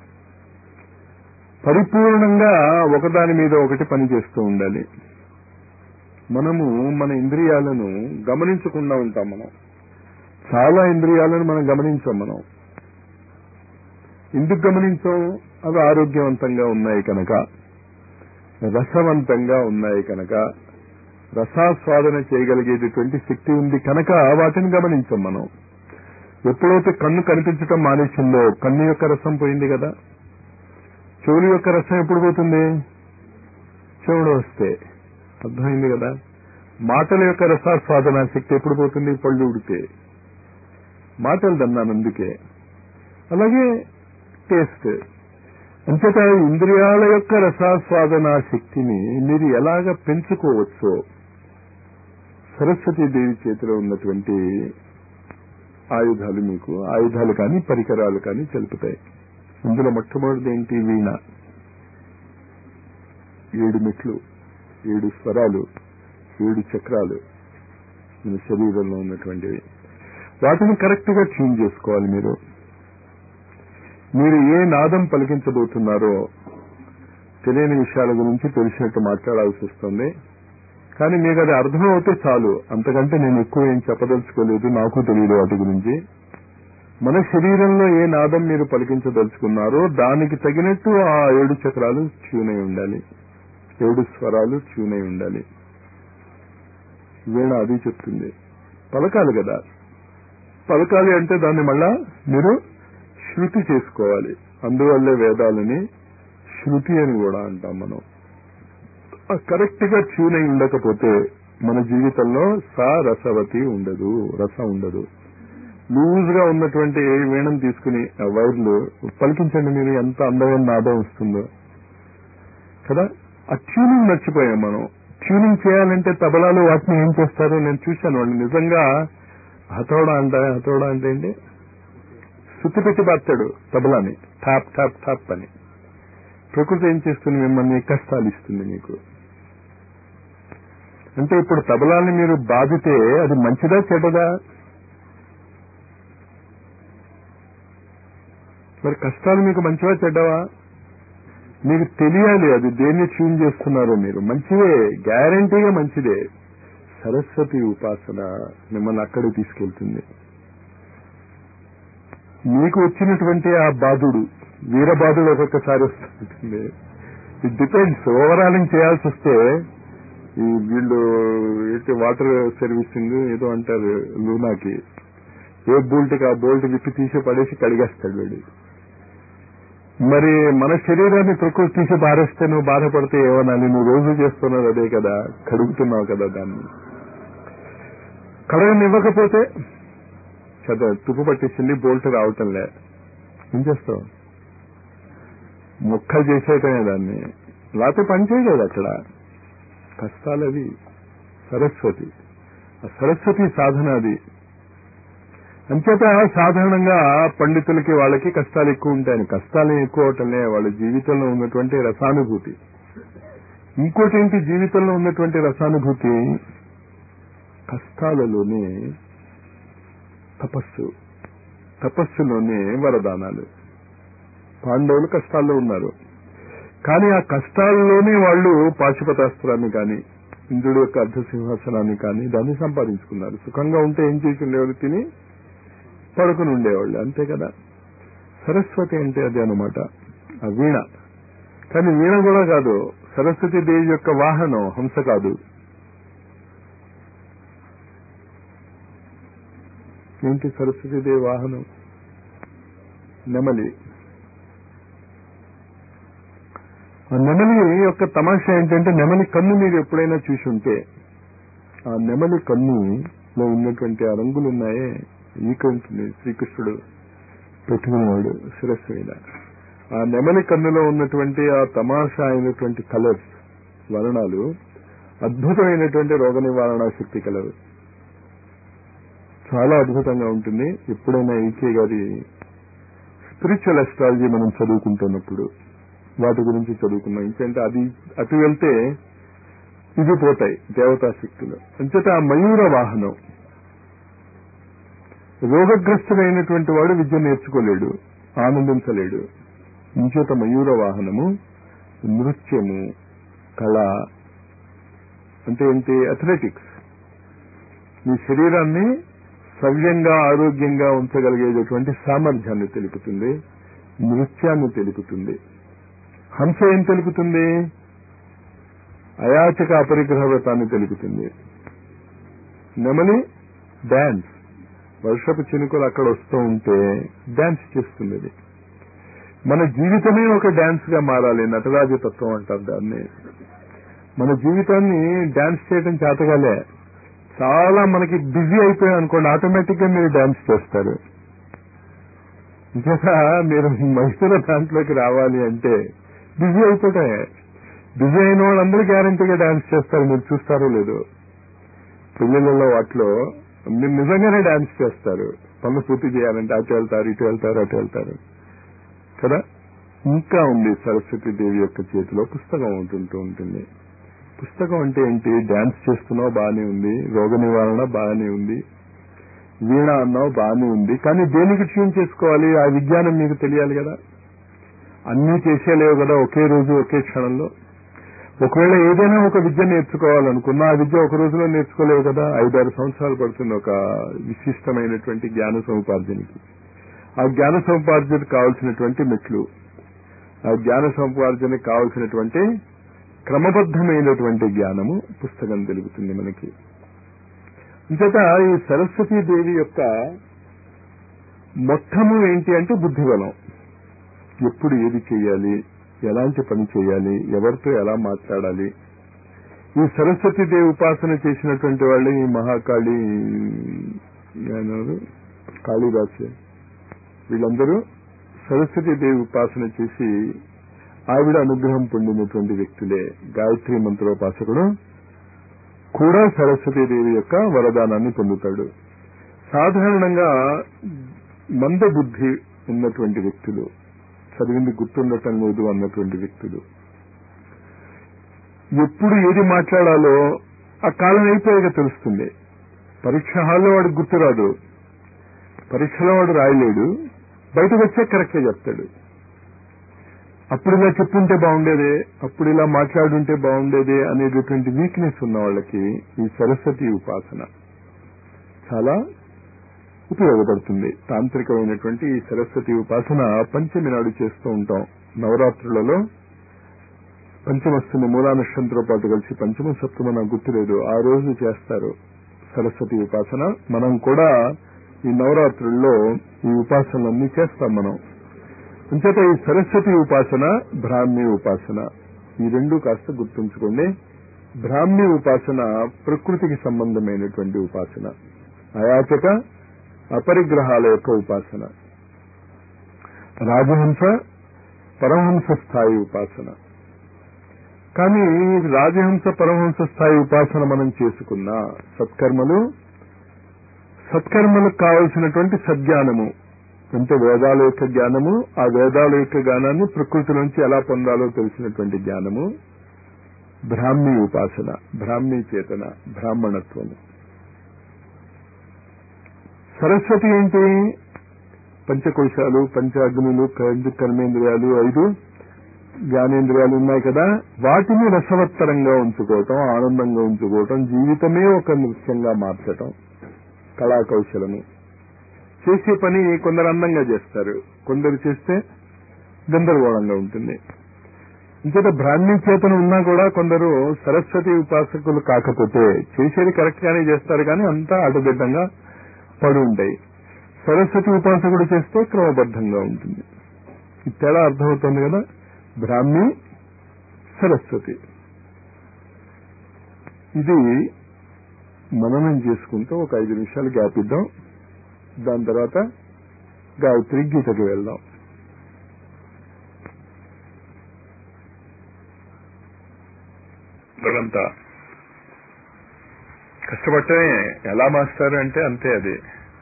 పరిపూర్ణంగా ఒకదాని మీద ఒకటి పనిచేస్తూ ఉండాలి మనము మన ఇంద్రియాలను గమనించకుండా ఉంటాం మనం చాలా ఇంద్రియాలను మనం గమనించాం మనం ఎందుకు గమనించాం అవి ఆరోగ్యవంతంగా ఉన్నాయి కనుక రసవంతంగా ఉన్నాయి కనుక రసాస్వాదన చేయగలిగేటటువంటి శక్తి ఉంది కనుక వాటిని గమనించాం మనం ఎప్పుడైతే కన్ను కనిపించటం మానేసిందో కన్ను యొక్క రసం పోయింది కదా చెవులు యొక్క రసం ఎప్పుడు పోతుంది చెవుడు వస్తే అర్థమైంది కదా మాటల యొక్క రసాస్వాదన శక్తి ఎప్పుడు పోతుంది పళ్ళు ఉడితే మాటలు దన్నాను అందుకే అలాగే టేస్ట్ అంచేత ఇంద్రియాల యొక్క రసాస్వాదన శక్తిని మీరు ఎలాగ పెంచుకోవచ్చో సరస్వతీదేవి చేతిలో ఉన్నటువంటి ఆయుధాలు మీకు ఆయుధాలు కానీ పరికరాలు కానీ తెలుపుతాయి ఇందులో మొట్టమొదటిది ఏంటి వీణ ఏడు మెట్లు ఏడు స్వరాలు ఏడు చక్రాలు మన శరీరంలో ఉన్నటువంటివి వాటిని కరెక్ట్ గా ట్యూన్ చేసుకోవాలి మీరు మీరు ఏ నాదం పలికించబోతున్నారో తెలియని విషయాల గురించి తెలిసినట్టు మాట్లాడాల్సి వస్తుంది కానీ మీకు అది అర్థం అవుతే చాలు అంతకంటే నేను ఎక్కువ ఏం చెప్పదలుచుకోలేదు నాకు తెలియదు వాటి గురించి మన శరీరంలో ఏ నాదం మీరు పలికించదలుచుకున్నారో దానికి తగినట్టు ఆ ఏడు చక్రాలు ట్యూన్ అయి ఉండాలి ఏడు స్వరాలు ట్యూన్ అయి ఉండాలి వీణ అది చెప్తుంది పలకాలి కదా పలకాలి అంటే దాన్ని మళ్ళా మీరు శృతి చేసుకోవాలి అందువల్లే వేదాలని శృతి అని కూడా అంటాం మనం కరెక్ట్ గా ట్యూన్ అయి ఉండకపోతే మన జీవితంలో సా రసవతి ఉండదు రసం ఉండదు లూజ్ గా ఉన్నటువంటి వీణం తీసుకుని ఆ వైర్లు పలికించండి మీరు ఎంత అందమైన నాదం వస్తుందో కదా ఆ ట్యూనింగ్ మర్చిపోయాం మనం ట్యూనింగ్ చేయాలంటే తబలాలు వాటిని ఏం చేస్తారు నేను చూశాను వాళ్ళు నిజంగా హతోడా అంట హతోడా అంటే ఏంటి సుత్తి పెట్టి బాస్తాడు తబలాని టాప్ టాప్ టాప్ అని ప్రకృతి ఏం చేస్తుంది మిమ్మల్ని కష్టాలు ఇస్తుంది మీకు అంటే ఇప్పుడు తబలాన్ని మీరు బాధితే అది మంచిదా చెడ్డదా మరి కష్టాలు మీకు మంచివా చెడ్డవా మీకు తెలియాలి అది దేన్ని ట్యూన్ చేస్తున్నారో మీరు మంచిదే గ్యారంటీగా మంచిదే సరస్వతి ఉపాసన మిమ్మల్ని అక్కడికి తీసుకెళ్తుంది మీకు వచ్చినటువంటి ఆ బాధుడు వీరబాధుడు ఒక్కొక్కసారి వస్తుంటుంది ఇట్ డిపెండ్స్ ఓవరాలింగ్ చేయాల్సి వస్తే ఈ వీళ్ళు ఏంటి వాటర్ సర్వీసింగ్ ఏదో అంటారు లూనాకి ఏ బోల్ట్కి ఆ బోల్ట్ విప్పి తీసి పడేసి కడిగేస్తాడు వీడు మరి మన శరీరాన్ని ప్రకృతి తీసి పారేస్తే నువ్వు బాధపడితే ఏమనాలి నువ్వు రోజు చేస్తున్నది అదే కదా కడుగుతున్నావు కదా దాన్ని కడగనివ్వకపోతే చద తుప్పు పట్టేసింది బోల్ట్ రావటం లే ఏం చేస్తావు మొక్కలు చేసేయటమే దాన్ని లేకపోతే పని చేయలేదు అక్కడ కష్టాలు అవి సరస్వతి ఆ సరస్వతి సాధన అది అంచేత సాధారణంగా పండితులకి వాళ్ళకి కష్టాలు ఎక్కువ ఉంటాయని కష్టాలు ఎక్కువ అవటంలే వాళ్ళ జీవితంలో ఉన్నటువంటి రసానుభూతి ఇంకోటి ఏంటి జీవితంలో ఉన్నటువంటి రసానుభూతి కష్టాలలోనే తపస్సు తపస్సులోనే వరదానాలు పాండవులు కష్టాల్లో ఉన్నారు కానీ ఆ కష్టాల్లోనే వాళ్ళు పాశుపతాస్త్రాన్ని కానీ ఇంద్రుడు యొక్క అర్ధసింహాసనాన్ని కానీ దాన్ని సంపాదించుకున్నారు సుఖంగా ఉంటే ఏం చేసి ఉండేవాళ్ళు తిని పడుకుని ఉండేవాళ్ళు అంతే కదా సరస్వతి అంటే అది అనమాట ఆ వీణ కానీ వీణ కూడా కాదు సరస్వతి దేవి యొక్క వాహనం హంస కాదు ఏంటి సరస్వతి దేవి వాహనం నెమలి ఆ నెమలి యొక్క తమాషా ఏంటంటే నెమలి కన్ను మీరు ఎప్పుడైనా చూసి ఉంటే ఆ నెమలి కన్నులో ఉన్నటువంటి ఆ రంగులు ఉన్నాయే ఈక ఉంటుంది శ్రీకృష్ణుడు పెట్టుకునేవాడు శిరస్సు మీద ఆ నెమలి కన్నులో ఉన్నటువంటి ఆ తమాషా అయినటువంటి కలర్స్ వర్ణాలు అద్భుతమైనటువంటి రోగ నివారణ శక్తి కలరు చాలా అద్భుతంగా ఉంటుంది ఎప్పుడైనా ఈకే గారి స్పిరిచువల్ అస్ట్రాలజీ మనం చదువుకుంటున్నప్పుడు వాటి గురించి చదువుకున్నాం ఎందుకంటే అది అటు వెళ్తే ఇది పోతాయి దేవతా శక్తులు అంచేత ఆ మయూర వాహనం రోగగ్రస్తుడైనటువంటి వాడు విద్య నేర్చుకోలేడు ఆనందించలేడు ఇంచేత మయూర వాహనము నృత్యము కళ అంటే ఏంటి అథ్లెటిక్స్ మీ శరీరాన్ని సవ్యంగా ఆరోగ్యంగా ఉంచగలిగేటటువంటి సామర్థ్యాన్ని తెలుపుతుంది నృత్యాన్ని తెలుపుతుంది హంస ఏం తెలుపుతుంది అయాచక అపరిగ్రహ వ్రతాన్ని తెలుపుతుంది నెమలి డాన్స్ వర్షపు చినుకులు అక్కడ వస్తూ ఉంటే డాన్స్ చేస్తుంది అది మన జీవితమే ఒక డాన్స్ గా మారాలి నటరాజు తత్వం అంటారు దాన్ని మన జీవితాన్ని డాన్స్ చేయడం చేతగాలే చాలా మనకి బిజీ అయిపోయాం అనుకోండి ఆటోమేటిక్ గా మీరు డాన్స్ చేస్తారు ఇంకేత మీరు మహిళల దాంట్లోకి రావాలి అంటే బిజీ అయిపోతే బిజీ అయిన వాళ్ళందరూ గ్యారంటీగా డాన్స్ చేస్తారు మీరు చూస్తారో లేదో పెళ్లిళ్ళలో వాటిలో మీరు నిజంగానే డాన్స్ చేస్తారు పనులు పూర్తి చేయాలంటే అటు వెళ్తారు ఇటు వెళ్తారు అటు వెళ్తారు కదా ఇంకా ఉంది సరస్వతి దేవి యొక్క చేతిలో పుస్తకం ఉంటుంటూ ఉంటుంది పుస్తకం అంటే ఏంటి డాన్స్ చేస్తున్నావు బాగానే ఉంది రోగ నివారణ బాగానే ఉంది వీణ అన్నావు బాగానే ఉంది కానీ దేనికి ట్యూన్ చేసుకోవాలి ఆ విజ్ఞానం మీకు తెలియాలి కదా అన్నీ చేసేలేవు కదా ఒకే రోజు ఒకే క్షణంలో ఒకవేళ ఏదైనా ఒక విద్య నేర్చుకోవాలనుకున్నా ఆ విద్య ఒక రోజులో నేర్చుకోలేవు కదా ఐదారు సంవత్సరాలు పడుతుంది ఒక విశిష్టమైనటువంటి జ్ఞాన సముపార్జనకి ఆ జ్ఞాన సముపార్జనకు కావలసినటువంటి మెట్లు ఆ జ్ఞాన సముపార్జనకు కావలసినటువంటి క్రమబద్ధమైనటువంటి జ్ఞానము పుస్తకం తెలుగుతుంది మనకి ఇంతట ఈ సరస్వతీ దేవి యొక్క మొత్తము ఏంటి అంటే బుద్ధిబలం ఎప్పుడు ఏది చేయాలి ఎలాంటి పని చేయాలి ఎవరితో ఎలా మాట్లాడాలి ఈ సరస్వతి దేవి ఉపాసన చేసినటువంటి వాళ్ళు ఈ మహాకాళి ఏమన్నారు? కాళీదాసు వీళ్ళందరూ సరస్వతి దేవి ఉపాసన చేసి ఆవిడ అనుగ్రహం పొందినటువంటి వ్యక్తులే గాయత్రి మంత్రోపాసకుడు కూడా సరస్వతి దేవి యొక్క వరదానాన్ని పొందుతాడు సాధారణంగా మందబుద్ధి ఉన్నటువంటి వ్యక్తులు చదివింది గుర్తుండటం లేదు అన్నటువంటి వ్యక్తులు ఎప్పుడు ఏది మాట్లాడాలో ఆ కాలం అయిపోయాక తెలుస్తుంది పరీక్ష హాల్లో వాడికి గుర్తురాదు పరీక్షలో వాడు రాయలేడు బయటకు వచ్చే కరెక్ట్గా చెప్తాడు అప్పుడు ఇలా చెప్పుంటే బాగుండేదే అప్పుడు ఇలా మాట్లాడుంటే బాగుండేదే అనేటటువంటి వీక్నెస్ ఉన్న వాళ్ళకి ఈ సరస్వతి ఉపాసన చాలా ఉపయోగపడుతుంది తాంత్రికమైనటువంటి ఈ సరస్వతి ఉపాసన పంచమి నాడు చేస్తూ ఉంటాం నవరాత్రులలో పంచమస్తుని మూలా నక్షత్రంతో పాటు కలిసి పంచమ సప్తమ నాకు గుర్తులేదు ఆ రోజు చేస్తారు సరస్వతి ఉపాసన మనం కూడా ఈ నవరాత్రుల్లో ఈ ఉపాసనలన్నీ చేస్తాం మనం అంచేత ఈ సరస్వతి ఉపాసన బ్రాహ్మీ ఉపాసన ఈ రెండు కాస్త గుర్తుంచుకోండి బ్రాహ్మీ ఉపాసన ప్రకృతికి సంబంధమైనటువంటి ఉపాసన అయాచక అపరిగ్రహాల యొక్క ఉపాసన రాజహంస పరమహంస స్థాయి ఉపాసన కానీ రాజహంస పరమహంస స్థాయి ఉపాసన మనం చేసుకున్న సత్కర్మలు సత్కర్మలకు కావలసినటువంటి సజ్ఞానము అంటే వేదాల యొక్క జ్ఞానము ఆ వేదాల యొక్క జ్ఞానాన్ని ప్రకృతిలోంచి ఎలా పొందాలో తెలిసినటువంటి జ్ఞానము బ్రాహ్మీ ఉపాసన బ్రాహ్మీ చేతన బ్రాహ్మణత్వము సరస్వతి ఏంటి పంచకోశాలు పంచాగ్నులు పంచ కర్మేంద్రియాలు ఐదు జ్ఞానేంద్రియాలు ఉన్నాయి కదా వాటిని రసవత్తరంగా ఉంచుకోవటం ఆనందంగా ఉంచుకోవటం జీవితమే ఒక నృత్యంగా మార్చటం కళా కౌశలము చేసే పని కొందరు అందంగా చేస్తారు కొందరు చేస్తే గందరగోళంగా ఉంటుంది ఇంకేత బ్రాహ్మీ చేతన ఉన్నా కూడా కొందరు సరస్వతి ఉపాసకులు కాకపోతే చేసేది కరెక్ట్ గానే చేస్తారు కానీ అంతా అడ్డదిడ్డంగా పడి ఉంటాయి సరస్వతి ఉపాసకుడు చేస్తే క్రమబద్ధంగా ఉంటుంది ఈ తేడా అర్థమవుతుంది కదా బ్రాహ్మీ సరస్వతి ఇది మననం చేసుకుంటూ ఒక ఐదు నిమిషాలు గ్యాప్ ఇద్దాం దాని తర్వాత గాయత్రి గీతకి వెళ్దాం అంతా కష్టపడటమే ఎలా మాస్తారు అంటే అంతే అది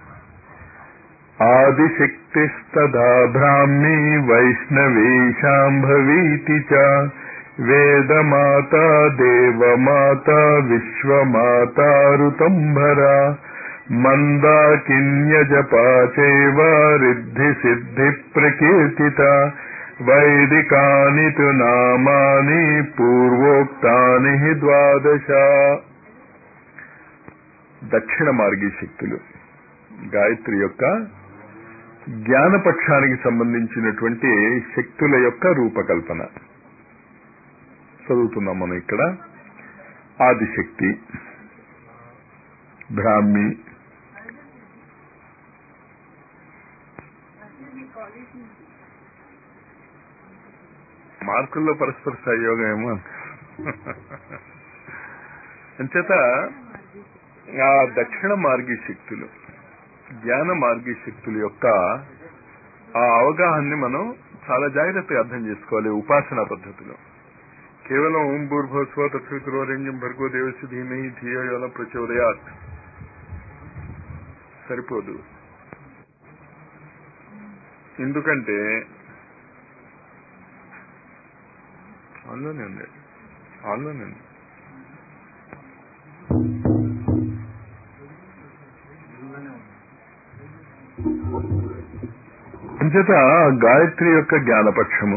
ఆదిశక్తిస్తదా బ్రాహ్మీ వైష్ణవీ శాంభవీతి చ వేదమాత దేవమాత విశ్వమాతారుతంభరా మందాకిన్యజపా చైవ రిద్ధి సిద్ధి ప్రకీర్తిత వైదికాని తు నామాని పూర్వోక్తాని హి ద్వాదశ దక్షిణ మార్గీ శక్తులు గాయత్రి యొక్క జ్ఞానపక్షానికి సంబంధించినటువంటి శక్తుల యొక్క రూపకల్పన చదువుతున్నాం మనం ఇక్కడ ఆదిశక్తి బ్రాహ్మి మార్కుల్లో పరస్పర సహయోగం ఏమో అంచేత ఆ దక్షిణ మార్గీ శక్తులు జ్ఞాన మార్గీ శక్తుల యొక్క ఆ అవగాహనని మనం చాలా జాగ్రత్తగా అర్థం చేసుకోవాలి ఉపాసనా పద్ధతిలో కేవలం ఓం భూర్భస్వ తత్సవితురోరణ్యం భర్గో దేవస్య ధీమహి ధియోల ప్రచోదయాత్ సరిపోదు ఎందుకంటే ఆన్లోనే ఉంది ఆన్లోనే ఉంది అంచేత గాయత్రి యొక్క జ్ఞానపక్షము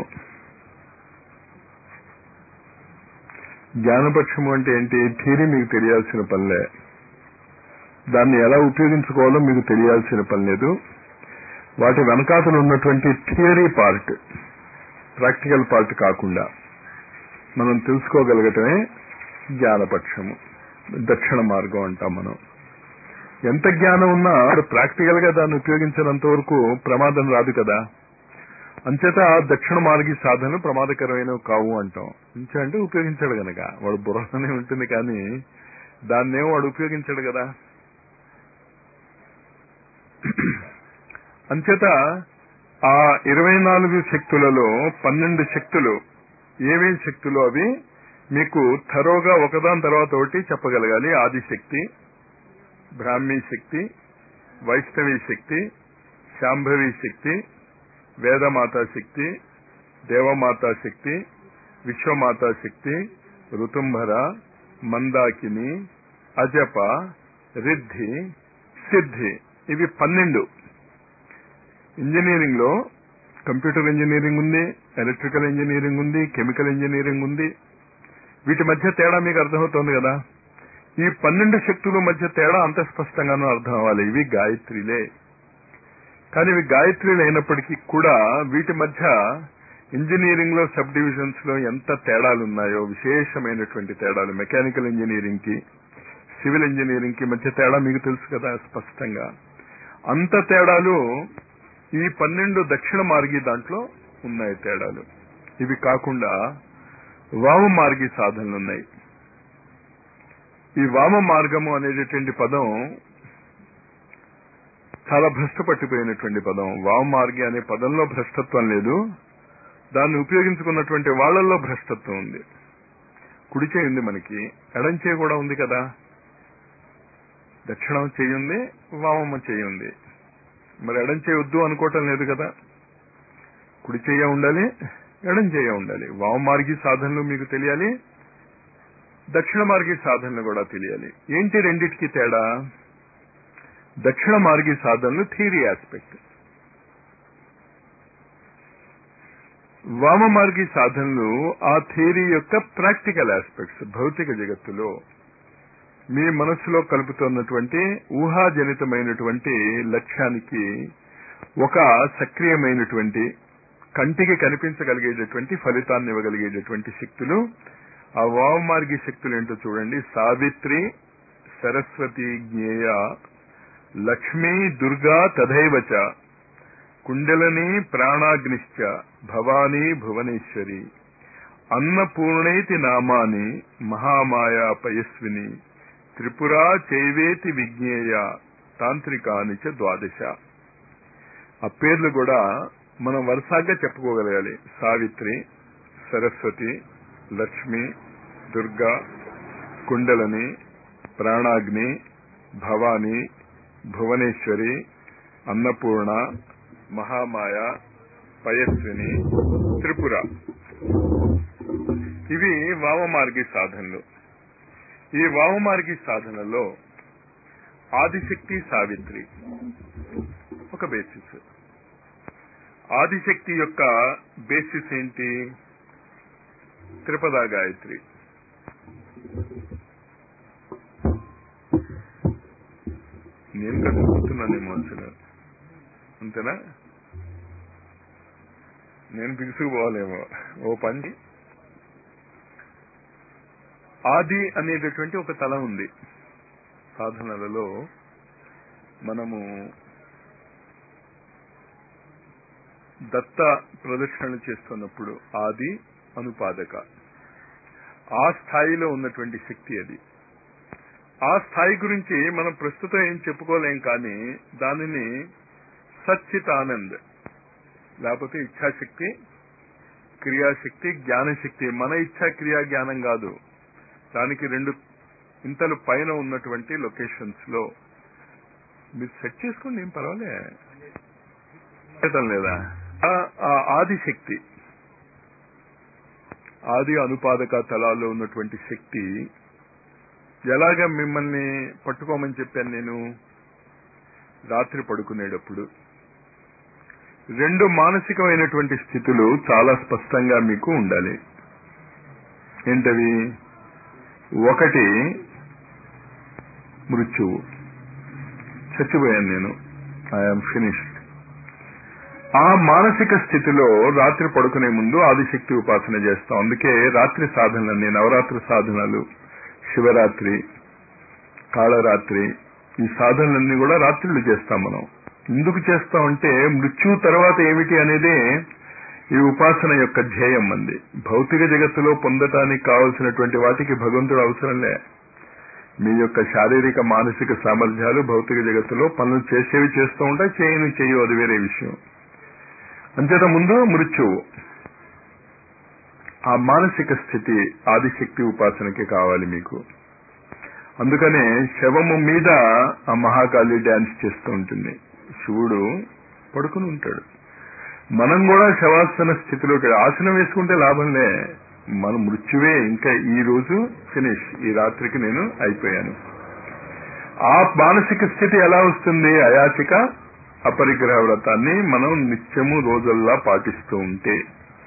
జ్ఞానపక్షము అంటే ఏంటి థియరీ మీకు తెలియాల్సిన పనిలే దాన్ని ఎలా ఉపయోగించుకోవాలో మీకు తెలియాల్సిన పని లేదు వాటి వెనకాతలు ఉన్నటువంటి థియరీ పార్ట్ ప్రాక్టికల్ పార్ట్ కాకుండా మనం తెలుసుకోగలగటమే జ్ఞానపక్షము దక్షిణ మార్గం అంటాం మనం ఎంత జ్ఞానం ఉన్నా ప్రాక్టికల్ గా దాన్ని ఉపయోగించినంత వరకు ప్రమాదం రాదు కదా అంచేత దక్షిణ మార్గి సాధనలు ప్రమాదకరమైనవి కావు అంటాం అంటే ఉపయోగించాడు గనక వాడు బుర్రలోనే ఉంటుంది కానీ దాన్నేమో వాడు ఉపయోగించాడు కదా అంచేత ఆ ఇరవై నాలుగు శక్తులలో పన్నెండు శక్తులు ఏమేం శక్తులు అవి మీకు థరోగా ఒకదాని తర్వాత ఒకటి చెప్పగలగాలి ఆదిశక్తి బ్రాహ్మీ శక్తి వైష్ణవి శక్తి శాంభవి శక్తి వేదమాతా శక్తి దేవమాతా శక్తి విశ్వమాతా శక్తి ఋతుంభర మందాకిని అజప రిద్ధి సిద్ధి ఇవి పన్నెండు ఇంజనీరింగ్ లో కంప్యూటర్ ఇంజనీరింగ్ ఉంది ఎలక్ట్రికల్ ఇంజనీరింగ్ ఉంది కెమికల్ ఇంజనీరింగ్ ఉంది వీటి మధ్య తేడా మీకు అర్థమవుతోంది కదా ఈ పన్నెండు శక్తుల మధ్య తేడా అంత స్పష్టంగానూ అర్థం అవ్వాలి ఇవి గాయత్రిలే కానీ ఇవి గాయత్రిలు అయినప్పటికీ కూడా వీటి మధ్య ఇంజనీరింగ్ లో సబ్ డివిజన్స్ లో ఎంత తేడాలు ఉన్నాయో విశేషమైనటువంటి తేడాలు మెకానికల్ ఇంజనీరింగ్ కి సివిల్ ఇంజనీరింగ్ కి మధ్య తేడా మీకు తెలుసు కదా స్పష్టంగా అంత తేడాలు ఈ పన్నెండు దక్షిణ మార్గి దాంట్లో ఉన్నాయి తేడాలు ఇవి కాకుండా వామ మార్గి సాధనలు ఉన్నాయి ఈ వామ మార్గము అనేటటువంటి పదం చాలా భ్రష్ట పట్టిపోయినటువంటి పదం వామ మార్గి అనే పదంలో భ్రష్టత్వం లేదు దాన్ని ఉపయోగించుకున్నటువంటి వాళ్ళల్లో భ్రష్టత్వం ఉంది కుడి చేయి ఉంది మనకి ఎడం చేయి కూడా ఉంది కదా దక్షిణం చేయి ఉంది వామమ్మ చేయి ఉంది మరి ఎడం చేయి వద్దు అనుకోవటం లేదు కదా కుడి చేయ ఉండాలి ఎడం చేయ ఉండాలి వామ మార్గి సాధనలు మీకు తెలియాలి దక్షిణ మార్గి సాధనలు కూడా తెలియాలి ఏంటి రెండిటికి తేడా దక్షిణ మార్గి సాధనలు థియరీ ఆస్పెక్ట్ వామ మార్గి సాధనలు ఆ థియరీ యొక్క ప్రాక్టికల్ ఆస్పెక్ట్స్ భౌతిక జగత్తులో మీ మనస్సులో కలుపుతున్నటువంటి ఊహాజనితమైనటువంటి లక్ష్యానికి ఒక సక్రియమైనటువంటి కంటికి కనిపించగలిగేటటువంటి ఫలితాన్ని ఇవ్వగలిగేటటువంటి శక్తులు ఆ వామమార్గి శక్తులు ఏంటో చూడండి సావిత్రి సరస్వతి జ్ఞేయ లక్ష్మీ దుర్గా తథైవచ కుండలని ప్రాణాగ్నిశ్చ భవానీ భువనేశ్వరి అన్నపూర్ణైతి నామాని మహామాయా పయస్విని త్రిపురా చైవేతి విజ్ఞేయ తాంత్రికాని చ ద్వాదశ ఆ పేర్లు కూడా మనం వరుసగా చెప్పుకోగలగాలి సావిత్రి సరస్వతి లక్ష్మి దుర్గా కుండలని ప్రాణాగ్ని భవాని భువనేశ్వరి అన్నపూర్ణ మహామాయ పయస్విని త్రిపుర ఇవి వామమార్గి సాధనలు ఈ వామమార్గి సాధనలో ఆదిశక్తి సావిత్రి ఒక బేసిస్ ఆదిశక్తి యొక్క బేసిస్ ఏంటి త్రిపదా గాయత్రి నేను కనుక్కుంటున్నానేమో అసలు అంతేనా నేను బిగుసుకుపోవాలేమో ఓ పని ఆది అనేటటువంటి ఒక తల ఉంది సాధనలలో మనము దత్త ప్రదక్షిణలు చేస్తున్నప్పుడు ఆది అనుపాదక ఆ స్థాయిలో ఉన్నటువంటి శక్తి అది ఆ స్థాయి గురించి మనం ప్రస్తుతం ఏం చెప్పుకోలేం కానీ దానిని సచ్చిత్ ఆనంద్ లేకపోతే ఇచ్ఛాశక్తి క్రియాశక్తి జ్ఞానశక్తి మన ఇచ్ఛా క్రియా జ్ఞానం కాదు దానికి రెండు ఇంతలు పైన ఉన్నటువంటి లొకేషన్స్ లో మీరు సెట్ చేసుకోండి ఏం పర్వాలే చేయటం లేదా ఆ- ఆ ఆదిశక్తి ఆది అనుపాదక తలాల్లో ఉన్నటువంటి శక్తి ఎలాగ మిమ్మల్ని పట్టుకోమని చెప్పాను నేను రాత్రి పడుకునేటప్పుడు రెండు మానసికమైనటువంటి స్థితులు చాలా స్పష్టంగా మీకు ఉండాలి ఏంటవి ఒకటి మృత్యువు చచ్చిపోయాను నేను ఐఎమ్ ఫినిష్డ్ ఆ మానసిక స్థితిలో రాత్రి పడుకునే ముందు ఆదిశక్తి ఉపాసన చేస్తాం అందుకే రాత్రి సాధనలన్నీ నవరాత్రి సాధనలు శివరాత్రి కాళరాత్రి ఈ సాధనలన్నీ కూడా రాత్రులు చేస్తాం మనం ఎందుకు చేస్తామంటే మృత్యు తర్వాత ఏమిటి అనేదే ఈ ఉపాసన యొక్క ధ్యేయం మంది భౌతిక జగత్తులో పొందటానికి కావలసినటువంటి వాటికి భగవంతుడు అవసరంలే మీ యొక్క శారీరక మానసిక సామర్థ్యాలు భౌతిక జగత్తులో పనులు చేసేవి చేస్తూ ఉంటాయి చేయని చేయవు అది వేరే విషయం అంచేత ముందు మృత్యువు ఆ మానసిక స్థితి ఆదిశక్తి ఉపాసనకి కావాలి మీకు అందుకనే శవము మీద ఆ మహాకాళి డ్యాన్స్ చేస్తూ ఉంటుంది శివుడు పడుకుని ఉంటాడు మనం కూడా శవాసన స్థితిలోకి ఆసనం వేసుకుంటే లాభంలే మన మృత్యువే ఇంకా ఈ రోజు ఫినిష్ ఈ రాత్రికి నేను అయిపోయాను ఆ మానసిక స్థితి ఎలా వస్తుంది అయాచిక అపరిగ్రహ వ్రతాన్ని మనం నిత్యము రోజుల్లా పాటిస్తూ ఉంటే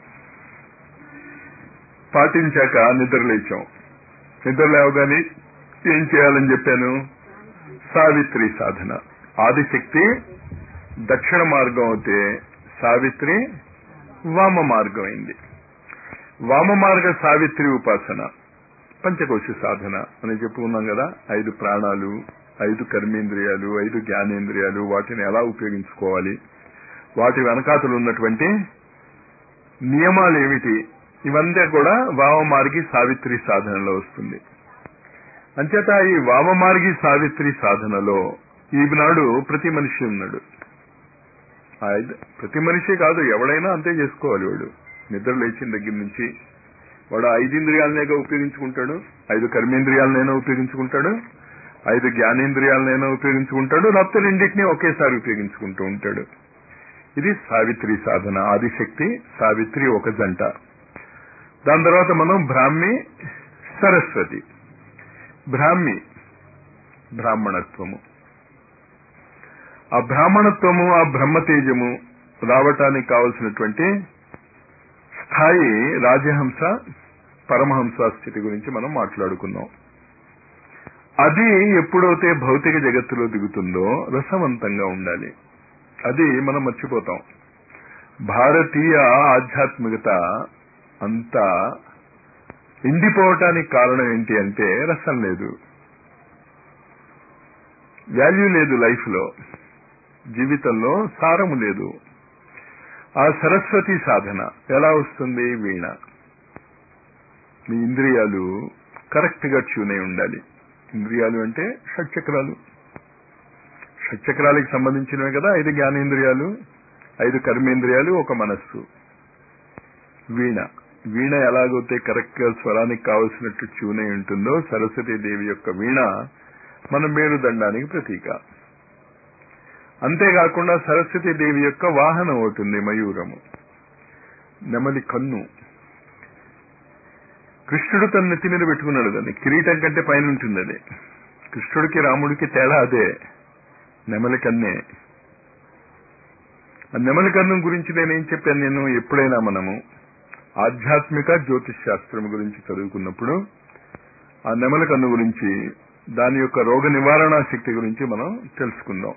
పాటించాక నిద్ర లేచాం నిద్ర లేవగానే ఏం చేయాలని చెప్పాను సావిత్రి సాధన ఆదిశక్తి దక్షిణ మార్గం అయితే సావిత్రి వామ మార్గం అయింది వామ మార్గ సావిత్రి ఉపాసన పంచకోశ సాధన అని చెప్పుకున్నాం కదా ఐదు ప్రాణాలు ఐదు కర్మేంద్రియాలు ఐదు జ్ఞానేంద్రియాలు వాటిని ఎలా ఉపయోగించుకోవాలి వాటి వెనకాతలు ఉన్నటువంటి నియమాలు ఏమిటి ఇవంతా కూడా వామమార్గి సావిత్రి సాధనలో వస్తుంది అంచేత ఈ వామమార్గి సావిత్రి సాధనలో ఈనాడు ప్రతి మనిషి ఉన్నాడు ఆ ఐదు- ప్రతి మనిషి కాదు ఎవడైనా అంతే చేసుకోవాలి వాడు నిద్ర లేచిన దగ్గర నుంచి వాడు ఐదు ఇంద్రియాలనేగా ఉపయోగించుకుంటాడు ఐదు కర్మేంద్రియాలనైనా ఉపయోగించుకుంటాడు ఐదు జ్ఞానేంద్రియాలనైనా ఉపయోగించుకుంటాడు లేకపోతే రెండింటినీ ఒకేసారి ఉపయోగించుకుంటూ ఉంటాడు ఇది సావిత్రి సాధన ఆదిశక్తి సావిత్రి ఒక జంట దాని తర్వాత మనం బ్రాహ్మి సరస్వతి బ్రాహ్మి బ్రాహ్మణత్వము ఆ బ్రాహ్మణత్వము ఆ బ్రహ్మతేజము రావటానికి కావలసినటువంటి స్థాయి రాజహంస పరమహంస స్థితి గురించి మనం మాట్లాడుకున్నాం అది ఎప్పుడైతే భౌతిక జగత్తులో దిగుతుందో రసవంతంగా ఉండాలి అది మనం మర్చిపోతాం భారతీయ ఆధ్యాత్మికత అంతా ఎండిపోవటానికి కారణం ఏంటి అంటే రసం లేదు వాల్యూ లేదు లైఫ్ లో జీవితంలో సారము లేదు ఆ సరస్వతి సాధన ఎలా వస్తుంది వీణ మీ ఇంద్రియాలు కరెక్ట్ గా ట్యూన్ అయి ఉండాలి ఇంద్రియాలు అంటే షట్చక్రాలు షట్చక్రాలకు సంబంధించినవే కదా ఐదు జ్ఞానేంద్రియాలు ఐదు కర్మేంద్రియాలు ఒక మనస్సు వీణ వీణ ఎలాగైతే కరెక్ట్ గా స్వరానికి కావలసినట్టు ట్యూన్ అయి ఉంటుందో సరస్వతి దేవి యొక్క వీణ మన మేరుదండానికి ప్రతీక అంతేకాకుండా సరస్వతి దేవి యొక్క వాహనం అవుతుంది మయూరము నెమలి కన్ను కృష్ణుడు తన నెత్తి మీద పెట్టుకున్నాడు దాన్ని కిరీటం కంటే పైన ఉంటుంది అది కృష్ణుడికి రాముడికి తేడా అదే నెమలి కన్నే ఆ నెమలి కన్ను గురించి నేనేం చెప్పాను నేను ఎప్పుడైనా మనము ఆధ్యాత్మిక జ్యోతిష్ శాస్త్రం గురించి చదువుకున్నప్పుడు ఆ నెమలి కన్ను గురించి దాని యొక్క రోగ నివారణ శక్తి గురించి మనం తెలుసుకుందాం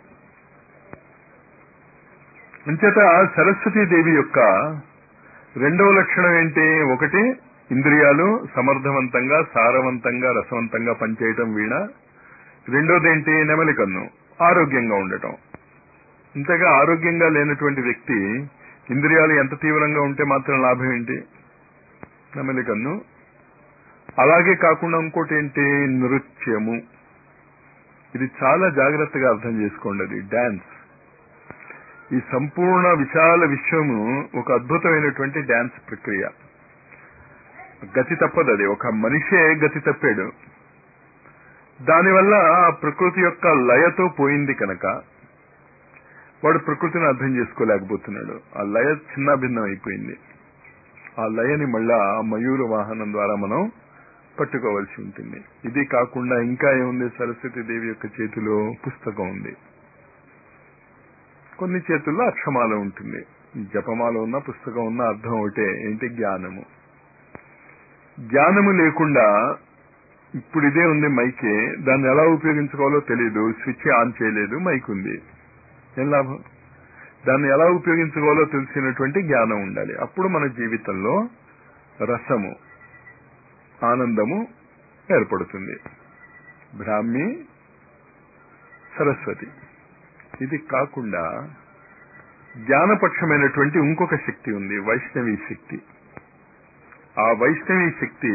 అంచేత సరస్వతీ దేవి యొక్క రెండవ లక్షణం ఏంటి ఒకటి ఇంద్రియాలు సమర్థవంతంగా సారవంతంగా రసవంతంగా పనిచేయటం వీణ రెండోది ఏంటి నెమలి కన్ను ఆరోగ్యంగా ఉండటం ఇంతగా ఆరోగ్యంగా లేనటువంటి వ్యక్తి ఇంద్రియాలు ఎంత తీవ్రంగా ఉంటే మాత్రం లాభం ఏంటి నెమలి కన్ను అలాగే కాకుండా ఇంకోటి ఏంటి నృత్యము ఇది చాలా జాగ్రత్తగా అర్థం చేసుకోండి అది డాన్స్ ఈ సంపూర్ణ విశాల విశ్వము ఒక అద్భుతమైనటువంటి డ్యాన్స్ ప్రక్రియ గతి తప్పదు అది ఒక మనిషే గతి తప్పాడు దానివల్ల ఆ ప్రకృతి యొక్క లయతో పోయింది కనుక వాడు ప్రకృతిని అర్థం చేసుకోలేకపోతున్నాడు ఆ లయ చిన్నాభిన్నం అయిపోయింది ఆ లయని మళ్ళా మయూర వాహనం ద్వారా మనం పట్టుకోవాల్సి ఉంటుంది ఇది కాకుండా ఇంకా ఏముంది సరస్వతి దేవి యొక్క చేతిలో పుస్తకం ఉంది కొన్ని చేతుల్లో అక్షమాల ఉంటుంది జపమాల ఉన్న పుస్తకం ఉన్న అర్థం ఒకటే ఏంటి జ్ఞానము జ్ఞానము లేకుండా ఇప్పుడు ఇదే ఉంది మైకే దాన్ని ఎలా ఉపయోగించుకోవాలో తెలియదు స్విచ్ ఆన్ చేయలేదు మైక్ ఉంది ఏం లాభం దాన్ని ఎలా ఉపయోగించుకోవాలో తెలిసినటువంటి జ్ఞానం ఉండాలి అప్పుడు మన జీవితంలో రసము ఆనందము ఏర్పడుతుంది బ్రాహ్మి సరస్వతి ఇది కాకుండా జ్ఞానపక్షమైనటువంటి ఇంకొక శక్తి ఉంది వైష్ణవి శక్తి ఆ వైష్ణవి శక్తి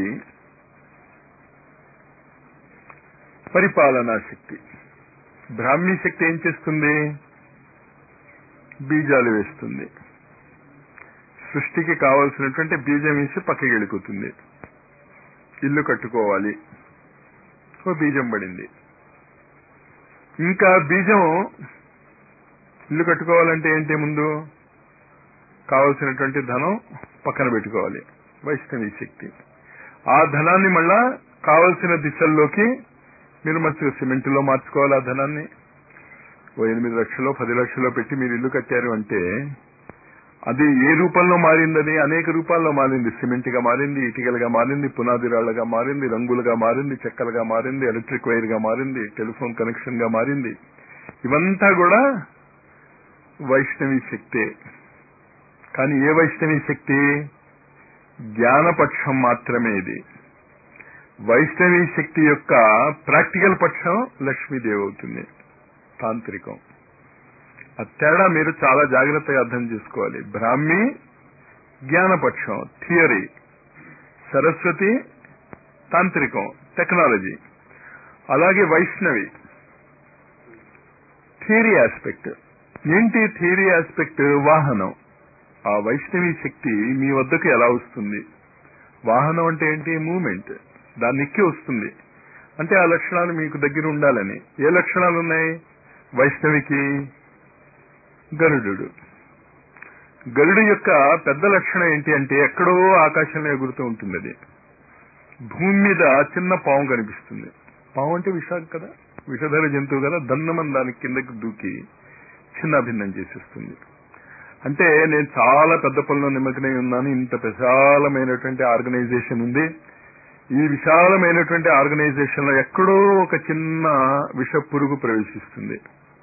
పరిపాలనా శక్తి బ్రాహ్మీ శక్తి ఏం చేస్తుంది బీజాలు వేస్తుంది సృష్టికి కావలసినటువంటి బీజం వేసి పక్కకి వెళ్ళిపోతుంది ఇల్లు కట్టుకోవాలి ఓ బీజం పడింది ఇంకా బీజం ఇల్లు కట్టుకోవాలంటే ఏంటి ముందు కావలసినటువంటి ధనం పక్కన పెట్టుకోవాలి వైష్ణవి శక్తి ఆ ధనాన్ని మళ్ళా కావలసిన దిశల్లోకి మీరు మంచిగా సిమెంట్లో మార్చుకోవాలి ఆ ధనాన్ని ఓ ఎనిమిది లక్షలో పది లక్షలో పెట్టి మీరు ఇల్లు కట్టారు అంటే అది ఏ రూపంలో మారిందని అనేక రూపాల్లో మారింది సిమెంట్ గా మారింది ఇటుకలుగా మారింది పునాది రాళ్లుగా మారింది రంగులుగా మారింది చెక్కలుగా మారింది ఎలక్ట్రిక్ వైర్ గా మారింది టెలిఫోన్ కనెక్షన్ గా మారింది ఇవంతా కూడా వైష్ణవి శక్తే కానీ ఏ వైష్ణవి శక్తి జ్ఞానపక్షం మాత్రమే ఇది వైష్ణవి శక్తి యొక్క ప్రాక్టికల్ పక్షం లక్ష్మీదేవి అవుతుంది తాంత్రికం ఆ తేడా మీరు చాలా జాగ్రత్తగా అర్థం చేసుకోవాలి బ్రాహ్మి జ్ఞానపక్షం థియరీ సరస్వతి తాంత్రికం టెక్నాలజీ అలాగే వైష్ణవి థియరీ ఆస్పెక్ట్ ఏంటి థియరీ ఆస్పెక్ట్ వాహనం ఆ వైష్ణవి శక్తి మీ వద్దకు ఎలా వస్తుంది వాహనం అంటే ఏంటి మూమెంట్ దాన్ని ఎక్కి వస్తుంది అంటే ఆ లక్షణాలు మీకు దగ్గర ఉండాలని ఏ లక్షణాలు ఉన్నాయి వైష్ణవికి గరుడు గరుడు యొక్క పెద్ద లక్షణం ఏంటి అంటే ఎక్కడో ఆకాశంలో ఎగురుతూ ఉంటుంది అది భూమి మీద చిన్న పాము కనిపిస్తుంది పాము అంటే విష కదా విషధర జంతువు కదా దన్నమని దాని కిందకి దూకి చిన్న భిన్నం చేసేస్తుంది అంటే నేను చాలా పెద్ద పనిలో నిమగ్నై ఉన్నాను ఇంత విశాలమైనటువంటి ఆర్గనైజేషన్ ఉంది ఈ విశాలమైనటువంటి ఆర్గనైజేషన్ లో ఎక్కడో ఒక చిన్న విష పురుగు ప్రవేశిస్తుంది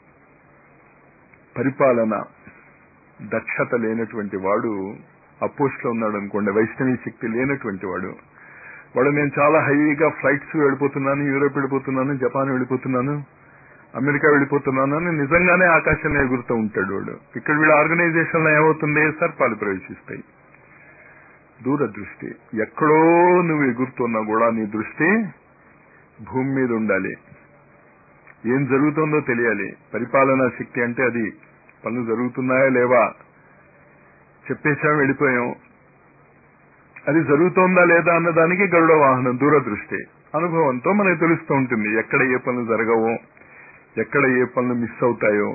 పరిపాలన దక్షత లేనటువంటి వాడు అపోస్ట్ లో ఉన్నాడు అనుకోండి వైష్ణవి శక్తి లేనటువంటి వాడు వాడు నేను చాలా హైగా ఫ్లైట్స్ వెళ్ళిపోతున్నాను యూరోప్ వెళ్ళిపోతున్నాను జపాన్ వెళ్ళిపోతున్నాను అమెరికా వెళ్ళిపోతున్నాను అని నిజంగానే ఆకాశంలో ఎగురుతూ ఉంటాడు వాడు ఇక్కడ వీళ్ళ ఆర్గనైజేషన్ లో ఏమవుతుంది సర్పాలు ప్రవేశిస్తాయి దూరదృష్టి ఎక్కడో నువ్వు ఎగురుతున్నా కూడా నీ దృష్టి భూమి మీద ఉండాలి ఏం జరుగుతుందో తెలియాలి పరిపాలనా శక్తి అంటే అది పనులు జరుగుతున్నాయా లేవా చెప్పేశాం వెళ్ళిపోయాం అది జరుగుతోందా లేదా అన్నదానికి గరుడ వాహనం దూరదృష్టి అనుభవంతో మనకు తెలుస్తూ ఉంటుంది ఎక్కడ ఏ పనులు జరగవో ఎక్కడ ఏ పనులు మిస్ అవుతాయో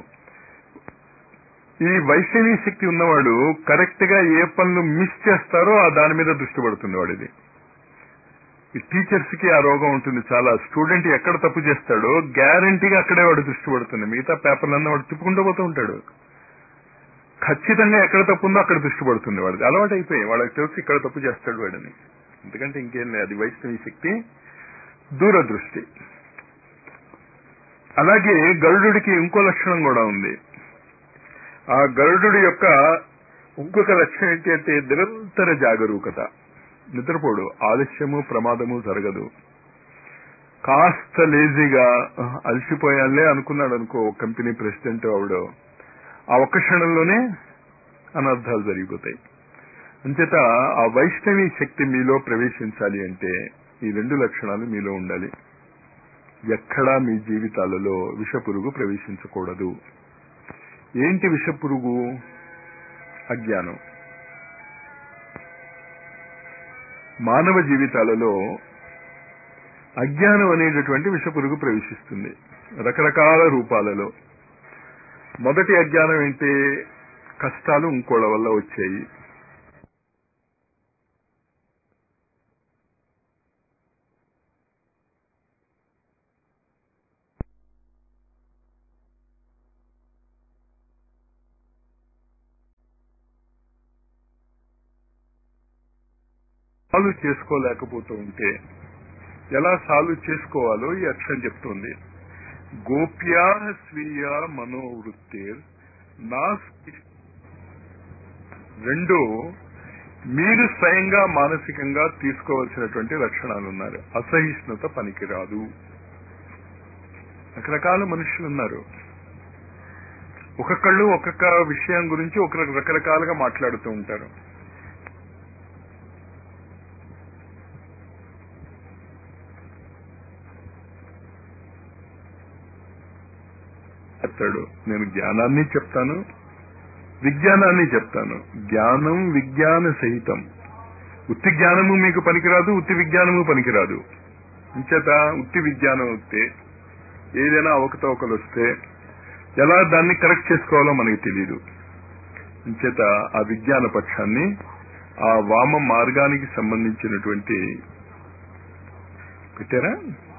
ఈ వైష్ణవి శక్తి ఉన్నవాడు కరెక్ట్ గా ఏ పనులు మిస్ చేస్తారో ఆ దాని మీద దృష్టి పడుతుంది వాడిది ఈ టీచర్స్ కి ఆ రోగం ఉంటుంది చాలా స్టూడెంట్ ఎక్కడ తప్పు చేస్తాడో గ్యారంటీగా అక్కడే వాడు దృష్టి పడుతుంది మిగతా పేపర్లన్నా వాడు తిప్పుకుంటూ పోతూ ఉంటాడు ఖచ్చితంగా ఎక్కడ తప్పు ఉందో అక్కడ దృష్టి పడుతుంది వాడిది అలవాటు అయిపోయి వాళ్ళకి తెలిసి ఇక్కడ తప్పు చేస్తాడు వాడిని ఎందుకంటే ఇంకేం లేదు అది వైష్ణవి శక్తి దూరదృష్టి అలాగే గరుడుకి ఇంకో లక్షణం కూడా ఉంది ఆ గరుడు యొక్క ఇంకొక లక్షణం ఏంటి అంటే నిరంతర జాగరూకత నిద్రపోడు ఆలస్యము ప్రమాదము జరగదు కాస్త లేజీగా అలసిపోయాలే అనుకున్నాడు అనుకో కంపెనీ ప్రెసిడెంట్ ఆవిడ ఆ ఒక్క క్షణంలోనే అనర్థాలు జరిగిపోతాయి అంచేత ఆ వైష్ణవి శక్తి మీలో ప్రవేశించాలి అంటే ఈ రెండు లక్షణాలు మీలో ఉండాలి ఎక్కడా మీ జీవితాలలో విషపురుగు ప్రవేశించకూడదు ఏంటి విషపురుగు అజ్ఞానం మానవ జీవితాలలో అజ్ఞానం అనేటటువంటి విషపురుగు ప్రవేశిస్తుంది రకరకాల రూపాలలో మొదటి అజ్ఞానం ఏంటి కష్టాలు ఇంకోళ్ళ వల్ల వచ్చాయి సాల్వ్ చేసుకోలేకపోతూ ఉంటే ఎలా సాల్వ్ చేసుకోవాలో ఈ అక్షరం చెప్తోంది గోప్యా స్వీయ మనోవృత్తిర్ నా రెండు మీరు స్వయంగా మానసికంగా తీసుకోవాల్సినటువంటి లక్షణాలు ఉన్నారు అసహిష్ణుత పనికిరాదు రకరకాల మనుషులు ఉన్నారు ఒక్కొక్కళ్ళు ఒక్కొక్క విషయం గురించి ఒక రకరకాలుగా మాట్లాడుతూ ఉంటారు చెప్తాడు నేను జ్ఞానాన్ని చెప్తాను విజ్ఞానాన్ని చెప్తాను జ్ఞానం విజ్ఞాన సహితం ఉత్తి జ్ఞానము మీకు పనికిరాదు ఉత్తి విజ్ఞానము పనికిరాదు ఇంచేత ఉత్తి విజ్ఞానం వస్తే ఏదైనా అవకతవకలు వస్తే ఎలా దాన్ని కరెక్ట్ చేసుకోవాలో మనకి తెలియదు ఇంచేత ఆ విజ్ఞాన పక్షాన్ని ఆ వామ మార్గానికి సంబంధించినటువంటి పెట్టారా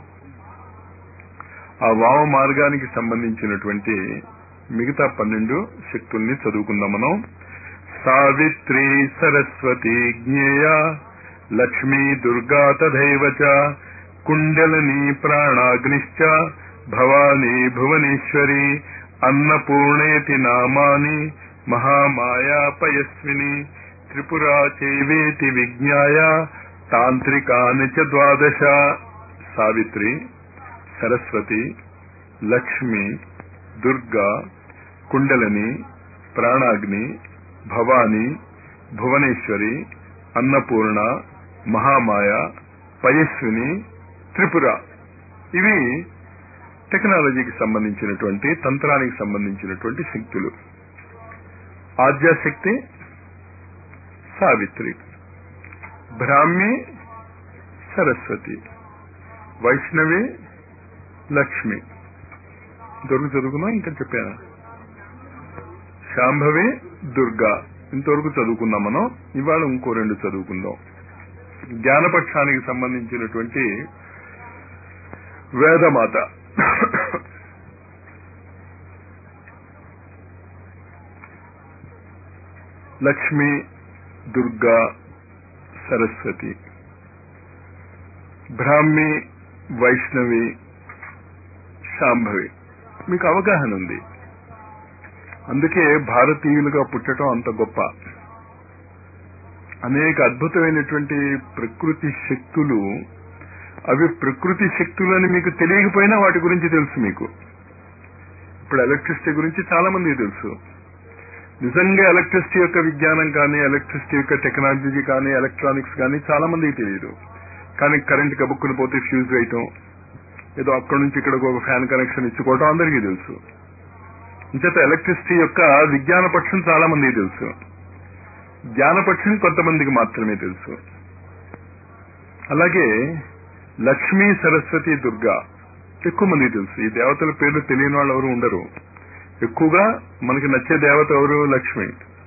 ఆ వామ మార్గానికి సంబంధించినటువంటి మిగతా పన్నెండు శక్తుల్ని చదువుకుందాం మనం సావిత్రి సరస్వతి జ్ఞేయ లక్ష్మీ దుర్గా తథైవ చ కుండలిని ప్రాణాగ్నిశ్చ భవానీ భువనేశ్వరి అన్నపూర్ణేతి నామాని మహామాయా పయస్విని త్రిపురా చైవేతి విజ్ఞాయ తాంత్రికాని చ ద్వాదశ సావిత్రి సరస్వతి లక్ష్మి దుర్గా కుండలని ప్రాణాగ్ని భవాని భువనేశ్వరి అన్నపూర్ణ మహామాయ పయస్విని త్రిపుర ఇవి టెక్నాలజీకి సంబంధించినటువంటి తంత్రానికి సంబంధించినటువంటి శక్తులు ఆద్యాశక్తి సావిత్రి బ్రాహ్మి సరస్వతి వైష్ణవి లక్ష్మి ఇంతవరకు చదువుకున్నా ఇంకా చెప్పాను శాంభవి దుర్గా ఇంతవరకు చదువుకున్నాం మనం ఇవాళ ఇంకో రెండు చదువుకుందాం జ్ఞానపక్షానికి సంబంధించినటువంటి వేదమాత లక్ష్మి దుర్గా సరస్వతి బ్రాహ్మి వైష్ణవి శాంభవి మీకు అవగాహన ఉంది అందుకే భారతీయులుగా పుట్టడం అంత గొప్ప అనేక అద్భుతమైనటువంటి ప్రకృతి శక్తులు అవి ప్రకృతి శక్తులని మీకు తెలియకపోయినా వాటి గురించి తెలుసు మీకు ఇప్పుడు ఎలక్ట్రిసిటీ గురించి చాలా మందికి తెలుసు నిజంగా ఎలక్ట్రిసిటీ యొక్క విజ్ఞానం కానీ ఎలక్ట్రిసిటీ యొక్క టెక్నాలజీ కానీ ఎలక్ట్రానిక్స్ కానీ చాలా మందికి తెలియదు కానీ కరెంట్ కబుక్కుని పోతే ఫ్యూజ్ వేయటం ఏదో అక్కడి నుంచి ఇక్కడికి ఒక ఫ్యాన్ కనెక్షన్ ఇచ్చుకోవటం అందరికీ తెలుసు ఇంచేత ఎలక్ట్రిసిటీ యొక్క విజ్ఞాన పక్షం చాలా మందికి తెలుసు జ్ఞానపక్షం కొంతమందికి మాత్రమే తెలుసు అలాగే లక్ష్మీ సరస్వతి దుర్గా ఎక్కువ మందికి తెలుసు ఈ దేవతల పేర్లు తెలియని వాళ్ళు ఎవరు ఉండరు ఎక్కువగా మనకి నచ్చే దేవత ఎవరు లక్ష్మి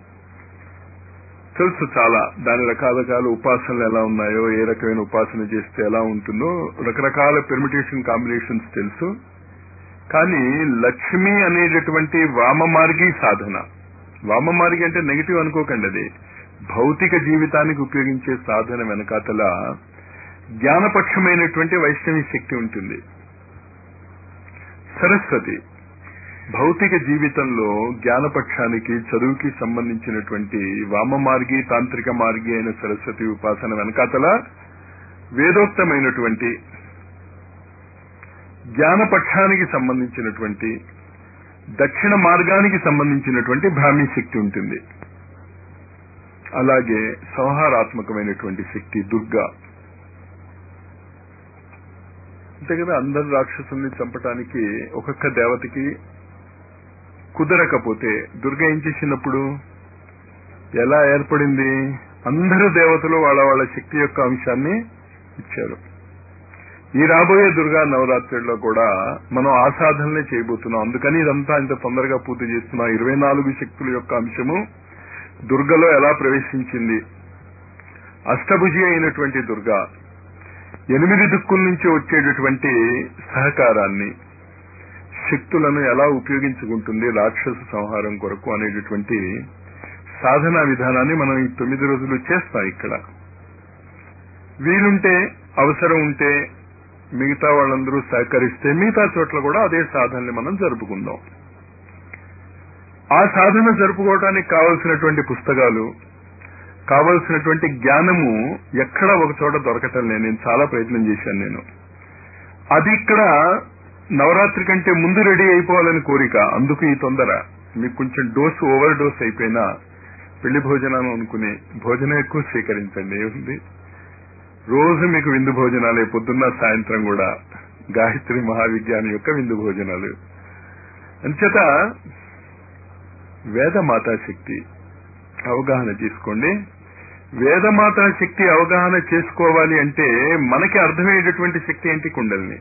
తెలుసు చాలా దాని రకాల రకాల ఉపాసనలు ఎలా ఉన్నాయో ఏ రకమైన ఉపాసన చేస్తే ఎలా ఉంటుందో రకరకాల పెర్మిటేషన్ కాంబినేషన్స్ తెలుసు కానీ లక్ష్మి అనేటటువంటి వామమార్గి సాధన వామమార్గి అంటే నెగిటివ్ అనుకోకండి అది భౌతిక జీవితానికి ఉపయోగించే సాధన వెనకాతల జ్ఞానపక్షమైనటువంటి వైష్ణవి శక్తి ఉంటుంది సరస్వతి భౌతిక జీవితంలో జ్ఞానపక్షానికి చదువుకి సంబంధించినటువంటి వామమార్గి తాంత్రిక మార్గి అయిన సరస్వతి ఉపాసన వెనకాతల వేదోక్తమైనటువంటి జ్ఞానపక్షానికి సంబంధించినటువంటి దక్షిణ మార్గానికి సంబంధించినటువంటి బ్రాహ్మీ శక్తి ఉంటుంది అలాగే సంహారాత్మకమైనటువంటి శక్తి దుర్గా అంతే కదా అందరు రాక్షసుల్ని చంపటానికి ఒక్కొక్క దేవతకి కుదరకపోతే దుర్గ ఏం చేసినప్పుడు ఎలా ఏర్పడింది అందరూ దేవతలు వాళ్ళ వాళ్ళ శక్తి యొక్క అంశాన్ని ఇచ్చారు ఈ రాబోయే దుర్గా నవరాత్రుల్లో కూడా మనం ఆ సాధనలే చేయబోతున్నాం అందుకని ఇదంతా ఇంత తొందరగా పూర్తి చేస్తున్నాం ఇరవై నాలుగు శక్తుల యొక్క అంశము దుర్గలో ఎలా ప్రవేశించింది అష్టభుజి అయినటువంటి దుర్గా ఎనిమిది దిక్కుల నుంచి వచ్చేటటువంటి సహకారాన్ని శక్తులను ఎలా ఉపయోగించుకుంటుంది రాక్షస సంహారం కొరకు అనేటటువంటి సాధనా విధానాన్ని మనం ఈ తొమ్మిది రోజులు చేస్తాం ఇక్కడ వీలుంటే అవసరం ఉంటే మిగతా వాళ్ళందరూ సహకరిస్తే మిగతా చోట్ల కూడా అదే సాధనని మనం జరుపుకుందాం ఆ సాధన జరుపుకోవడానికి కావలసినటువంటి పుస్తకాలు కావలసినటువంటి జ్ఞానము ఎక్కడ ఒక చోట దొరకటం లేదు నేను చాలా ప్రయత్నం చేశాను నేను అది ఇక్కడ నవరాత్రి కంటే ముందు రెడీ అయిపోవాలని కోరిక అందుకు ఈ తొందర మీకు కొంచెం డోస్ ఓవర్ డోస్ అయిపోయినా పెళ్లి భోజనాలు అనుకుని భోజనం ఎక్కువ స్వీకరించండి ఏముంది రోజు మీకు విందు భోజనాలే పొద్దున్న సాయంత్రం కూడా గాయత్రి మహావిజ్ఞాని యొక్క విందు భోజనాలు అంచేత వేదమాతా శక్తి అవగాహన తీసుకోండి వేదమాతా శక్తి అవగాహన చేసుకోవాలి అంటే మనకి అర్థమయ్యేటటువంటి శక్తి ఏంటి కుండల్ని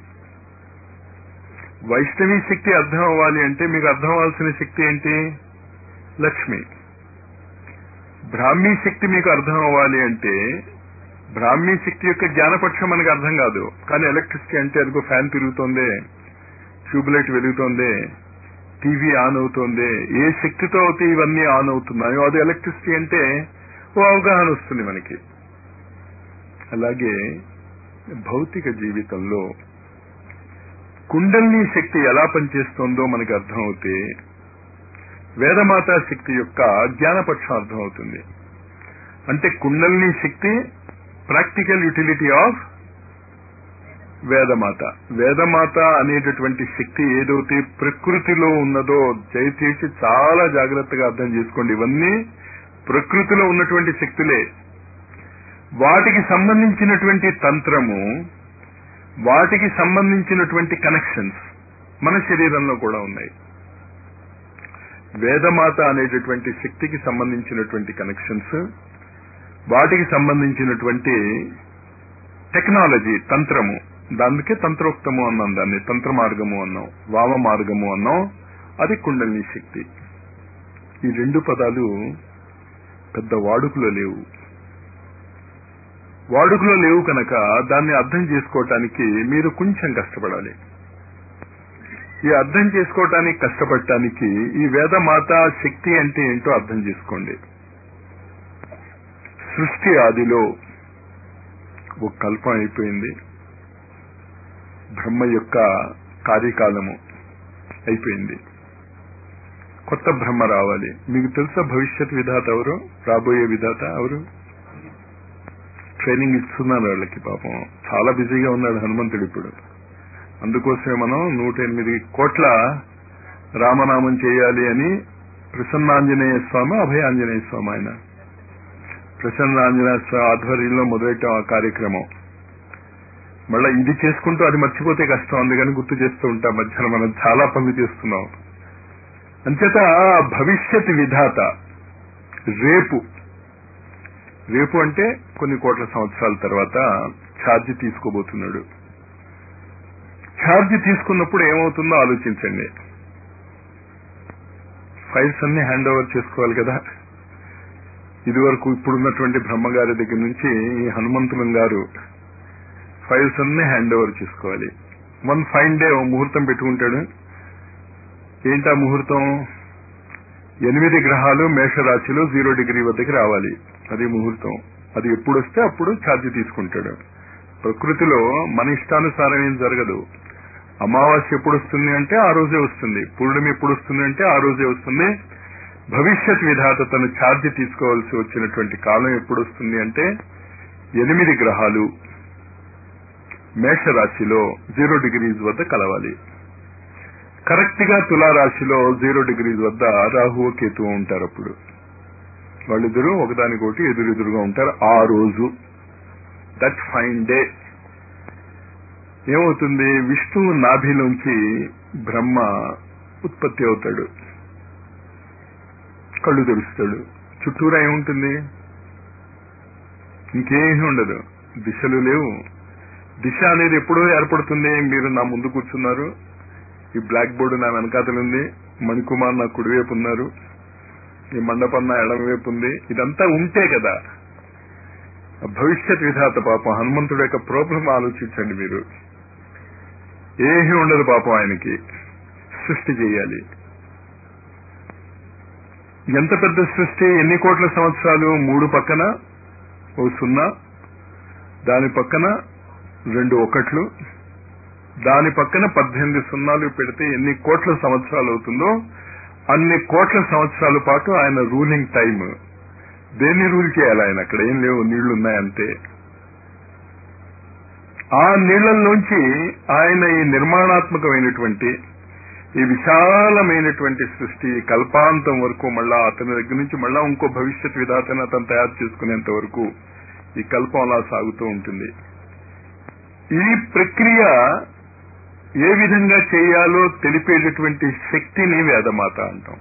వైష్ణవి శక్తి అర్థం అవ్వాలి అంటే మీకు అర్థం అవ్వాల్సిన శక్తి ఏంటి లక్ష్మి బ్రాహ్మీ శక్తి మీకు అర్థం అవ్వాలి అంటే బ్రాహ్మీ శక్తి యొక్క జ్ఞానపక్షం మనకు అర్థం కాదు కానీ ఎలక్ట్రిసిటీ అంటే అదిగో ఫ్యాన్ తిరుగుతోంది ట్యూబ్లైట్ వెలుగుతోంది టీవీ ఆన్ అవుతోంది ఏ శక్తితో అయితే ఇవన్నీ ఆన్ అవుతున్నాయో అది ఎలక్ట్రిసిటీ అంటే ఓ అవగాహన వస్తుంది మనకి అలాగే భౌతిక జీవితంలో కుండల్ని శక్తి ఎలా పనిచేస్తోందో మనకి అర్థమవుతే వేదమాతా శక్తి యొక్క జ్ఞానపక్షం అర్థమవుతుంది అంటే కుండల్ని శక్తి practical utility of Vedamata Vedamata అనేటటువంటి శక్తి ఏదైతే ప్రకృతిలో ఉన్నదో దయచేసి చాలా జాగ్రత్తగా అర్థం చేసుకోండి ఇవన్నీ ప్రకృతిలో ఉన్నటువంటి శక్తులే వాటికి సంబంధించినటువంటి తంత్రము వాటికి సంబంధించినటువంటి కనెక్షన్స్ మన శరీరంలో కూడా ఉన్నాయి వేదమాత అనేటటువంటి శక్తికి సంబంధించినటువంటి కనెక్షన్స్ వాటికి సంబంధించినటువంటి టెక్నాలజీ తంత్రము దానికే తంత్రోక్తము అన్నాం దాన్ని తంత్ర మార్గము అన్నాం వామ మార్గము అన్నాం అది కుండలిని శక్తి ఈ రెండు పదాలు పెద్ద వాడుకలో లేవు వాడుకలో లేవు కనుక దాన్ని అర్థం చేసుకోవటానికి మీరు కొంచెం కష్టపడాలి ఈ అర్థం చేసుకోవటానికి కష్టపడటానికి ఈ వేదమాత శక్తి అంటే ఏంటో అర్థం చేసుకోండి సృష్టి ఆదిలో ఒక కల్పం అయిపోయింది బ్రహ్మ యొక్క కార్యకాలము అయిపోయింది కొత్త బ్రహ్మ రావాలి మీకు తెలుసా భవిష్యత్ విధాత ఎవరు రాబోయే విధాత ఎవరు ట్రైనింగ్ ఇస్తున్నారు వాళ్ళకి పాపం చాలా బిజీగా ఉన్నాడు హనుమంతుడు ఇప్పుడు అందుకోసమే మనం నూట ఎనిమిది కోట్ల రామనామం చేయాలి అని ప్రసన్నాంజనేయ స్వామి అభయాంజనేయ స్వామి ఆయన ప్రసన్నాంజనేయ స్వామి ఆధ్వర్యంలో మొదలెట్టాం ఆ కార్యక్రమం మళ్ళా ఇది చేసుకుంటూ అది మర్చిపోతే కష్టం అందుకని గుర్తు చేస్తూ ఉంటాం మధ్యాహ్నం మనం చాలా పనులు చేస్తున్నాం అంచేత భవిష్యత్ విధాత రేపు రేపు అంటే కొన్ని కోట్ల సంవత్సరాల తర్వాత ఛార్జ్ తీసుకోబోతున్నాడు ఛార్జ్ తీసుకున్నప్పుడు ఏమవుతుందో ఆలోచించండి ఫైల్స్ అన్ని హ్యాండ్ ఓవర్ చేసుకోవాలి కదా ఇదివరకు ఇప్పుడున్నటువంటి బ్రహ్మగారి దగ్గర నుంచి ఈ హనుమంతులం గారు ఫైల్స్ అన్ని హ్యాండ్ ఓవర్ చేసుకోవాలి వన్ ఫైన్ డే ఓ ముహూర్తం పెట్టుకుంటాడు ఏంటా ముహూర్తం ఎనిమిది గ్రహాలు మేషరాశిలో జీరో డిగ్రీ వద్దకి రావాలి అది ముహూర్తం అది ఎప్పుడు వస్తే అప్పుడు ఛార్జ్ తీసుకుంటాడు ప్రకృతిలో మన ఇష్టానుసారం ఏం జరగదు అమావాస్య ఎప్పుడు వస్తుంది అంటే ఆ రోజే వస్తుంది పూర్ణిమ ఎప్పుడు వస్తుంది అంటే ఆ రోజే వస్తుంది భవిష్యత్ విధాత తను ఛార్జ్ తీసుకోవాల్సి వచ్చినటువంటి కాలం ఎప్పుడు వస్తుంది అంటే ఎనిమిది గ్రహాలు మేషరాశిలో జీరో డిగ్రీస్ వద్ద కలవాలి కరెక్ట్ గా తులారాశిలో జీరో డిగ్రీస్ వద్ద రాహువు కేతువు ఉంటారు అప్పుడు వాళ్ళిద్దరూ ఒకదానికొకటి ఎదురెదురుగా ఉంటారు ఆ రోజు దట్ ఫైన్ డే ఏమవుతుంది విష్ణువు నాభిలోంచి బ్రహ్మ ఉత్పత్తి అవుతాడు కళ్ళు తెరుస్తాడు చుట్టూరా ఏముంటుంది ఇంకేమీ ఉండదు దిశలు లేవు దిశ అనేది ఎప్పుడో ఏర్పడుతుంది మీరు నా ముందు కూర్చున్నారు ఈ బ్లాక్ బోర్డు నా వెనకాతలు ఉంది మణికుమార్ నా కుడివైపు ఉన్నారు ఈ మండపం నా ఎడమవైపు ఉంది ఇదంతా ఉంటే కదా భవిష్యత్ విధాత పాపం హనుమంతుడు యొక్క ప్రాబ్లం ఆలోచించండి మీరు ఏమీ ఉండదు పాపం ఆయనకి సృష్టి చేయాలి ఎంత పెద్ద సృష్టి ఎన్ని కోట్ల సంవత్సరాలు మూడు పక్కన ఓ సున్నా దాని పక్కన రెండు ఒకట్లు దాని పక్కన పద్దెనిమిది సున్నాలు పెడితే ఎన్ని కోట్ల సంవత్సరాలు అవుతుందో అన్ని కోట్ల సంవత్సరాల పాటు ఆయన రూలింగ్ టైం దేన్ని రూల్ చేయాలి ఆయన అక్కడ ఏం లేవు నీళ్లు ఉన్నాయంతే ఆ నీళ్లలోంచి ఆయన ఈ నిర్మాణాత్మకమైనటువంటి ఈ విశాలమైనటువంటి సృష్టి కల్పాంతం వరకు మళ్ళా అతని దగ్గర నుంచి మళ్ళా ఇంకో భవిష్యత్ విధాతను అతను తయారు చేసుకునేంత వరకు ఈ కల్పం అలా సాగుతూ ఉంటుంది ఈ ప్రక్రియ ఏ విధంగా చేయాలో తెలిపేటటువంటి శక్తిని వేదమాత అంటాం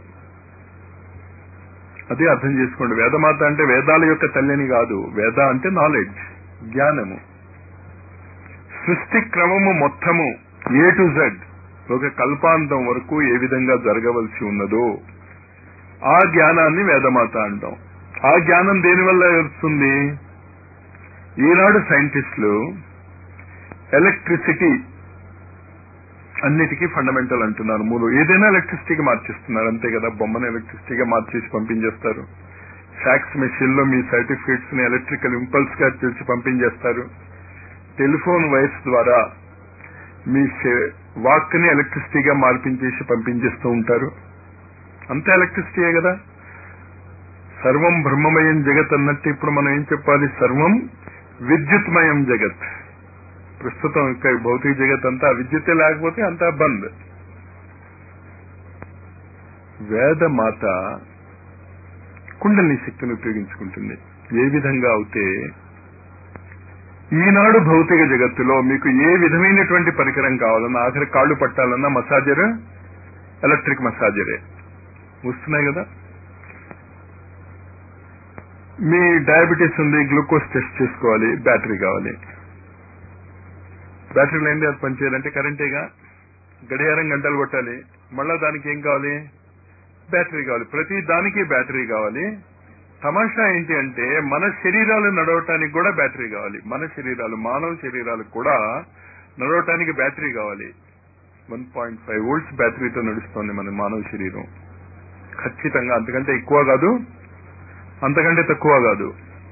అదే అర్థం చేసుకోండి వేదమాత అంటే వేదాల యొక్క తల్లిని కాదు వేద అంటే నాలెడ్జ్ జ్ఞానము సృష్టి క్రమము మొత్తము ఏ టు జెడ్ ఒక కల్పాంతం వరకు ఏ విధంగా జరగవలసి ఉన్నదో ఆ జ్ఞానాన్ని వేదమాత అంటాం ఆ జ్ఞానం దేనివల్ల వస్తుంది ఈనాడు సైంటిస్టులు ఎలక్ట్రిసిటీ అన్నిటికీ ఫండమెంటల్ అంటున్నారు మూలు ఏదైనా ఎలక్ట్రిసిటీగా మార్చేస్తున్నారు అంతే కదా బొమ్మను ఎలక్ట్రిసిటీగా మార్చేసి పంపించేస్తారు ఫ్యాక్స్ మెషిన్ లో మీ సర్టిఫికేట్స్ ని ఎలక్ట్రికల్ ఇంపల్స్ గా తెలిసి పంపించేస్తారు టెలిఫోన్ వైర్స్ ద్వారా మీ వాక్ ని ఎలక్ట్రిసిటీగా మార్పించేసి పంపించేస్తూ ఉంటారు అంతా ఎలక్ట్రిసిటీయే కదా సర్వం బ్రహ్మమయం జగత్ అన్నట్టు ఇప్పుడు మనం ఏం చెప్పాలి సర్వం విద్యుత్మయం జగత్ ప్రస్తుతం ఇక్కడ భౌతిక జగత్ అంతా విద్యుత్తే లేకపోతే అంతా బంద్ వేదమాత కుండలి శక్తిని ఉపయోగించుకుంటుంది ఏ విధంగా అయితే ఈనాడు భౌతిక జగత్తులో మీకు ఏ విధమైనటువంటి పరికరం కావాలన్నా ఆఖరి కాళ్ళు పట్టాలన్నా మసాజర్ ఎలక్ట్రిక్ మసాజరే వస్తున్నాయి కదా మీ డయాబెటీస్ ఉంది గ్లూకోజ్ టెస్ట్ చేసుకోవాలి బ్యాటరీ కావాలి బ్యాటరీ లేనిది అది పనిచేయాలంటే కరెంటేగా గడియారం గంటలు కొట్టాలి మళ్ళా దానికి ఏం కావాలి బ్యాటరీ కావాలి ప్రతి దానికి బ్యాటరీ కావాలి తమాషా ఏంటి అంటే మన శరీరాలు నడవటానికి కూడా బ్యాటరీ కావాలి మన శరీరాలు మానవ శరీరాలకు కూడా నడవటానికి బ్యాటరీ కావాలి వన్ పాయింట్ ఫైవ్ వోల్ట్స్ బ్యాటరీతో నడుస్తోంది మన మానవ శరీరం ఖచ్చితంగా అంతకంటే ఎక్కువ కాదు అంతకంటే తక్కువ కాదు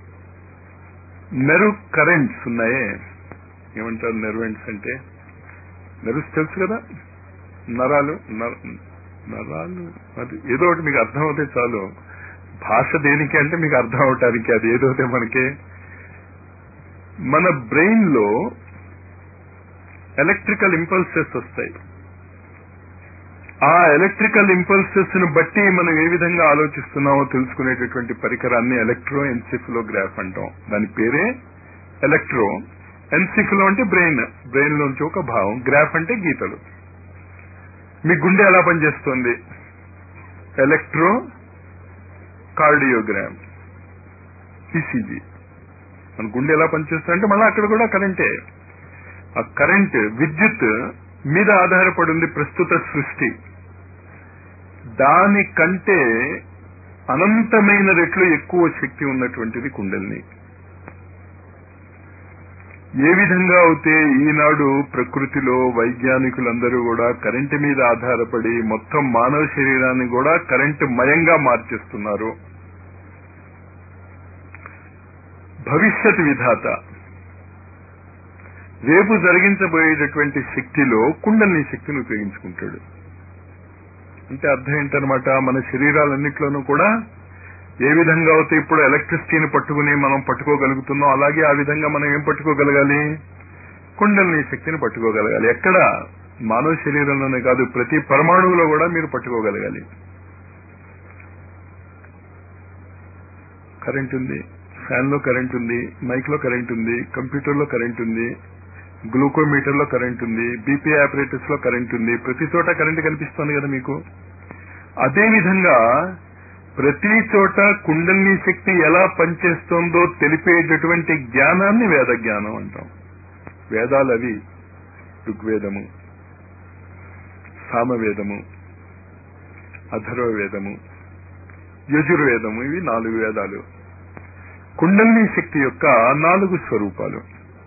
నెరు కరెంట్స్ ఉన్నాయే ఏమంటారు నెర్వెంట్స్ అంటే నెర్వ్స్ తెలుసు కదా నరాలు నరాలు అది ఏదో ఒకటి మీకు అర్థం అవుతే చాలు భాష దేనికి అంటే మీకు అర్థం అవటానికి అది ఏదైతే మనకి మన బ్రెయిన్ లో ఎలక్ట్రికల్ ఇంపల్సెస్ వస్తాయి ఆ ఎలక్ట్రికల్ ఇంపల్సెస్ ను బట్టి మనం ఏ విధంగా ఆలోచిస్తున్నామో తెలుసుకునేటటువంటి పరికరాన్ని ఎలక్ట్రో ఎన్సిఫిలోగ్రాఫ్ అంటాం దాని పేరే ఎలక్ట్రో ఎన్సిఫిలో అంటే బ్రెయిన్ బ్రెయిన్ లోంచి ఒక భావం గ్రాఫ్ అంటే గీతలు మీ గుండె ఎలా పనిచేస్తుంది ఎలక్ట్రో కార్డియోగ్రామ్ ఈసీజీ మన గుండె ఎలా పనిచేస్తుందంటే మళ్ళీ అక్కడ కూడా కరెంటే ఆ కరెంట్ విద్యుత్ మీద ఆధారపడి ఉంది ప్రస్తుత సృష్టి దానికంటే అనంతమైన రెట్లు ఎక్కువ శక్తి ఉన్నటువంటిది కుండల్ని ఏ విధంగా అయితే ఈనాడు ప్రకృతిలో వైజ్ఞానికులందరూ కూడా కరెంటు మీద ఆధారపడి మొత్తం మానవ శరీరాన్ని కూడా కరెంటు మయంగా మార్చేస్తున్నారు భవిష్యత్ విధాత రేపు జరిగించబోయేటటువంటి శక్తిలో కుండలిని శక్తిని ఉపయోగించుకుంటాడు అంటే అర్థం ఏంటనమాట మన శరీరాలన్నింటిలోనూ కూడా ఏ విధంగా అయితే ఇప్పుడు ఎలక్ట్రిసిటీని పట్టుకుని మనం పట్టుకోగలుగుతున్నాం అలాగే ఆ విధంగా మనం ఏం పట్టుకోగలగాలి కుండలిని శక్తిని పట్టుకోగలగాలి ఎక్కడ మానవ శరీరంలోనే కాదు ప్రతి పరమాణువులో కూడా మీరు పట్టుకోగలగాలి కరెంట్ ఉంది ఫ్యాన్ లో కరెంట్ ఉంది మైక్ లో కరెంట్ ఉంది కంప్యూటర్ లో కరెంట్ ఉంది గ్లూకోమీటర్ లో కరెంట్ ఉంది బీపీ ఆపరేటర్స్ లో కరెంట్ ఉంది ప్రతి చోట కరెంట్ కనిపిస్తోంది కదా మీకు అదే విధంగా ప్రతి చోట కుండలిని శక్తి ఎలా పనిచేస్తుందో తెలిపేటటువంటి జ్ఞానాన్ని వేద జ్ఞానం అంటాం వేదాలు అవి ఋగ్వేదము సామవేదము అథర్వ వేదము యజుర్వేదము ఇవి నాలుగు వేదాలు కుండలిని శక్తి యొక్క నాలుగు స్వరూపాలు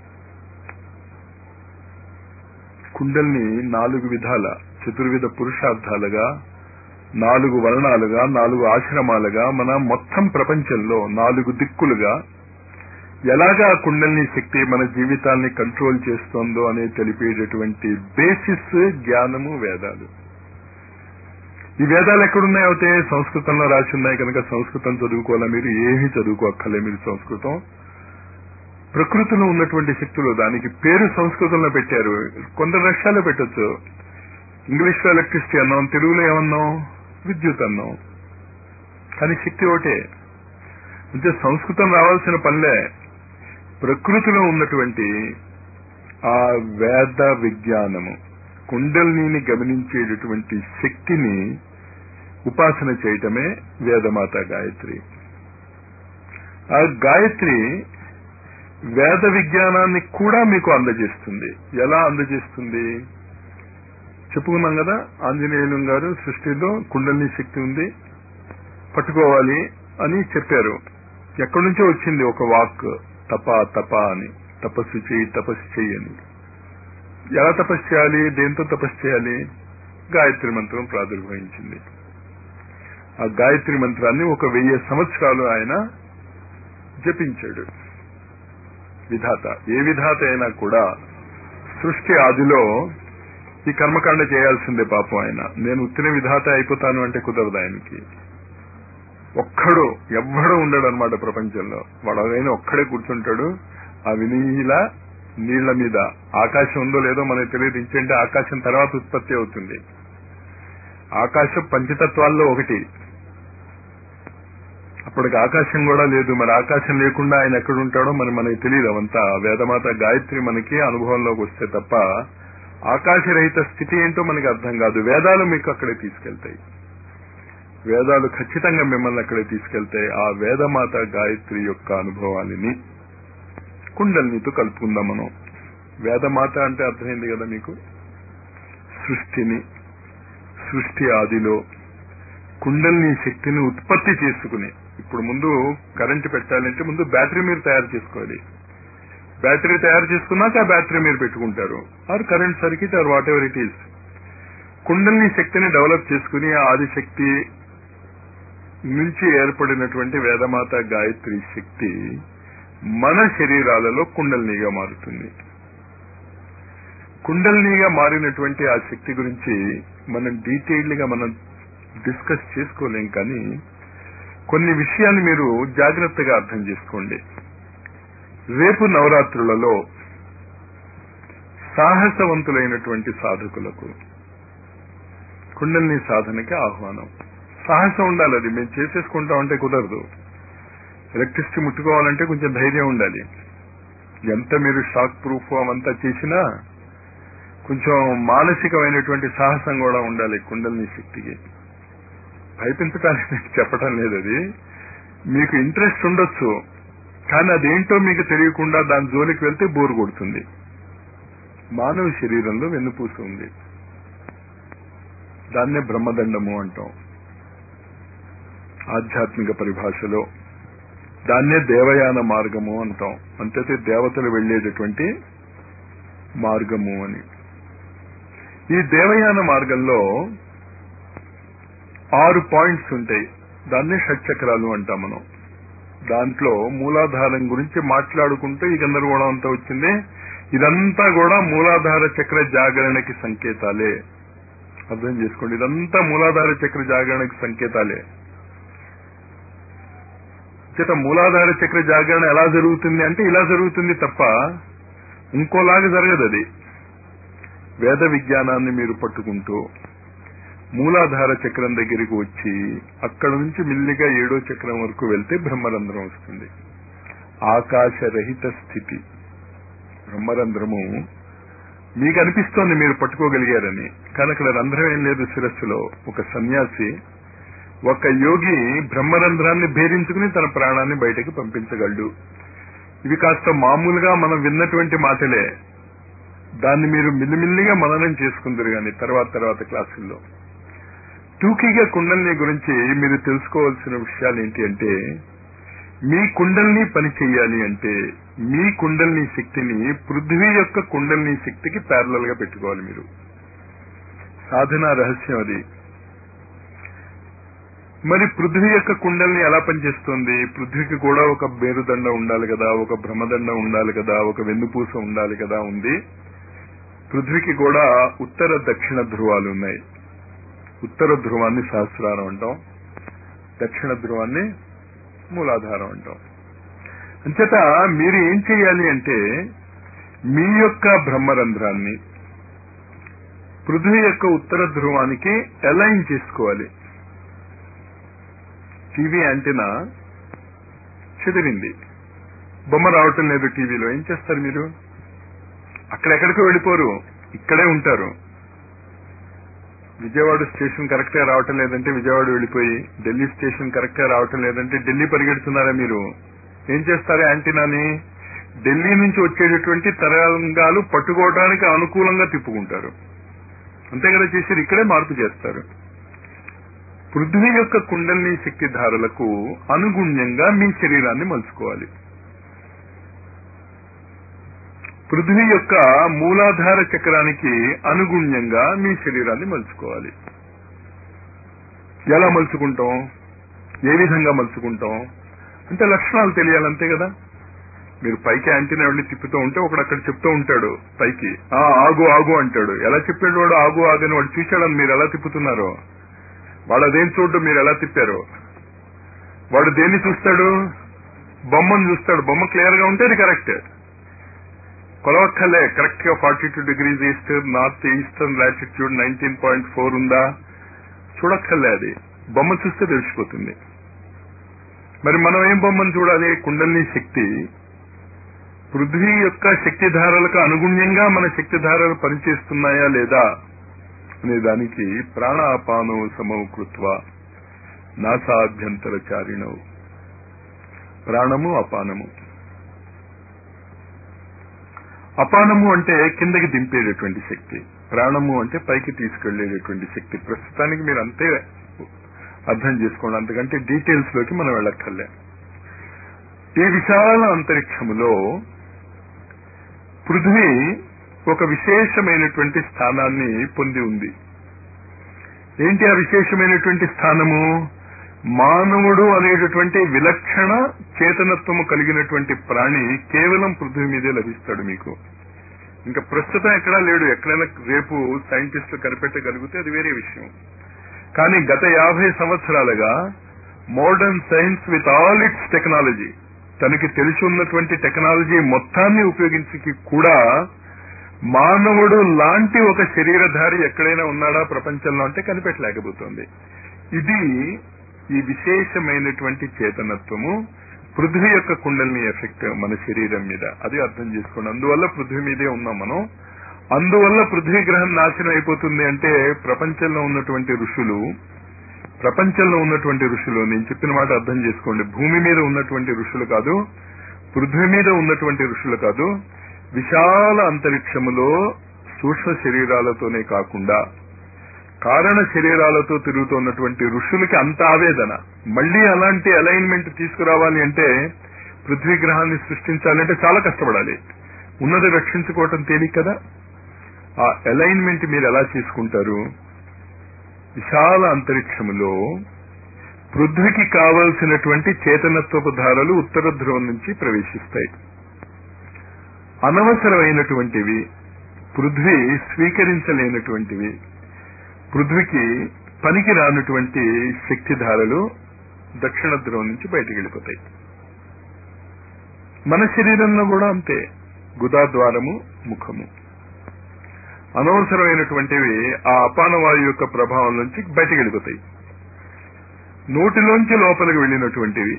కుండల్ని నాలుగు విధాల చతుర్విధ పురుషార్థాలుగా నాలుగు వర్ణాలుగా నాలుగు ఆశ్రమాలుగా మన మొత్తం ప్రపంచంలో నాలుగు దిక్కులుగా ఎలాగా ఆ కుండలిని శక్తి మన జీవితాన్ని కంట్రోల్ చేస్తోందో అనే తెలిపేటటువంటి బేసిస్ జ్ఞానము వేదాలు ఈ వేదాలు ఎక్కడున్నాయి అయితే సంస్కృతంలో రాసి ఉన్నాయి కనుక సంస్కృతం చదువుకోవాలా మీరు ఏమీ చదువుకోక్కర్లే మీరు సంస్కృతం ప్రకృతిలో ఉన్నటువంటి శక్తులు దానికి పేరు సంస్కృతంలో పెట్టారు కొందరు రష్యాలో పెట్టొచ్చు ఇంగ్లీష్ లో ఎలక్ట్రిసిటీ అన్నాం తెలుగులో ఏమన్నాం విద్యుత్ అన్నాం కానీ శక్తి ఒకటే అంటే సంస్కృతం రావాల్సిన పనిలే ప్రకృతిలో ఉన్నటువంటి ఆ వేద విజ్ఞానము కుండలిని గమనించేటటువంటి శక్తిని ఉపాసన చేయటమే వేదమాత గాయత్రి ఆ గాయత్రి వేద విజ్ఞానాన్ని కూడా మీకు అందజేస్తుంది ఎలా అందజేస్తుంది చెప్పుకున్నాం కదా ఆంజనేయులు గారు సృష్టిలో కుండలిని శక్తి ఉంది పట్టుకోవాలి అని చెప్పారు ఎక్కడి నుంచో వచ్చింది ఒక వాక్ తప తప అని తపస్సు చేయి తపస్సు చేయని ఎలా తపస్సు చేయాలి దేంతో తపస్సు చేయాలి గాయత్రి మంత్రం ప్రాదుర్భవించింది ఆ గాయత్రి మంత్రాన్ని ఒక వెయ్యి సంవత్సరాలు ఆయన జపించాడు విధాత ఏ విధాత అయినా కూడా సృష్టి ఆదిలో ఈ కర్మకాండ చేయాల్సిందే పాపం ఆయన నేను ఉత్తిన విధాత అయిపోతాను అంటే కుదరదు ఆయనకి ఒక్కడు ఎవ్వడు ఉండడు అనమాట ప్రపంచంలో వాడు ఆయన ఒక్కడే కూర్చుంటాడు ఆ వినీల నీళ్ల మీద ఆకాశం ఉందో లేదో మనకు తెలియదు ఇంకంటే ఆకాశం తర్వాత ఉత్పత్తి అవుతుంది ఆకాశం పంచతత్వాల్లో ఒకటి అప్పటికి ఆకాశం కూడా లేదు మరి ఆకాశం లేకుండా ఆయన ఎక్కడ ఉంటాడో మరి మనకి తెలియదు అవంతా వేదమాత గాయత్రి మనకి అనుభవంలోకి వస్తే తప్ప ఆకాశరహిత స్థితి ఏంటో మనకి అర్థం కాదు వేదాలు మీకు అక్కడే తీసుకెళ్తాయి వేదాలు ఖచ్చితంగా మిమ్మల్ని అక్కడే తీసుకెళ్తాయి ఆ వేదమాత గాయత్రి యొక్క అనుభవాలని కుండలినితో కలుపుకుందాం మనం వేదమాత అంటే అర్థమైంది కదా మీకు సృష్టిని సృష్టి ఆదిలో కుండలిని శక్తిని ఉత్పత్తి చేసుకుని ఇప్పుడు ముందు కరెంటు పెట్టాలంటే ముందు బ్యాటరీ మీరు తయారు చేసుకోవాలి బ్యాటరీ తయారు చేసుకున్నాక ఆ బ్యాటరీ మీరు పెట్టుకుంటారు or current circuit or what ever it is కుండలిని శక్తిని డెవలప్ చేసుకుని ఆ ఆదిశక్తి నుంచి ఏర్పడినటువంటి వేదమాత గాయత్రి శక్తి మన శరీరాలలో కుండలినిగా మారుతుంది కుండలినిగా మారినటువంటి ఆ శక్తి గురించి మనం డీటెయిల్డ్ గా మనం డిస్కస్ చేసుకోలేం కానీ కొన్ని విషయాలు మీరు జాగ్రత్తగా అర్థం చేసుకోండి రేపు నవరాత్రులలో సాహసవంతులైనటువంటి సాధకులకు కుండలిని సాధనకి ఆహ్వానం సాహసం ఉండాలి అది మేము చేసేసుకుంటామంటే కుదరదు ఎలక్ట్రిసిటీ ముట్టుకోవాలంటే కొంచెం ధైర్యం ఉండాలి ఎంత మీరు షాక్ ప్రూఫ్ అవంతా చేసినా కొంచెం మానసికమైనటువంటి సాహసం కూడా ఉండాలి కుండలిని శక్తికి భయపించడానికి చెప్పటం లేదు అది మీకు ఇంట్రెస్ట్ ఉండొచ్చు కానీ అదేంటో మీకు తెలియకుండా దాని జోలికి వెళ్తే బోరు కొడుతుంది మానవ శరీరంలో వెన్నుపూస ఉంది దాన్నే బ్రహ్మదండము అంటాం ఆధ్యాత్మిక పరిభాషలో దాన్నే దేవయాన మార్గము అంటాం అంతే దేవతలు వెళ్లేటటువంటి మార్గము అని ఈ దేవయాన మార్గంలో ఆరు పాయింట్స్ ఉంటాయి దాన్నే షట్చక్రాలు అంటాం మనం దాంట్లో మూలాధారం గురించి మాట్లాడుకుంటూ ఈ గందరగోళం అంతా వచ్చింది ఇదంతా కూడా మూలాధార చక్ర జాగరణకి సంకేతాలే అర్థం చేసుకోండి ఇదంతా మూలాధార చక్ర జాగరణకి సంకేతాలే చేత మూలాధార చక్ర జాగరణ ఎలా జరుగుతుంది అంటే ఇలా జరుగుతుంది తప్ప ఇంకోలాగా జరగదు అది వేద విజ్ఞానాన్ని మీరు పట్టుకుంటూ మూలాధార చక్రం దగ్గరికి వచ్చి అక్కడ నుంచి మిల్లిగా ఏడో చక్రం వరకు వెళ్తే బ్రహ్మరంధ్రం వస్తుంది ఆకాశరహిత స్థితి బ్రహ్మరంధ్రము మీకు అనిపిస్తోంది మీరు పట్టుకోగలిగారని కానీ అక్కడ రంధ్రం ఏం లేదు శిరస్సులో ఒక సన్యాసి ఒక యోగి బ్రహ్మరంధ్రాన్ని భేదించుకుని తన ప్రాణాన్ని బయటకు పంపించగలడు ఇవి కాస్త మామూలుగా మనం విన్నటువంటి మాటలే దాన్ని మీరు మిల్లిమిల్లిగా మననం చేసుకుందరు కానీ తర్వాత తర్వాత క్లాసుల్లో టూకీగా కుండల్ని గురించి మీరు తెలుసుకోవాల్సిన విషయాలు ఏంటి అంటే మీ కుండల్ని పని చెయ్యాలి అంటే మీ కుండల్ని శక్తిని పృథ్వీ యొక్క కుండల్ని శక్తికి ప్యారలల్ గా పెట్టుకోవాలి మీరు సాధన రహస్యం అది మరి పృథ్వీ యొక్క కుండల్ని ఎలా పనిచేస్తుంది పృథ్వీకి కూడా ఒక బేరుదండ ఉండాలి కదా ఒక భ్రమదండ ఉండాలి కదా ఒక వెన్నుపూస ఉండాలి కదా ఉంది పృథ్వీకి కూడా ఉత్తర దక్షిణ ధ్రువాలు ఉన్నాయి ఉత్తర ధ్రువాన్ని సహస్రారం అంటాం దక్షిణ ధ్రువాన్ని మూలాధారం అంటాం అంచేత మీరు ఏం చేయాలి అంటే మీ యొక్క బ్రహ్మరంధ్రాన్ని పృథ్వీ యొక్క ఉత్తర ధ్రువానికి అలైన్ చేసుకోవాలి టీవీ యాంటెనా చెదిరింది బొమ్మ రావటం లేదు టీవీలో ఏం చేస్తారు మీరు అక్కడెక్కడికో వెళ్ళిపోరు ఇక్కడే ఉంటారు విజయవాడ స్టేషన్ కరెక్ట్ గా రావటం లేదంటే విజయవాడ వెళ్ళిపోయి ఢిల్లీ స్టేషన్ కరెక్ట్ గా రావటం లేదంటే ఢిల్లీ పరిగెడుతున్నారా మీరు ఏం చేస్తారు యాంటీనాని ఢిల్లీ నుంచి వచ్చేటటువంటి తరంగాలు పట్టుకోవడానికి అనుకూలంగా తిప్పుకుంటారు అంతే కదా చేసారు ఇక్కడే మార్పు చేస్తారు పృథ్వీ యొక్క కుండలిని శక్తి ధారలకు అనుగుణ్యంగా మీ శరీరాన్ని మలుచుకోవాలి పృథ్వీ యొక్క మూలాధార చక్రానికి అనుగుణ్యంగా మీ శరీరాన్ని మలుచుకోవాలి ఎలా మలుచుకుంటాం ఏ విధంగా మలుచుకుంటాం అంటే లక్షణాలు తెలియాలంతే కదా మీరు పైకి యాంటీనా వెళ్ళి తిప్పుతూ ఉంటే ఒకడు అక్కడ చెప్తూ ఉంటాడు పైకి ఆ ఆగు ఆగు అంటాడు ఎలా చెప్పాడు వాడు ఆగు ఆగని వాడు చూశాడని మీరు ఎలా తిప్పుతున్నారో వాడు అదేం చూడడం మీరు ఎలా తిప్పారో వాడు దేన్ని చూస్తాడు బొమ్మను చూస్తాడు బొమ్మ క్లియర్ గా ఉంటే అది కరెక్ట్ కొలవక్కర్లే కరెక్ట్ గా forty two degrees east north eastern latitude nineteen point four ఉందా చూడక్కర్లే అది బొమ్మ చూస్తే తెలిసిపోతుంది మరి మనం ఏం బొమ్మను చూడాలి కుండలిని శక్తి పృథ్వీ యొక్క శక్తి ధారలకు అనుగుణ్యంగా మన శక్తి ధారలు పనిచేస్తున్నాయా లేదా అనే దానికి ప్రాణాపానో సమవు కృత్వ నాసాభ్యంతర చారిణవు ప్రాణము అపానము అపానము అంటే కిందకి దింపేటటువంటి శక్తి ప్రాణము అంటే పైకి తీసుకెళ్లేటటువంటి శక్తి ప్రస్తుతానికి మీరు అంతే అర్థం చేసుకోండి అంతకంటే డీటెయిల్స్ లోకి మనం వెళ్ళక్కర్లే ఈ విశాల అంతరిక్షములో పృథ్వీ ఒక విశేషమైనటువంటి స్థానాన్ని పొంది ఉంది ఏంటి ఆ విశేషమైనటువంటి స్థానము మానవుడు అనేటటువంటి విలక్షణ చేతనత్వము కలిగినటువంటి ప్రాణి కేవలం పృథ్వీ మీదే లభిస్తాడు మీకు ఇంకా ప్రస్తుతం ఎక్కడా లేడు ఎక్కడైనా రేపు సైంటిస్టులు కనిపెట్టగలిగితే అది వేరే విషయం కానీ గత యాభై సంవత్సరాలుగా modern science with all its technology తనకి తెలిసి ఉన్నటువంటి టెక్నాలజీ మొత్తాన్ని ఉపయోగించి కూడా మానవుడు లాంటి ఒక శరీరధారి ఎక్కడైనా ఉన్నాడా ప్రపంచంలో అంటే కనిపెట్టలేకపోతుంది ఇది ఈ విశేషమైనటువంటి చేతనత్వము పృథ్వీ యొక్క కుండలిని ఎఫెక్ట్ మన శరీరం మీద అది అర్థం చేసుకోండి అందువల్ల పృథ్వీ మీదే ఉన్నాం మనం అందువల్ల పృథ్వీ గ్రహం నాశనం అయిపోతుంది అంటే ప్రపంచంలో ఉన్నటువంటి ఋషులు ప్రపంచంలో ఉన్నటువంటి ఋషులు నేను చెప్పిన మాట అర్థం చేసుకోండి భూమి మీద ఉన్నటువంటి ఋషులు కాదు పృథ్వీ మీద ఉన్నటువంటి ఋషులు కాదు విశాల అంతరిక్షములో సూక్ష్మ శరీరాలతోనే కాకుండా కారణ శరీరాలతో తిరుగుతున్నటువంటి ఋషులకి అంత ఆవేదన మళ్లీ అలాంటి అలైన్మెంట్ తీసుకురావాలి అంటే పృథ్వీ గ్రహాన్ని సృష్టించాలంటే చాలా కష్టపడాలి ఉన్నది రక్షించుకోవటం తేలిక కదా ఆ అలైన్మెంట్ మీరు ఎలా చేసుకుంటారు విశాల అంతరిక్షములో పృథ్వీకి కావలసినటువంటి చేతనత్వపు ధారలు ఉత్తర ధ్రువం నుంచి ప్రవేశిస్తాయి అనవసరమైనటువంటివి పృథ్వీ స్వీకరించలేనటువంటివి పృథ్వీకి పనికి రానటువంటి శక్తిధారలు దక్షిణ ధ్రువం నుంచి బయటకు వెళ్ళిపోతాయి మన శరీరంలో కూడా అంతే గుదాద్వారము ముఖము అనవసరమైనటువంటివి ఆ అపానవాయు యొక్క ప్రభావం నుంచి బయటకు వెళ్ళిపోతాయి నోటిలోంచి లోపలికి వెళ్ళినటువంటివి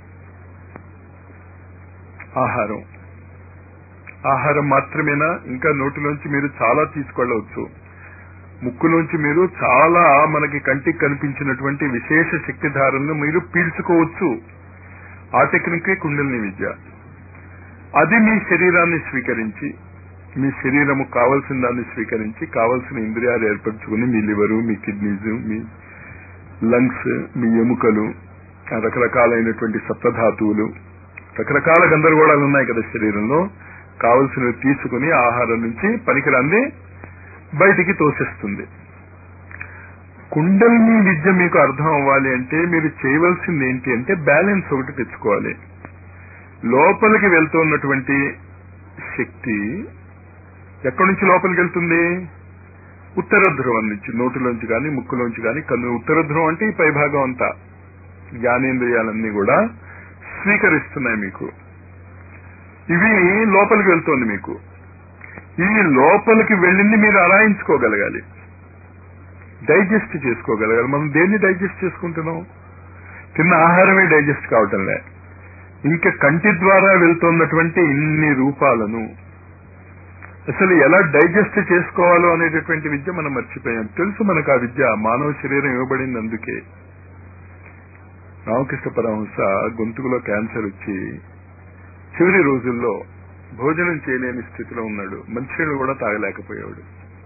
ఆహారం ఆహారం మాత్రమేనా ఇంకా నోటిలోంచి మీరు చాలా తీసుకెళ్ళవచ్చు ముక్కులోంచి మీరు చాలా మనకి కంటికి కనిపించినటువంటి విశేష శక్తిధారలను మీరు పీల్చుకోవచ్చు ఆ టెక్నికే కుండలిని విద్య అది మీ శరీరాన్ని స్వీకరించి మీ శరీరము కావలసిన దాన్ని స్వీకరించి కావలసిన ఇంద్రియాలు ఏర్పరచుకుని మీ లివరు మీ కిడ్నీస్ మీ లంగ్స్ మీ ఎముకలు ఆ రకరకాలైనటువంటి సప్తధాతువులు రకరకాల గందరగోళాలు ఉన్నాయి కదా శరీరంలో కావలసినవి తీసుకుని ఆహారం నుంచి పనికిరాంది బయటికి తోసేస్తుంది కుండలిని విద్య మీకు అర్థం అవ్వాలి అంటే మీరు చేయవలసింది ఏంటి అంటే బ్యాలెన్స్ ఒకటి తెచ్చుకోవాలి లోపలికి వెళ్తున్నటువంటి శక్తి ఎక్కడి నుంచి లోపలికి వెళ్తుంది ఉత్తర ధ్రువం నుంచి నోటిలోంచి కానీ ముక్కులోంచి కానీ కన్ను ఉత్తర ధ్రువం అంటే ఈ పైభాగం అంతా జ్ఞానేంద్రియాలన్నీ కూడా స్వీకరిస్తున్నాయి మీకు ఇవి లోపలికి వెళ్తోంది మీకు ఈ లోపలికి వెళ్ళింది మీరు అరాయించుకోగలగాలి డైజెస్ట్ చేసుకోగలగాలి మనం దేన్ని డైజెస్ట్ చేసుకుంటున్నాం తిన్న ఆహారమే డైజెస్ట్ కావటంలే ఇంకా కంటి ద్వారా వెళ్తున్నటువంటి ఇన్ని రూపాలను అసలు ఎలా డైజెస్ట్ చేసుకోవాలో అనేటటువంటి విద్య మనం మర్చిపోయాం తెలుసు మనకు ఆ విద్య మానవ శరీరం ఇవ్వబడింది అందుకే రామకృష్ణ పరమహంస గొంతుకులో క్యాన్సర్ వచ్చి చివరి రోజుల్లో భోజనం చేయలేని స్థితిలో ఉన్నాడు మంచినీళ్ళు కూడా తాగలేకపోయాడు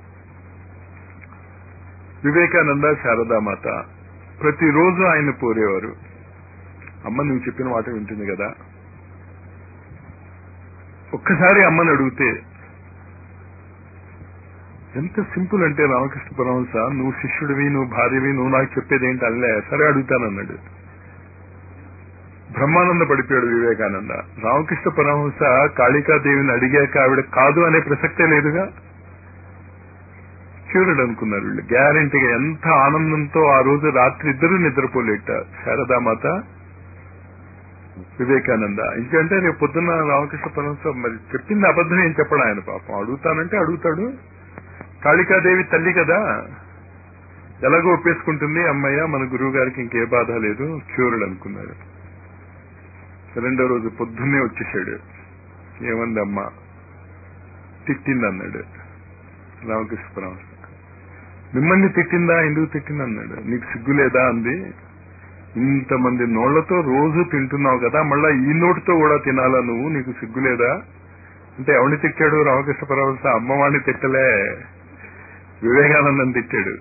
వివేకానంద శారదామాత ప్రతిరోజు ఆయన పోరేవారు అమ్మ నువ్వు చెప్పిన మాట వింటుంది కదా ఒక్కసారి అమ్మని అడిగితే ఎంత సింపుల్ అంటే రామకృష్ణ పరమహంస నువ్వు శిష్యుడివి నువ్వు భార్యవి నువ్వు నాకు చెప్పేది ఏంటి అల్లే సరే అడుగుతానన్నాడు బ్రహ్మానంద పడిపోయాడు వివేకానంద రామకృష్ణ పరమహంస కాళికాదేవిని అడిగాక ఆవిడ కాదు అనే ప్రసక్తే లేదుగా క్యూరుడు అనుకున్నారు వీళ్ళు గ్యారంటీగా ఎంత ఆనందంతో ఆ రోజు రాత్రి ఇద్దరు నిద్రపోలేట శారదామాత వివేకానంద ఇంకంటే రేపు పొద్దున్న రామకృష్ణ పరమహంస మరి చెప్పింది అబద్ధం ఏం చెప్పడం ఆయన పాపం అడుగుతానంటే అడుగుతాడు కాళికాదేవి తల్లి కదా ఎలాగో ఒప్పేసుకుంటుంది అమ్మయ్య మన గురువు గారికి ఇంకే బాధ లేదు క్యూరుడు అనుకున్నారు రెండో రోజు పొద్దున్నే వచ్చేసాడు ఏమంది అమ్మ తిట్టింది అన్నాడు రామకృష్ణ పరమహంస మిమ్మల్ని తిట్టిందా ఎందుకు తిట్టింది అన్నాడు నీకు సిగ్గు లేదా అంది ఇంతమంది నోళ్లతో రోజు తింటున్నావు కదా మళ్ళా ఈ నోటితో కూడా తినాలా నువ్వు నీకు సిగ్గు లేదా అంటే ఎవరిని తిట్టాడు రామకృష్ణ పరమహంస అమ్మవాడిని తిట్టలే వివేకానందం తిట్టాడు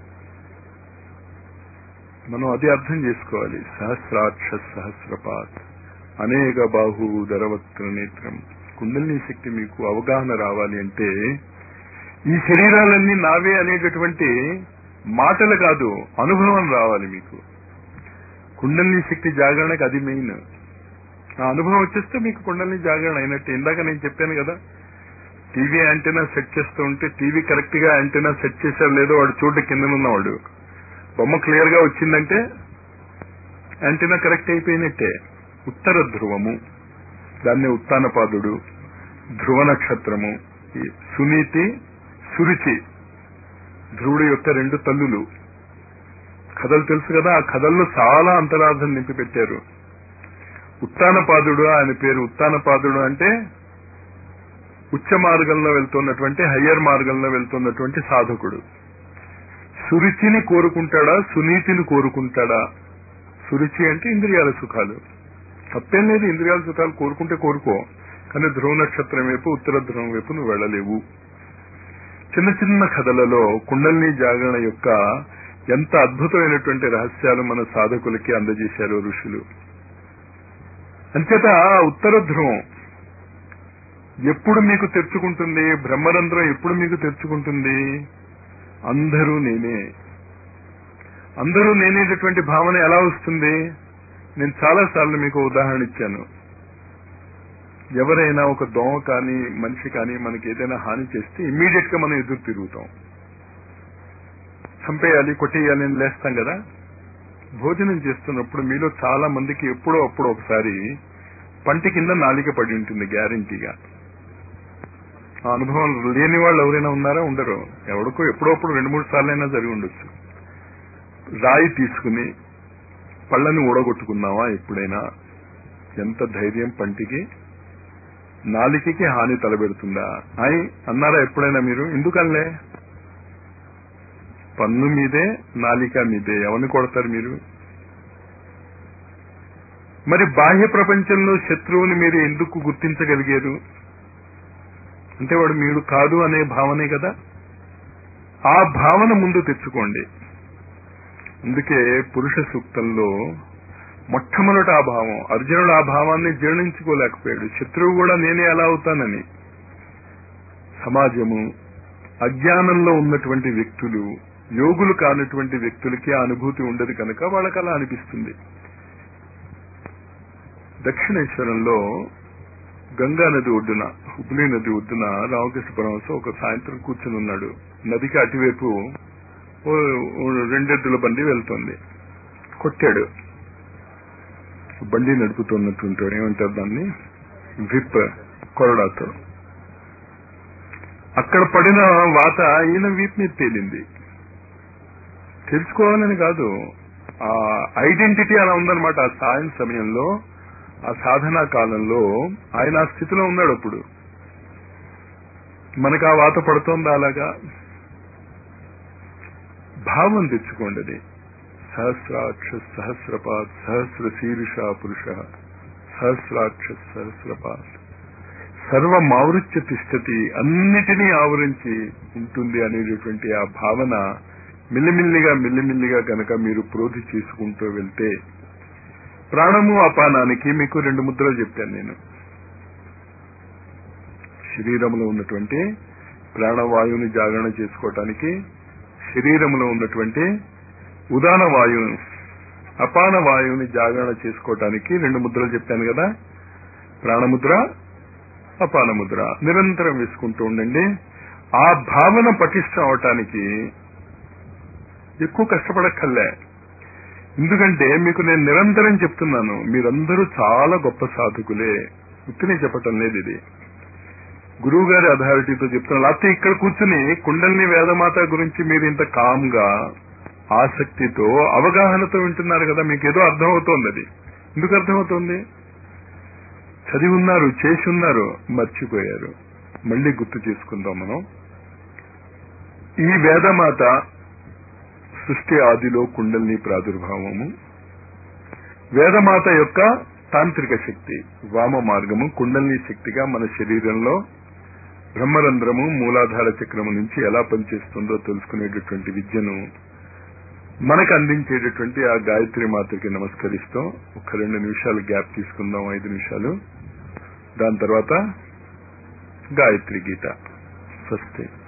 మనం అది అర్థం చేసుకోవాలి సహస్రాక్ష సహస్రపాత్ అనేక బాహు ధరవక్ర నేత్రం కుండలిని శక్తి మీకు అవగాహన రావాలి అంటే ఈ శరీరాలన్నీ నావే అనేటటువంటి మాటలు కాదు అనుభవం రావాలి మీకు కుండలిని శక్తి జాగరణకు అది మెయిన్ ఆ అనుభవం వచ్చేస్తే మీకు కుండలిని జాగరణ అయినట్టు ఇందాక నేను చెప్పాను కదా టీవీ యాంటీనా సెట్ చేస్తూ ఉంటే టీవీ కరెక్ట్ గా యాంటీనా సెట్ చేశారు లేదో వాడు చూడ కిందనున్నవాడు బొమ్మ క్లియర్ గా వచ్చిందంటే యాంటీనా కరెక్ట్ అయిపోయినట్టే ఉత్తర ధ్రువము దాన్ని ఉత్తానపాదుడు ధ్రువ నక్షత్రము ఈ సునీతి సురుచి ధ్రువుడు యొక్క రెండు తల్లులు కథలు తెలుసు కదా ఆ కథల్లో చాలా అంతరార్థం నింపి పెట్టారు ఉత్తానపాదుడు ఆయన పేరు ఉత్తానపాదుడు అంటే ఉచ్చ మార్గంలో వెళ్తున్నటువంటి హయ్యర్ మార్గంలో వెళ్తున్నటువంటి సాధకుడు సురుచిని కోరుకుంటాడా సునీతిని కోరుకుంటాడా సురుచి అంటే ఇంద్రియాల సుఖాలు తప్పేం లేదు ఇంద్రియాల సుఖాలు కోరుకుంటే కోరుకో కానీ ధ్రువ నక్షత్రం వైపు ఉత్తర ధ్రువం వైపు నువ్వు వెళ్ళలేవు చిన్న చిన్న కథలలో కుండలిని జాగరణ యొక్క ఎంత అద్భుతమైనటువంటి రహస్యాలు మన సాధకులకి అందజేశారు ఋషులు అంచేత ఉత్తర ధ్రువం ఎప్పుడు మీకు తెరుచుకుంటుంది బ్రహ్మరంధ్రం ఎప్పుడు మీకు తెరుచుకుంటుంది అందరూ నేనే అందరూ నేనేటటువంటి భావన ఎలా వస్తుంది నేను చాలా సార్లు మీకు ఉదాహరణ ఇచ్చాను ఎవరైనా ఒక దోమ కానీ మనిషి కానీ మనకి ఏదైనా హాని చేస్తే ఇమ్మీడియట్ గా మనం ఎదురు తిరుగుతాం చంపేయాలి కొట్టేయాలి అని లేస్తాం కదా భోజనం చేస్తున్నప్పుడు మీలో చాలా మందికి ఎప్పుడో అప్పుడు ఒకసారి పంటి కింద నాలిక పడి ఉంటుంది గ్యారంటీగా ఆ అనుభవం లేని వాళ్ళు ఎవరైనా ఉన్నారా ఉండరు ఎవరికో ఎప్పుడప్పుడు రెండు మూడు సార్లైనా జరిగి ఉండొచ్చు రాయి తీసుకుని పళ్ళని ఊడగొట్టుకున్నావా ఎప్పుడైనా ఎంత ధైర్యం పంటికి నాలికకి హాని తలబెడుతుందా అని అన్నారా ఎప్పుడైనా మీరు ఎందుకల్లే పన్ను మీదే నాలిక మీదే ఎవరిని కొడతారు మీరు మరి బాహ్య ప్రపంచంలో శత్రువుని మీరు ఎందుకు గుర్తించగలిగారు అంటే వాడు మీరు కాదు అనే భావనే కదా ఆ భావన ముందు తెచ్చుకోండి అందుకే పురుష సూక్తంలో మొట్టమొదట ఆ భావం అర్జునుడు ఆ భావాన్ని జీర్ణించుకోలేకపోయాడు శత్రువు కూడా నేనే ఎలా అవుతానని సమాజము అజ్ఞానంలో ఉన్నటువంటి వ్యక్తులు యోగులు కానటువంటి వ్యక్తులకి ఆ అనుభూతి ఉండదు కనుక వాళ్ళకి అలా అనిపిస్తుంది దక్షిణేశ్వరంలో గంగా నది ఒడ్డున హుబ్లీ నది ఒడ్డున రామకృష్ణ పరమహంస ఒక సాయంత్రం కూర్చుని ఉన్నాడు నదికి అటువైపు ఓ ఓ రెండెద్దుల బండి వెళ్తుంది కొట్టాడు బండి నడుపుతున్నటువంటి ఏమంటారు దాన్ని విప్ కొరడాతో అక్కడ పడిన వాత ఈయన వీప్ మీద తేలింది తెలుసుకోవాలని కాదు ఆ ఐడెంటిటీ అలా ఉందన్నమాట ఆ సాయం సమయంలో ఆ సాధనా కాలంలో ఆయన ఆ స్థితిలో ఉన్నాడు అప్పుడు మనకు ఆ వాత పడుతోంది అలాగా భావం తెచ్చుకోండి అది సహస్రాక్ష సహస్రపాత్ సహస్ర శీర్ష పురుష సహస్రాక్ష సహస్రపాత్ సర్వమావృత్య తిష్టతి అన్నిటినీ ఆవరించి ఉంటుంది అనేటటువంటి ఆ భావన మిల్లిమిల్లిగా మిల్లిమిల్లిగా కనుక మీరు ప్రోధి చేసుకుంటూ వెళ్తే ప్రాణము అపానానికి మీకు రెండు ముద్రలు చెప్పాను నేను శరీరంలో ఉన్నటువంటి ప్రాణవాయువుని జాగరణ చేసుకోవటానికి శరీరంలో ఉన్నటువంటి ఉదాన వాయువుని అపాన వాయువుని జాగరణ చేసుకోవటానికి రెండు ముద్రలు చెప్పాను కదా ప్రాణముద్ర అపాన ముద్ర నిరంతరం వేసుకుంటూ ఉండండి ఆ భావన పటిష్టం అవటానికి ఎక్కువ కష్టపడక్కర్లే ఎందుకంటే మీకు నేను నిరంతరం చెప్తున్నాను మీరందరూ చాలా గొప్ప సాధకులే ఉత్తినే చెప్పటం లేదు ఇది గురువు గారి అథారిటీతో చెప్తున్నా లేకపోతే ఇక్కడ కూర్చుని కుండల్ని వేదమాత గురించి మీరు ఇంత కామ్ గా ఆసక్తితో అవగాహనతో వింటున్నారు కదా మీకు ఏదో అర్థమవుతోంది అది ఎందుకు అర్థమవుతోంది చదివి ఉన్నారు చేసి ఉన్నారు మర్చిపోయారు మళ్ళీ గుర్తు చేసుకుందాం మనం ఈ వేదమాత సృష్టి ఆదిలో కుండల్ని ప్రాదుర్భావము వేదమాత యొక్క తాంత్రిక శక్తి వామ మార్గము కుండల్ని శక్తిగా మన శరీరంలో బ్రహ్మరంధ్రము మూలాధార చక్రము నుంచి ఎలా పనిచేస్తుందో తెలుసుకునేటటువంటి విద్యను మనకు అందించేటటువంటి ఆ గాయత్రి మాతకి నమస్కరిస్తాం ఒక రెండు నిమిషాలు గ్యాప్ తీసుకుందాం ఐదు నిమిషాలు దాని తర్వాత గాయత్రి గీత స్వస్తి